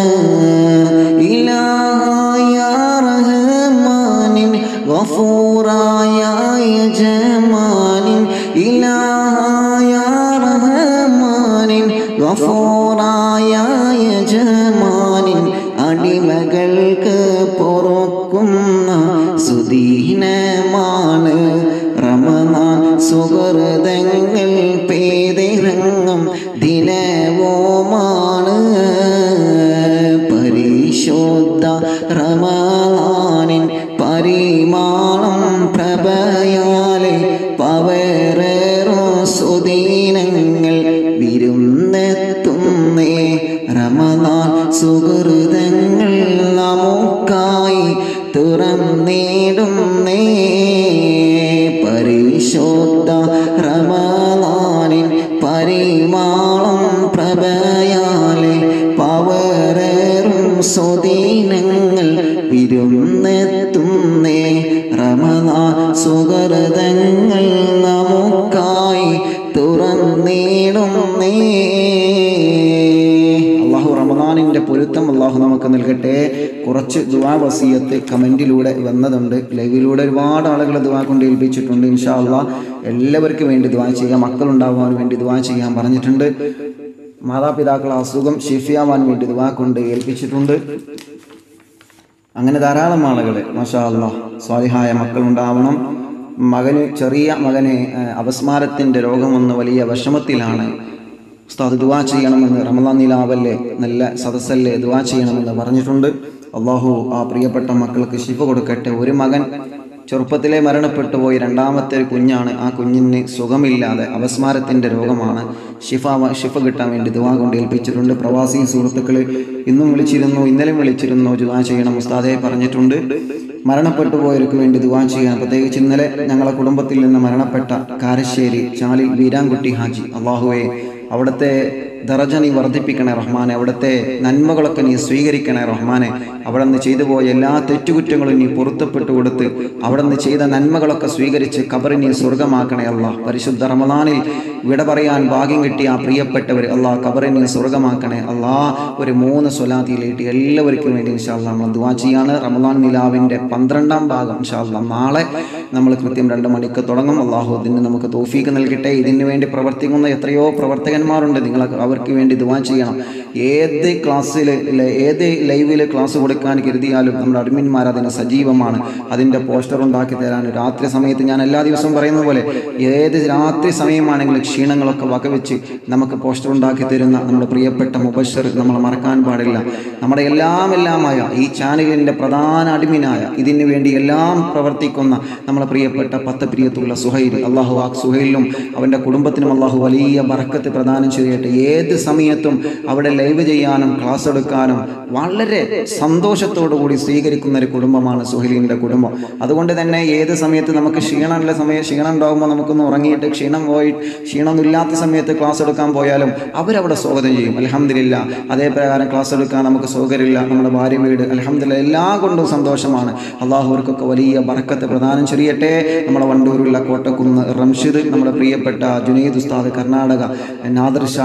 ഇലായ റഹ്മാനിൻ ഗഫൂറായ യജമാനിൻ ഇലായ റഹ്മാനിൻ ഗഫൂറായ യജമാനിൻ അടിമകൾക്ക് പൊറുക്കുന്ന സുദീനമാണ് റമദാൻ സുഹൃതങ്ങൾ പേതിറങ്ങും ദിനവുമാണ് പരിശുദ്ധ റമദാനിൻ പരിമാണം പ്രഭയാലെ പവറേറോ സുദീനങ്ങൾ വിരുന്നെത്തുന്നേ റമദാൻ സുഹൃതങ്ങൾ നമുക്കായി തുറന്നിടുന്നേ പരിശുദ്ധ റമദാനിൻ പരിമാളം പ്രഭയാലെ പവറേറും സുദീനങ്ങൾ വിരുന്നെത്തുന്നേ റമദാൻ സുഹൃതങ്ങൾ നമുക്കായി തുറന്നിടുന്നേ അള്ളാഹു റമദാനിൻ്റെ പൊരുത്തം അള്ളാഹു നമുക്ക് നൽകട്ടെ കുറച്ച് ദുവാ വസീയത്ത് കമൻറ്റിലൂടെ വന്നതുണ്ട് ലൈവിലൂടെ ഒരുപാട് ആളുകൾ ദുവാ കൊണ്ട് ഏൽപ്പിച്ചിട്ടുണ്ട് ഇൻഷാ അള്ളാഹ് എല്ലാവർക്കും വേണ്ടി ദുവാ ചെയ്യാം മക്കളുണ്ടാവാൻ വേണ്ടി ദുവാ ചെയ്യാൻ പറഞ്ഞിട്ടുണ്ട് മാതാപിതാക്കൾ അസുഖം ഷിഫിയാവാൻ വേണ്ടി ദുവാ കൊണ്ട് ഏൽപ്പിച്ചിട്ടുണ്ട് അങ്ങനെ ധാരാളം ആളുകൾ മാഷാ അള്ളാഹ് സ്വാലിഹായ മക്കളുണ്ടാവണം മകന് ചെറിയ മകന് ഏഹ്, അപസ്മാരത്തിൻ്റെ രോഗം വന്ന് വലിയ വിഷമത്തിലാണ് ഉസ്താദ് ദുവാ ചെയ്യണമെന്ന് റമദാൻ നിലാവല്ലേ നല്ല സദസ്സല്ലേ ദുവാ ചെയ്യണമെന്ന് പറഞ്ഞിട്ടുണ്ട് അള്ളാഹു ആ പ്രിയപ്പെട്ട മക്കൾക്ക് ശിഫ കൊടുക്കട്ടെ ഒരു മകൻ ചെറുപ്പത്തിലെ മരണപ്പെട്ടു പോയി രണ്ടാമത്തെ ഒരു കുഞ്ഞാണ് ആ കുഞ്ഞിന് സുഖമില്ലാതെ അപസ്മാരത്തിൻ്റെ രോഗമാണ് ഷിഫ ഷിഫ കിട്ടാൻ വേണ്ടി ദുവാ കൊണ്ട് ഏൽപ്പിച്ചിട്ടുണ്ട് പ്രവാസി സുഹൃത്തുക്കൾ ഇന്നും വിളിച്ചിരുന്നു ഇന്നലെയും വിളിച്ചിരുന്നു ദുവാ ചെയ്യണം ഉസ്താദെ പറഞ്ഞിട്ടുണ്ട് മരണപ്പെട്ടു പോയവർക്ക് വേണ്ടി ദുവാ ചെയ്യാൻ പ്രത്യേകിച്ച് ഇന്നലെ ഞങ്ങളെ കുടുംബത്തിൽ നിന്ന് മരണപ്പെട്ട കാരശ്ശേരി ചാലി വീരാൻകുട്ടി ഹാജി അള്ളാഹുവെ അവിടുത്തെ ദറജ നീ വർദ്ധിപ്പിക്കണേ റഹ്മാനെ അവിടുത്തെ നന്മകളൊക്കെ നീ സ്വീകരിക്കണേ റഹ്മാനെ അവിടെ നിന്ന് ചെയ്തു പോയ എല്ലാ തെറ്റുകുറ്റങ്ങളും നീ പൊരുത്തപ്പെട്ടു കൊടുത്ത് അവിടെ നിന്ന് ചെയ്ത നന്മകളൊക്കെ സ്വീകരിച്ച് കബറി നീ സ്വർഗമാക്കണേ അല്ലാ പരിശുദ്ധ റമദാനിൽ വിട പറയാൻ ഭാഗ്യം കിട്ടിയ ആ പ്രിയപ്പെട്ടവർ അല്ലാ കബറി നീ സ്വർഗമാക്കണേ അല്ലാ ഒരു മൂന്ന് സ്വലാത്തിയിലേറ്റ് എല്ലാവർക്കും വേണ്ടി ഇൻഷാല്ല നമ്മൾ ദുവാ ചെയ്യാണ് റമദാൻ നിലാവിൻ്റെ പന്ത്രണ്ടാം ഭാഗം ഇൻഷാല്ല നാളെ നമ്മൾ കൃത്യം രണ്ട് മണിക്ക് തുടങ്ങും അള്ളാഹു ഇതിന് നമുക്ക് തോഫീക്ക് നൽകട്ടെ ഇതിന് വേണ്ടി പ്രവർത്തിക്കുന്ന എത്രയോ പ്രവർത്തകന്മാരുണ്ട് നിങ്ങൾ അവർക്ക് വേണ്ടി ദുവാ ചെയ്യണം ഏത് ക്ലാസ്സിൽ ഏത് ലൈവിൽ ക്ലാസ് കൊടുക്കാൻ കരുതിയാലും നമ്മുടെ അഡ്മിന്മാർ അതിന് സജീവമാണ് അതിൻ്റെ പോസ്റ്റർ ഉണ്ടാക്കി തരാൻ രാത്രി സമയത്ത് ഞാൻ എല്ലാ ദിവസവും പറയുന്ന പോലെ ഏത് രാത്രി സമയമാണെങ്കിലും ക്ഷീണങ്ങളൊക്കെ വകവെച്ച് നമുക്ക് പോസ്റ്റർ ഉണ്ടാക്കി തരുന്ന നമ്മുടെ പ്രിയപ്പെട്ട മുബഷർ നമ്മൾ മറക്കാൻ പാടില്ല നമ്മുടെ എല്ലാം എല്ലാമായ ഈ ചാനലിൻ്റെ പ്രധാന അടിമിനായ ഇതിനു വേണ്ടി എല്ലാം പ്രവർത്തിക്കുന്ന നമ്മളെ പ്രിയപ്പെട്ട പത്ത് പ്രിയത്തുള്ള സുഹൈൽ അള്ളാഹു ആ സുഹൈലിനും അവൻ്റെ കുടുംബത്തിനും അള്ളാഹു വലിയ ബറക്കത്ത് പ്രദാനം ചെയ്യട്ടെ ഏത് സമയത്തും അവിടെ ലൈവ് ചെയ്യാനും ക്ലാസ് എടുക്കാനും വളരെ സന്തോഷത്തോടു കൂടി സ്വീകരിക്കുന്ന ഒരു കുടുംബമാണ് സുഹൈലിൻ്റെ കുടുംബം അതുകൊണ്ട് തന്നെ ഏത് സമയത്ത് നമുക്ക് ക്ഷീണമുള്ള സമയം ക്ഷീണം ഉണ്ടാകുമ്പോൾ നമുക്കൊന്ന് ഉറങ്ങിയിട്ട് ക്ഷീണം പോയി ക്ഷീണമൊന്നുമില്ലാത്ത സമയത്ത് ക്ലാസ് എടുക്കാൻ പോയാലും അവരവിടെ സ്വാഗതം ചെയ്യും അലഹമില്ല അതേ പ്രകാരം ക്ലാസ് എടുക്കാൻ നമുക്ക് സൗകര്യമില്ല നമ്മുടെ ഭാര്യ വീട് അലഹമില്ല എല്ലാം കൊണ്ടും സന്തോഷമാണ് അള്ളാഹുവർക്കൊക്കെ വലിയ ബറക്കത്ത് പ്രദാനം ചെയ്യട്ടെ നമ്മുടെ വണ്ടൂരുള്ള കോട്ടക്കുന്ന് റംഷിദ് നമ്മുടെ പ്രിയപ്പെട്ട ജുനൈദ് ഉസ്താദ് കർണാടക നാദർ ഷാ ഏഹ്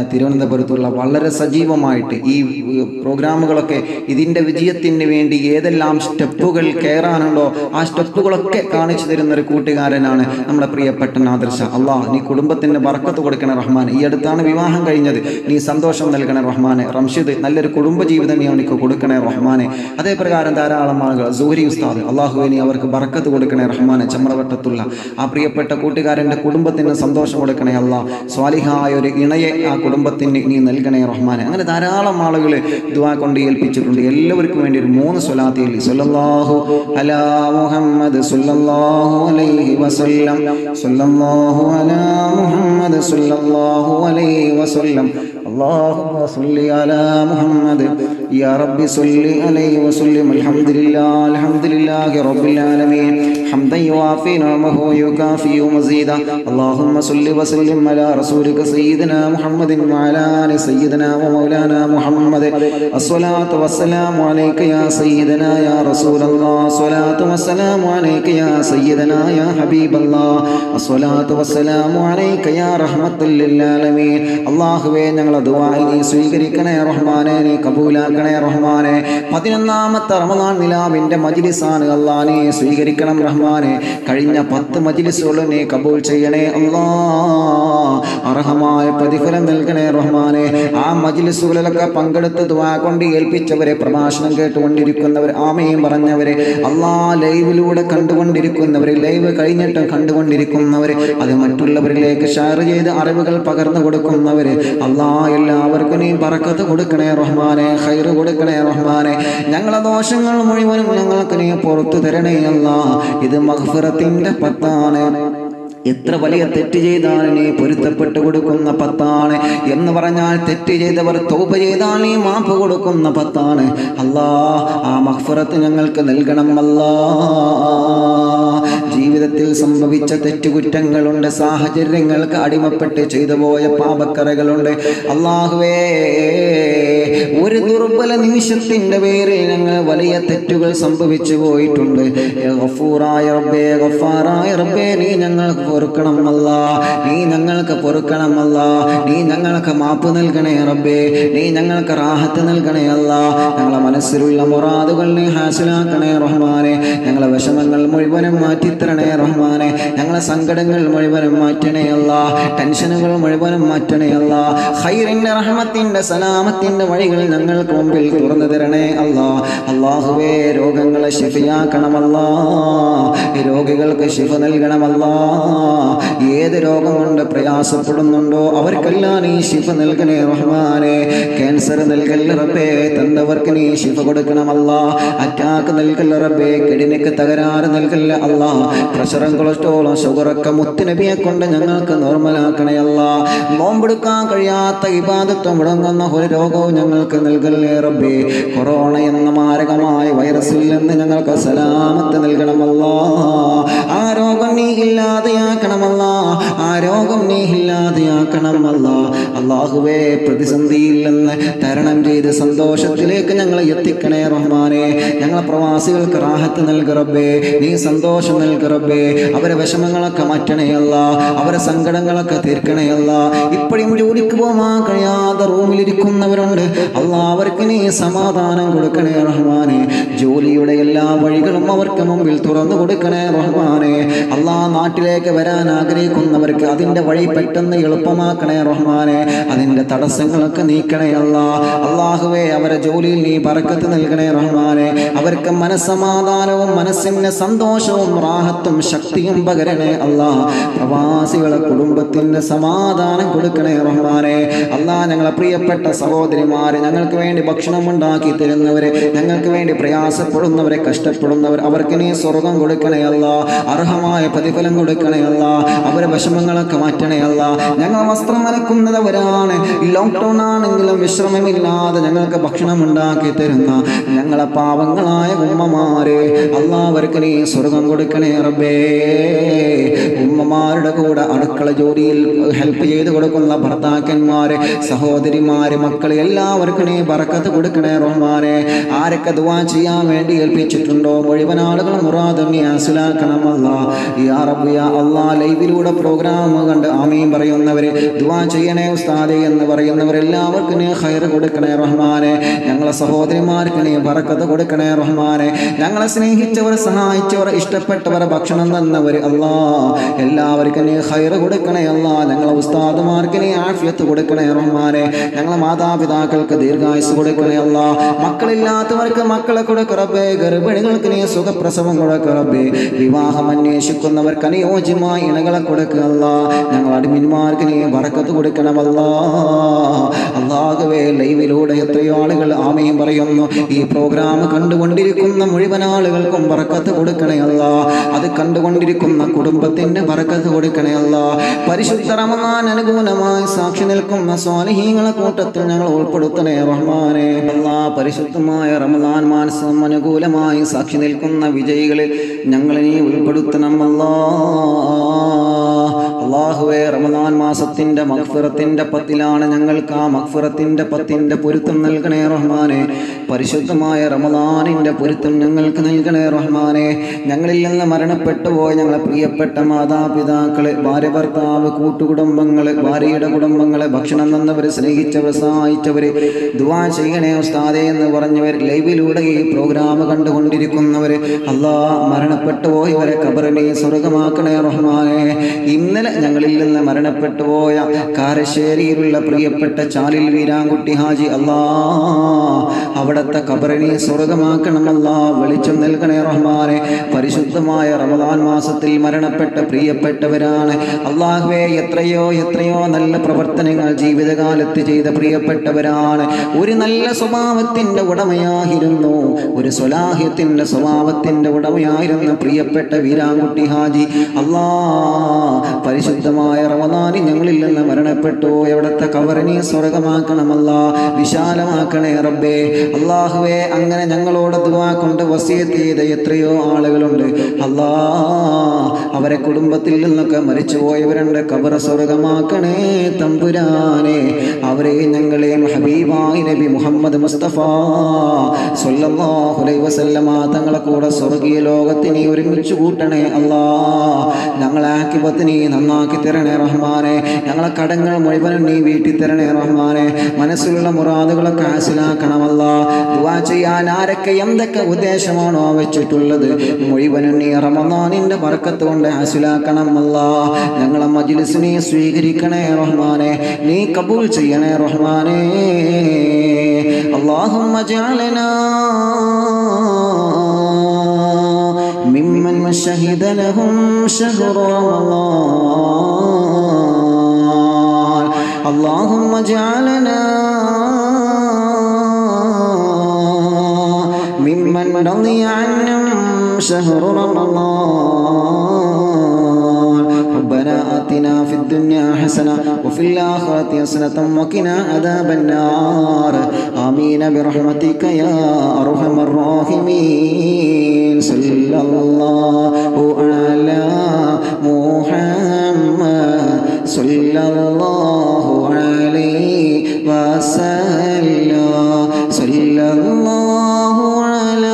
തിരുവനന്തപുരത്തുള്ള വളരെ സജീവമായിട്ട് ഈ ഏഹ്, പ്രോഗ്രാമുകളൊക്കെ ഇതിൻ്റെ വിജയത്തിന് വേണ്ടി ഏതെല്ലാം സ്റ്റെപ്പുകൾ കയറാനുണ്ടോ ആ സ്റ്റെപ്പുകളൊക്കെ കാണിച്ചു തരുന്ന ഒരു കൂട്ടുകാരനാണ് നമ്മുടെ പ്രിയപ്പെട്ട നാദർശ അള്ളാഹ് നീ കുടുംബത്തിന് ബർക്കത്ത് കൊടുക്കണേ റഹ്മാൻ ഈ അടുത്താണ് വിവാഹം കഴിഞ്ഞത് നീ സന്തോഷം നൽകണേ റഹ്മാനെ റംഷിദ് നല്ലൊരു കുടുംബജീവിതം നീ അവനിക്ക് കൊടുക്കണേ റഹ്മാനെ അതേ പ്രകാരം ധാരാളം ആളുകൾ സൂരി ഉസ്താദ് അള്ളാഹുവെ നീ അവർക്ക് ബർക്കത്ത് കൊടുക്കണേ റഹ്മാനെ ചമ്രവട്ടത്തുള്ള ആ പ്രിയപ്പെട്ട കൂട്ടുകാരൻ്റെ കുടുംബത്തിന് സന്തോഷം കൊടുക്കണേ അല്ലാ സ്വാലിഹായ ഒരു ഇണയെ ആ കുടുംബത്തിന് നീ നൽകണേ റഹ്മാനെ അങ്ങനെ ധാരാളം ആളുകൾ ദുആ കൊണ്ട് ഏൽപ്പിച്ചിട്ടുണ്ട് എല്ലാവർക്കും വേണ്ടി ഒരു മൂന്ന് സ്വലാത്തി ചൊല്ലി സല്ലല്ലാഹു അലാ മുഹമ്മദ് സല്ലല്ലാഹു അലൈഹി വസല്ലം സല്ലല്ലാഹു അലാ മുഹമ്മദ് സല്ലല്ലാഹു അലൈഹി വസല്ലം اللهم صل على محمد يا رب صل عليه وسلم الحمد لله الحمد لله رب العالمين حمدا يوافي نعمه ويكافي مزيدا اللهم صل وسلم على رسولك سيدنا محمد وعلى ال سيدنا ومولانا محمد الصلاة والسلام عليك يا سيدنا يا رسول الله الصلاة والسلام عليك يا سيدنا يا حبيب الله الصلاة والسلام عليك يا رحمة للعالمين അള്ളാഹുവേ ഞങ്ങളെ ദുആഇ നീ സ്വീകരിക്കണേ റഹ്മാനെ നീ കബൂലാക്കണേ റഹ്മാനെ പതിനൊന്നാമത്തെ റമദാൻ നിലാവിൻ്റെ മജ്ലിസാണ് അല്ലാ നീ സ്വീകരിക്കണം റഹ്മാനെ കഴിഞ്ഞ പത്ത് മജ്ലിസുകളും നീ കബൂൽ ചെയ്യണേ അല്ലാ അർഹമായ പ്രതിഫലം നൽകണേ റഹ്മാനെ ആ മജ്ലിസുകളിലൊക്കെ പങ്കെടുത്ത് ദുആ കൊണ്ട് ഏൽപ്പിച്ചവരെ പ്രഭാഷണം കേട്ടുകൊണ്ടിരിക്കുന്നവർ ആമയും പറഞ്ഞവരെ അല്ലാ ലൈവിലൂടെ കണ്ടുകൊണ്ടിരിക്കുന്നവരെ ലൈവ് കഴിഞ്ഞിട്ട് കണ്ടുകൊണ്ടിരിക്കുന്നവരെ അത് മറ്റുള്ളവരിലേക്ക് ഷെയർ ചെയ്ത് അറിവുകൾ പകർന്നു കൊടുക്കുന്നവര് അല്ലാ എല്ലാവർക്കും നീ പറക്കത്ത് കൊടുക്കണേ റഹ്മാനെ ഹൈറ് കൊടുക്കണേ റഹ്മാനെ ഞങ്ങളെ ദോഷങ്ങൾ മുഴുവനും ഞങ്ങൾക്ക് നീ പുറത്തു തരണേ അല്ല ഇത് മഹ്ഫിറത്തിന്റെ പത്താണ് എത്ര വലിയ തെറ്റ് ചെയ്താൽ നീ പൊരുത്തപ്പെട്ട് കൊടുക്കുന്ന പത്താണ് എന്ന് പറഞ്ഞാൽ തെറ്റ് ചെയ്തവർ തോപ ചെയ്താൽ നീ മാപ്പ് കൊടുക്കുന്ന പത്താണ് അല്ലാ ആ മഹ്ഫറത്ത് ഞങ്ങൾക്ക് നൽകണം അല്ലാ ജീവിതത്തിൽ സംഭവിച്ച തെറ്റുകുറ്റങ്ങളുണ്ട് സാഹചര്യങ്ങൾക്ക് അടിമപ്പെട്ട് ചെയ്തു പോയ പാപക്കറകളുണ്ട് അള്ളാഹുവേ ഒരു ദുർബല നിമിഷത്തിന്റെ പേരിൽ ഞങ്ങൾ വലിയ തെറ്റുകൾ സംഭവിച്ചു പോയിട്ടുണ്ട് ഗഫൂറായ റബ്ബേ ഗഫാറായ റബ്ബേ നീ ഞങ്ങൾക്ക് പൊറുക്കണം അല്ല നീ ഞങ്ങൾക്ക് പൊറുക്കണം അല്ല നീ ഞങ്ങൾക്ക് മാപ്പ് നൽകണേ റബ്ബേ നീ ഞങ്ങൾക്ക് റാഹത്ത് നൽകണേ അല്ല ഞങ്ങളെ മനസ്സിലുള്ള മുറാദുകൾ നീ ഹാസിലാക്കണേ റഹ്മാനെ ഞങ്ങളെ വിഷമങ്ങൾ മുഴുവനും മാറ്റിത്തരണേ റഹ്മാനെ ഞങ്ങളെ സങ്കടങ്ങൾ മുഴുവനും മാറ്റണേ അല്ല ടെൻഷനുകൾ മുഴുവനും മാറ്റണേ അല്ല ഹൈറിന്റെ റഹ്മത്തിന്റെ സലാമത്തിന്റെ വഴികൾ ഞങ്ങൾക്ക് മുമ്പിൽ തുറന്നു തരണേ അല്ല അള്ളാഹുവേ രോഗങ്ങളെ ശിഫിയാക്കണമല്ല രോഗികൾക്ക് ശിഫ നൽകണമല്ല ഏത് രോഗം കൊണ്ട് പ്രയാസപ്പെടുന്നുണ്ടോ അവർക്കെല്ലാം നീ ശിഫ നൽകണേ റഹ്മാനെ ക്യാൻസർ നൽകല്ല റബ്ബേ തന്നവർക്ക് നീ ശിഫ കൊടുക്കണമല്ല അറ്റാക്ക് നൽകല്ല റബ്ബേ കിടിനിക്ക് തകരാറ് നൽകല്ല അല്ല പ്രഷറും കൊളസ്ട്രോളും ഷുഗറൊക്കെ മുത്തുനബിയെ കൊണ്ട് ഞങ്ങൾക്ക് നോർമലാക്കണേ അല്ല നോമ്പെടുക്കാൻ കഴിയാത്ത ഇബാദത്വം മുടങ്ങുന്ന ഒരു രോഗവും ഞങ്ങൾക്ക് നൽകല്ലേ റബ്ബേ കൊറോണ എന്ന മാരകമായ വൈറസിൽ നിന്ന് ഞങ്ങൾക്ക് സലാമത്ത് നൽകണമല്ല ആ രോഗം നീ ഇല്ലാതെയാക്കണമല്ല ആ രോഗം നീ ഇല്ലാതെയാക്കണമല്ല അള്ളാഹുവേ പ്രതിസന്ധിയിൽ നിന്ന് തരണം ചെയ്ത് സന്തോഷത്തിലേക്ക് ഞങ്ങളെ എത്തിക്കണേ റഹ്മാനെ ഞങ്ങളെ പ്രവാസികൾക്ക് റാഹത്ത് നൽകറബേ നീ സന്തോഷം നൽകറബേ അവരെ വിഷമങ്ങളൊക്കെ മാറ്റണേയല്ല അവരെ സങ്കടങ്ങളൊക്കെ തീർക്കണേയല്ല ഇപ്പോഴും ജോലിക്ക് പോകാൻ കഴിയാതെ റൂമിലിരിക്കുന്നവരുണ്ട് അല്ലാ അവർക്ക് നീ സമാധാനം കൊടുക്കണേ റഹ്മാനെ ജോലിയുടെ എല്ലാ വഴികളും അവർക്ക് മുമ്പിൽ തുറന്നു കൊടുക്കണേ റഹ്മാനെ അല്ലാ നാട്ടിലേക്ക് വരാൻ ആഗ്രഹിക്കുന്നവർക്ക് അതിൻ്റെ വഴി പെട്ടെന്ന് എളുപ്പമാക്കണേ റഹ്മാനെ അതിൻ്റെ തടസ്സങ്ങളൊക്കെ നീക്കണേ അല്ല അള്ളാഹുവേ അവരെ ജോലിയിൽ നീ പറക്കത്ത് നൽകണേ റഹ്മാനെ അവർക്ക് മനസ്സമാധാനവും മനസ്സിന് സന്തോഷവും റാഹത്തും ശക്തിയും പകരണേ അല്ല പ്രവാസികളെ കുടുംബത്തിന് സമാധാനം കൊടുക്കണേ റഹ്മാനെ അല്ലാ ഞങ്ങളെ പ്രിയപ്പെട്ട സഹോദരിമാരെ ഞങ്ങൾക്ക് വേണ്ടി ഭക്ഷണം ഉണ്ടാക്കി തരുന്നവരെ ഞങ്ങൾക്ക് വേണ്ടി പ്രയാസപ്പെടുന്നവരെ കഷ്ടപ്പെടുന്നവർ അവർക്ക് നീ സ്വർഗം കൊടുക്കണേ അല്ല അർഹമായ പ്രതിഫലം കൊടുക്കണേ അല്ല അവരെ വിഷമങ്ങളൊക്കെ മാറ്റണേ അല്ല ഞങ്ങൾ വസ്ത്രം അലക്കുന്നവരാണ് ലോക്ക്ഡൗൺ ആണെങ്കിലും വിശ്രമമില്ലാതെ ഞങ്ങൾക്ക് ഭക്ഷണം ഉണ്ടാക്കി തരുന്ന ഞങ്ങളെ പാവങ്ങളായ ഉമ്മമാരെ അല്ലാ അവർക്ക് നീ സ്വർഗം കൊടുക്കണേ റബ്ബേ ഉമ്മമാരുടെ കൂടെ അടുക്കള ജോലിയിൽ ഹെൽപ്പ് ചെയ്ത് കൊടുക്കുന്ന ഭർത്താക്കന്മാര് സഹോദരിമാര് മക്കൾ എല്ലാവർക്കും നീ ബറക്കത്ത് കൊടുക്കണേ റഹ്മാനെ ആരൊക്കെ ദുവാ ചെയ്യാൻ വേണ്ടി ഏൽപ്പിച്ചിട്ടുണ്ടോ മുഴുവൻ ആളുകൾ മുറാദ് നീ മനസ്സിലാക്കണം അല്ല യാ റബ്ബ് യാ അല്ലാ ലൈവിലൂടെ പ്രോഗ്രാം കണ്ട് ആമീൻ പറയുന്നവര് ദുവാ ചെയ്യണേ ഉസ്താദെ എന്ന് പറയുന്നവരെല്ലാവർക്കും നീ ഹൈർ കൊടുക്കണേ റഹ്മാനെ ഞങ്ങളെ സഹോദരിമാർക്ക് നീ ബറക്കത്ത് കൊടുക്കണേ റഹ്മാനെ ഞങ്ങളെ സ്നേഹിച്ചവർ സഹായിച്ചവർ ഇഷ്ടപ്പെട്ടവർ ഭക്ഷണം തന്നവർ അല്ലാ എല്ലാവർക്കും നീ ഹൈർ കൊടുക്കണേ അല്ലാ ഞങ്ങളെ ഉസ്താദുമാർക്ക് നീ ആഫിയത്ത് കൊടുക്കണേ റഹ്മാനെ ഞങ്ങളെ മാതാപിതാക്കൾക്ക് ദീർഘായുസ് കൊടുക്കണേ അല്ലാ മക്കളില്ലാത്തവർക്ക് മക്കളെ കൊടുക്കറബേ ഗർഭിണികൾക്ക് നീ സുഖപ്രസവം കൊടുക്കറബേ വിവാഹം അന്വേഷിക്കുന്നവർക്ക് അനുയോജ്യമായ ഇണകളെ കൊടുക്കല്ല ഞങ്ങൾ അടിമിന്മാർക്ക് നീ വറക്കത്ത് കൊടുക്കണമല്ലാ അള്ളാഹുവേ ലൈവിലൂടെ എത്രയോ ആളുകൾ ആമയും പറയുന്നു ഈ പ്രോഗ്രാം കണ്ടുകൊണ്ടിരിക്കുന്ന മുഴുവൻ ആളുകൾക്കും വറക്കത്ത് കൊടുക്കണേ അല്ല അത് കണ്ടുകൊണ്ടിരിക്കുന്ന കുടുംബത്തിന്റെ വറക്കത്ത് കൊടുക്കണേ അല്ല പരിശുദ്ധ റമദാൻ അനുകൂലമായി സാക്ഷി നിൽക്കുന്ന സ്വാലിഹീങ്ങളെ കൂട്ടത്തിൽ ഞങ്ങൾ ഉൾപ്പെടുത്തണേ റഹ്മാനെ അല്ലാ പരിശുദ്ധമായ റമദാൻ മാനസം അനുകൂലമായി സാക്ഷി നിൽക്കുന്ന വിജയികളിൽ ഞങ്ങളെ നീ ഉൾപ്പെടുത്തണം അല്ലാ അള്ളാഹുവേ റമദാൻ മാസത്തിന്റെ മഗ്ഫിറത്തിന്റെ പത്തിലാണ് ഞങ്ങൾക്ക് ആ മഗ്ഫിറത്തിന്റെ പത്തിന്റെ പൊരുത്തം നൽകണേ റഹ്മാനെ പരിശുദ്ധമായ റമദാനിന്റെ പൊരുത്തം ഞങ്ങൾക്ക് നൽകണേ റഹ്മാനെ ഞങ്ങളിൽ നിന്ന് മരണപ്പെട്ടു പോയ ഞങ്ങളെ പ്രിയപ്പെട്ട മാതാപിതാക്കള് ഭാര്യ ഭർത്താവ് കൂട്ടുകുടുംബങ്ങള് ഭാര്യയുടെ കുടുംബങ്ങള് ഭക്ഷണം തന്നവര് സ്നേഹിച്ചവർ സഹായിച്ചവര് ദുവാ ചെയ്യണേ ഉസ്താദേ എന്ന് പറഞ്ഞവർ ലൈവിലൂടെ ഈ പ്രോഗ്രാം കണ്ടുകൊണ്ടിരിക്കുന്നവര് അല്ലാ മരണപ്പെട്ടു പോയവരെ കബറിനെ സ്വർഗമാക്കണേ റഹ്മാനെ ഇന്നലെ ഞങ്ങളിൽ നിന്ന് മരണപ്പെട്ടു പോയ കാരശ്ശേരിയിലുള്ള പ്രിയപ്പെട്ട ചാലിൽ വീരാൻകുട്ടി ഹാജി അല്ലാ അവിടത്തെ കബറിനെ സ്വർഗമാക്കണമല്ല വെളിച്ചം നൽകണേ റഹ്മാനെ പരിശുദ്ധമായ റമദാൻ മാസത്തിൽ മരണപ്പെട്ട പ്രിയപ്പെട്ടവരാണ് അള്ളാഹുവെ എത്രയോ എത്രയോ നല്ല പ്രവർത്തനങ്ങൾ ജീവിതകാലത്ത് ചെയ്ത പ്രിയപ്പെട്ടവരാണ് ഒരു നല്ല സ്വഭാവത്തിന്റെ ഉടമയായിരുന്നു ഒരു സ്വലാഹ്യത്തിന്റെ സ്വഭാവത്തിന്റെ ഉടമയായിരുന്ന പ്രിയപ്പെട്ട വീരാൻകുട്ടി ഹാജി അല്ലാ പരിശുദ്ധമായ റമദാനി ഞങ്ങളിൽ നിന്ന് മരണപ്പെട്ടു എവിടത്തെ കവറിനെ സ്വർഗമാക്കണമല്ല വിശാലമാക്കണേ റബ്ബേ അള്ളാഹുവേ അങ്ങനെ ഞങ്ങളോട് ദുവാ കൊണ്ട് വസിയത്ത് ചെയ്ത എത്രയോ ആളുകളുണ്ട് അല്ലാ അവരെ കുടുംബത്തിൽ നിന്നൊക്കെ മരിച്ചു പോയവരുണ്ട് കബറ സ്വർഗമാക്കണേ തമ്പുരാനെ അവരെ ഞങ്ങളെയും ഹബീബായി നബി മുഹമ്മദ് മുസ്തഫ സല്ലല്ലാഹു അലൈഹി വസല്ലമ തങ്ങളെ കൂടെ സ്വർഗീയ ലോകത്തിനെ ഒരുമിച്ച് കൂട്ടണേ അല്ലാ ഞങ്ങളെ ആക്കിപത്തിനെ നന്നാക്കി തരണേ റഹ്മാനെ ഞങ്ങളെ കടങ്ങൾ മുഴുവനും നീ വീട്ടി തരണേ റഹ്മാനെ മനസ്സിലുള്ള മുറാദുകളൊക്കെ ഹാസിലാക്കണമല്ല ദുവാ ചെയ്യാൻ ആരൊക്കെ എന്തൊക്കെ ഉദ്ദേശമാണോ വെച്ചിട്ടുള്ളത് മുഴുവനും നീ റമദാനിന്റെ ബർക്കത്ത് കൊണ്ട് ഹാസിലാക്കണമല്ല ഞങ്ങളെ മജ്ലിസിനെ സ്വീകരിക്കണേ റഹ്മാനെ നീ കബൂൽ ചെയ്യണേ റഹ്മാനെ اللهم اجعلنا ممن شهد لهم شهر رمضان اللهم اجعلنا ممن رضي عنهم شهر رمضان ربنا آتنا في الدنيا حسنة وفي الآخرة حسنة وقنا عذاب النار آمين برحمتك يا أرحم الراحمين صلى الله على محمد صلى الله عليه وسلم صلى الله على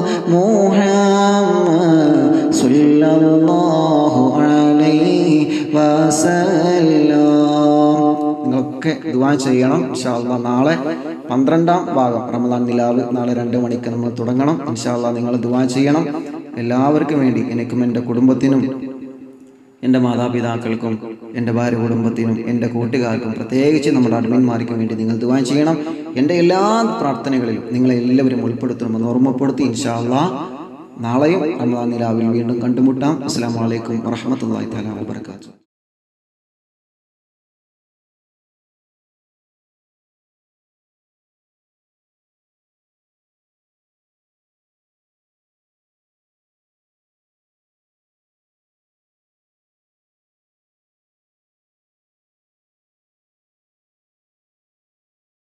محمد صلى الله عليه وسلم നിങ്ങളൊക്കെ ദുവാ ചെയ്യണം ഇൻഷാല്ല നാളെ പന്ത്രണ്ടാം ഭാഗം റമദാൻ നിലാവ് നാളെ രണ്ട് മണിക്ക് നമ്മൾ തുടങ്ങണം ഇൻഷാല്ല നിങ്ങൾ ദുവാ ചെയ്യണം എല്ലാവർക്കും വേണ്ടി എനിക്കും എൻ്റെ കുടുംബത്തിനും എൻ്റെ മാതാപിതാക്കൾക്കും എൻ്റെ ഭാര്യ കുടുംബത്തിനും എൻ്റെ കൂട്ടുകാർക്കും പ്രത്യേകിച്ച് നമ്മുടെ അഡ്മിന്മാർക്കും വേണ്ടി നിങ്ങൾ ദുവാ ചെയ്യണം എൻ്റെ എല്ലാ പ്രാർത്ഥനകളിലും നിങ്ങളെ എല്ലാവരും ഉൾപ്പെടുത്തണമെന്ന് ഓർമ്മപ്പെടുത്തി ഇൻഷാല്ല നാളെയും റമദാൻ നിലാവിൽ വീണ്ടും കണ്ടുമുട്ടാം അസ്സാം വലൈക്കും വറഹമത്തല്ലാ തല വാബർക്കാത്തു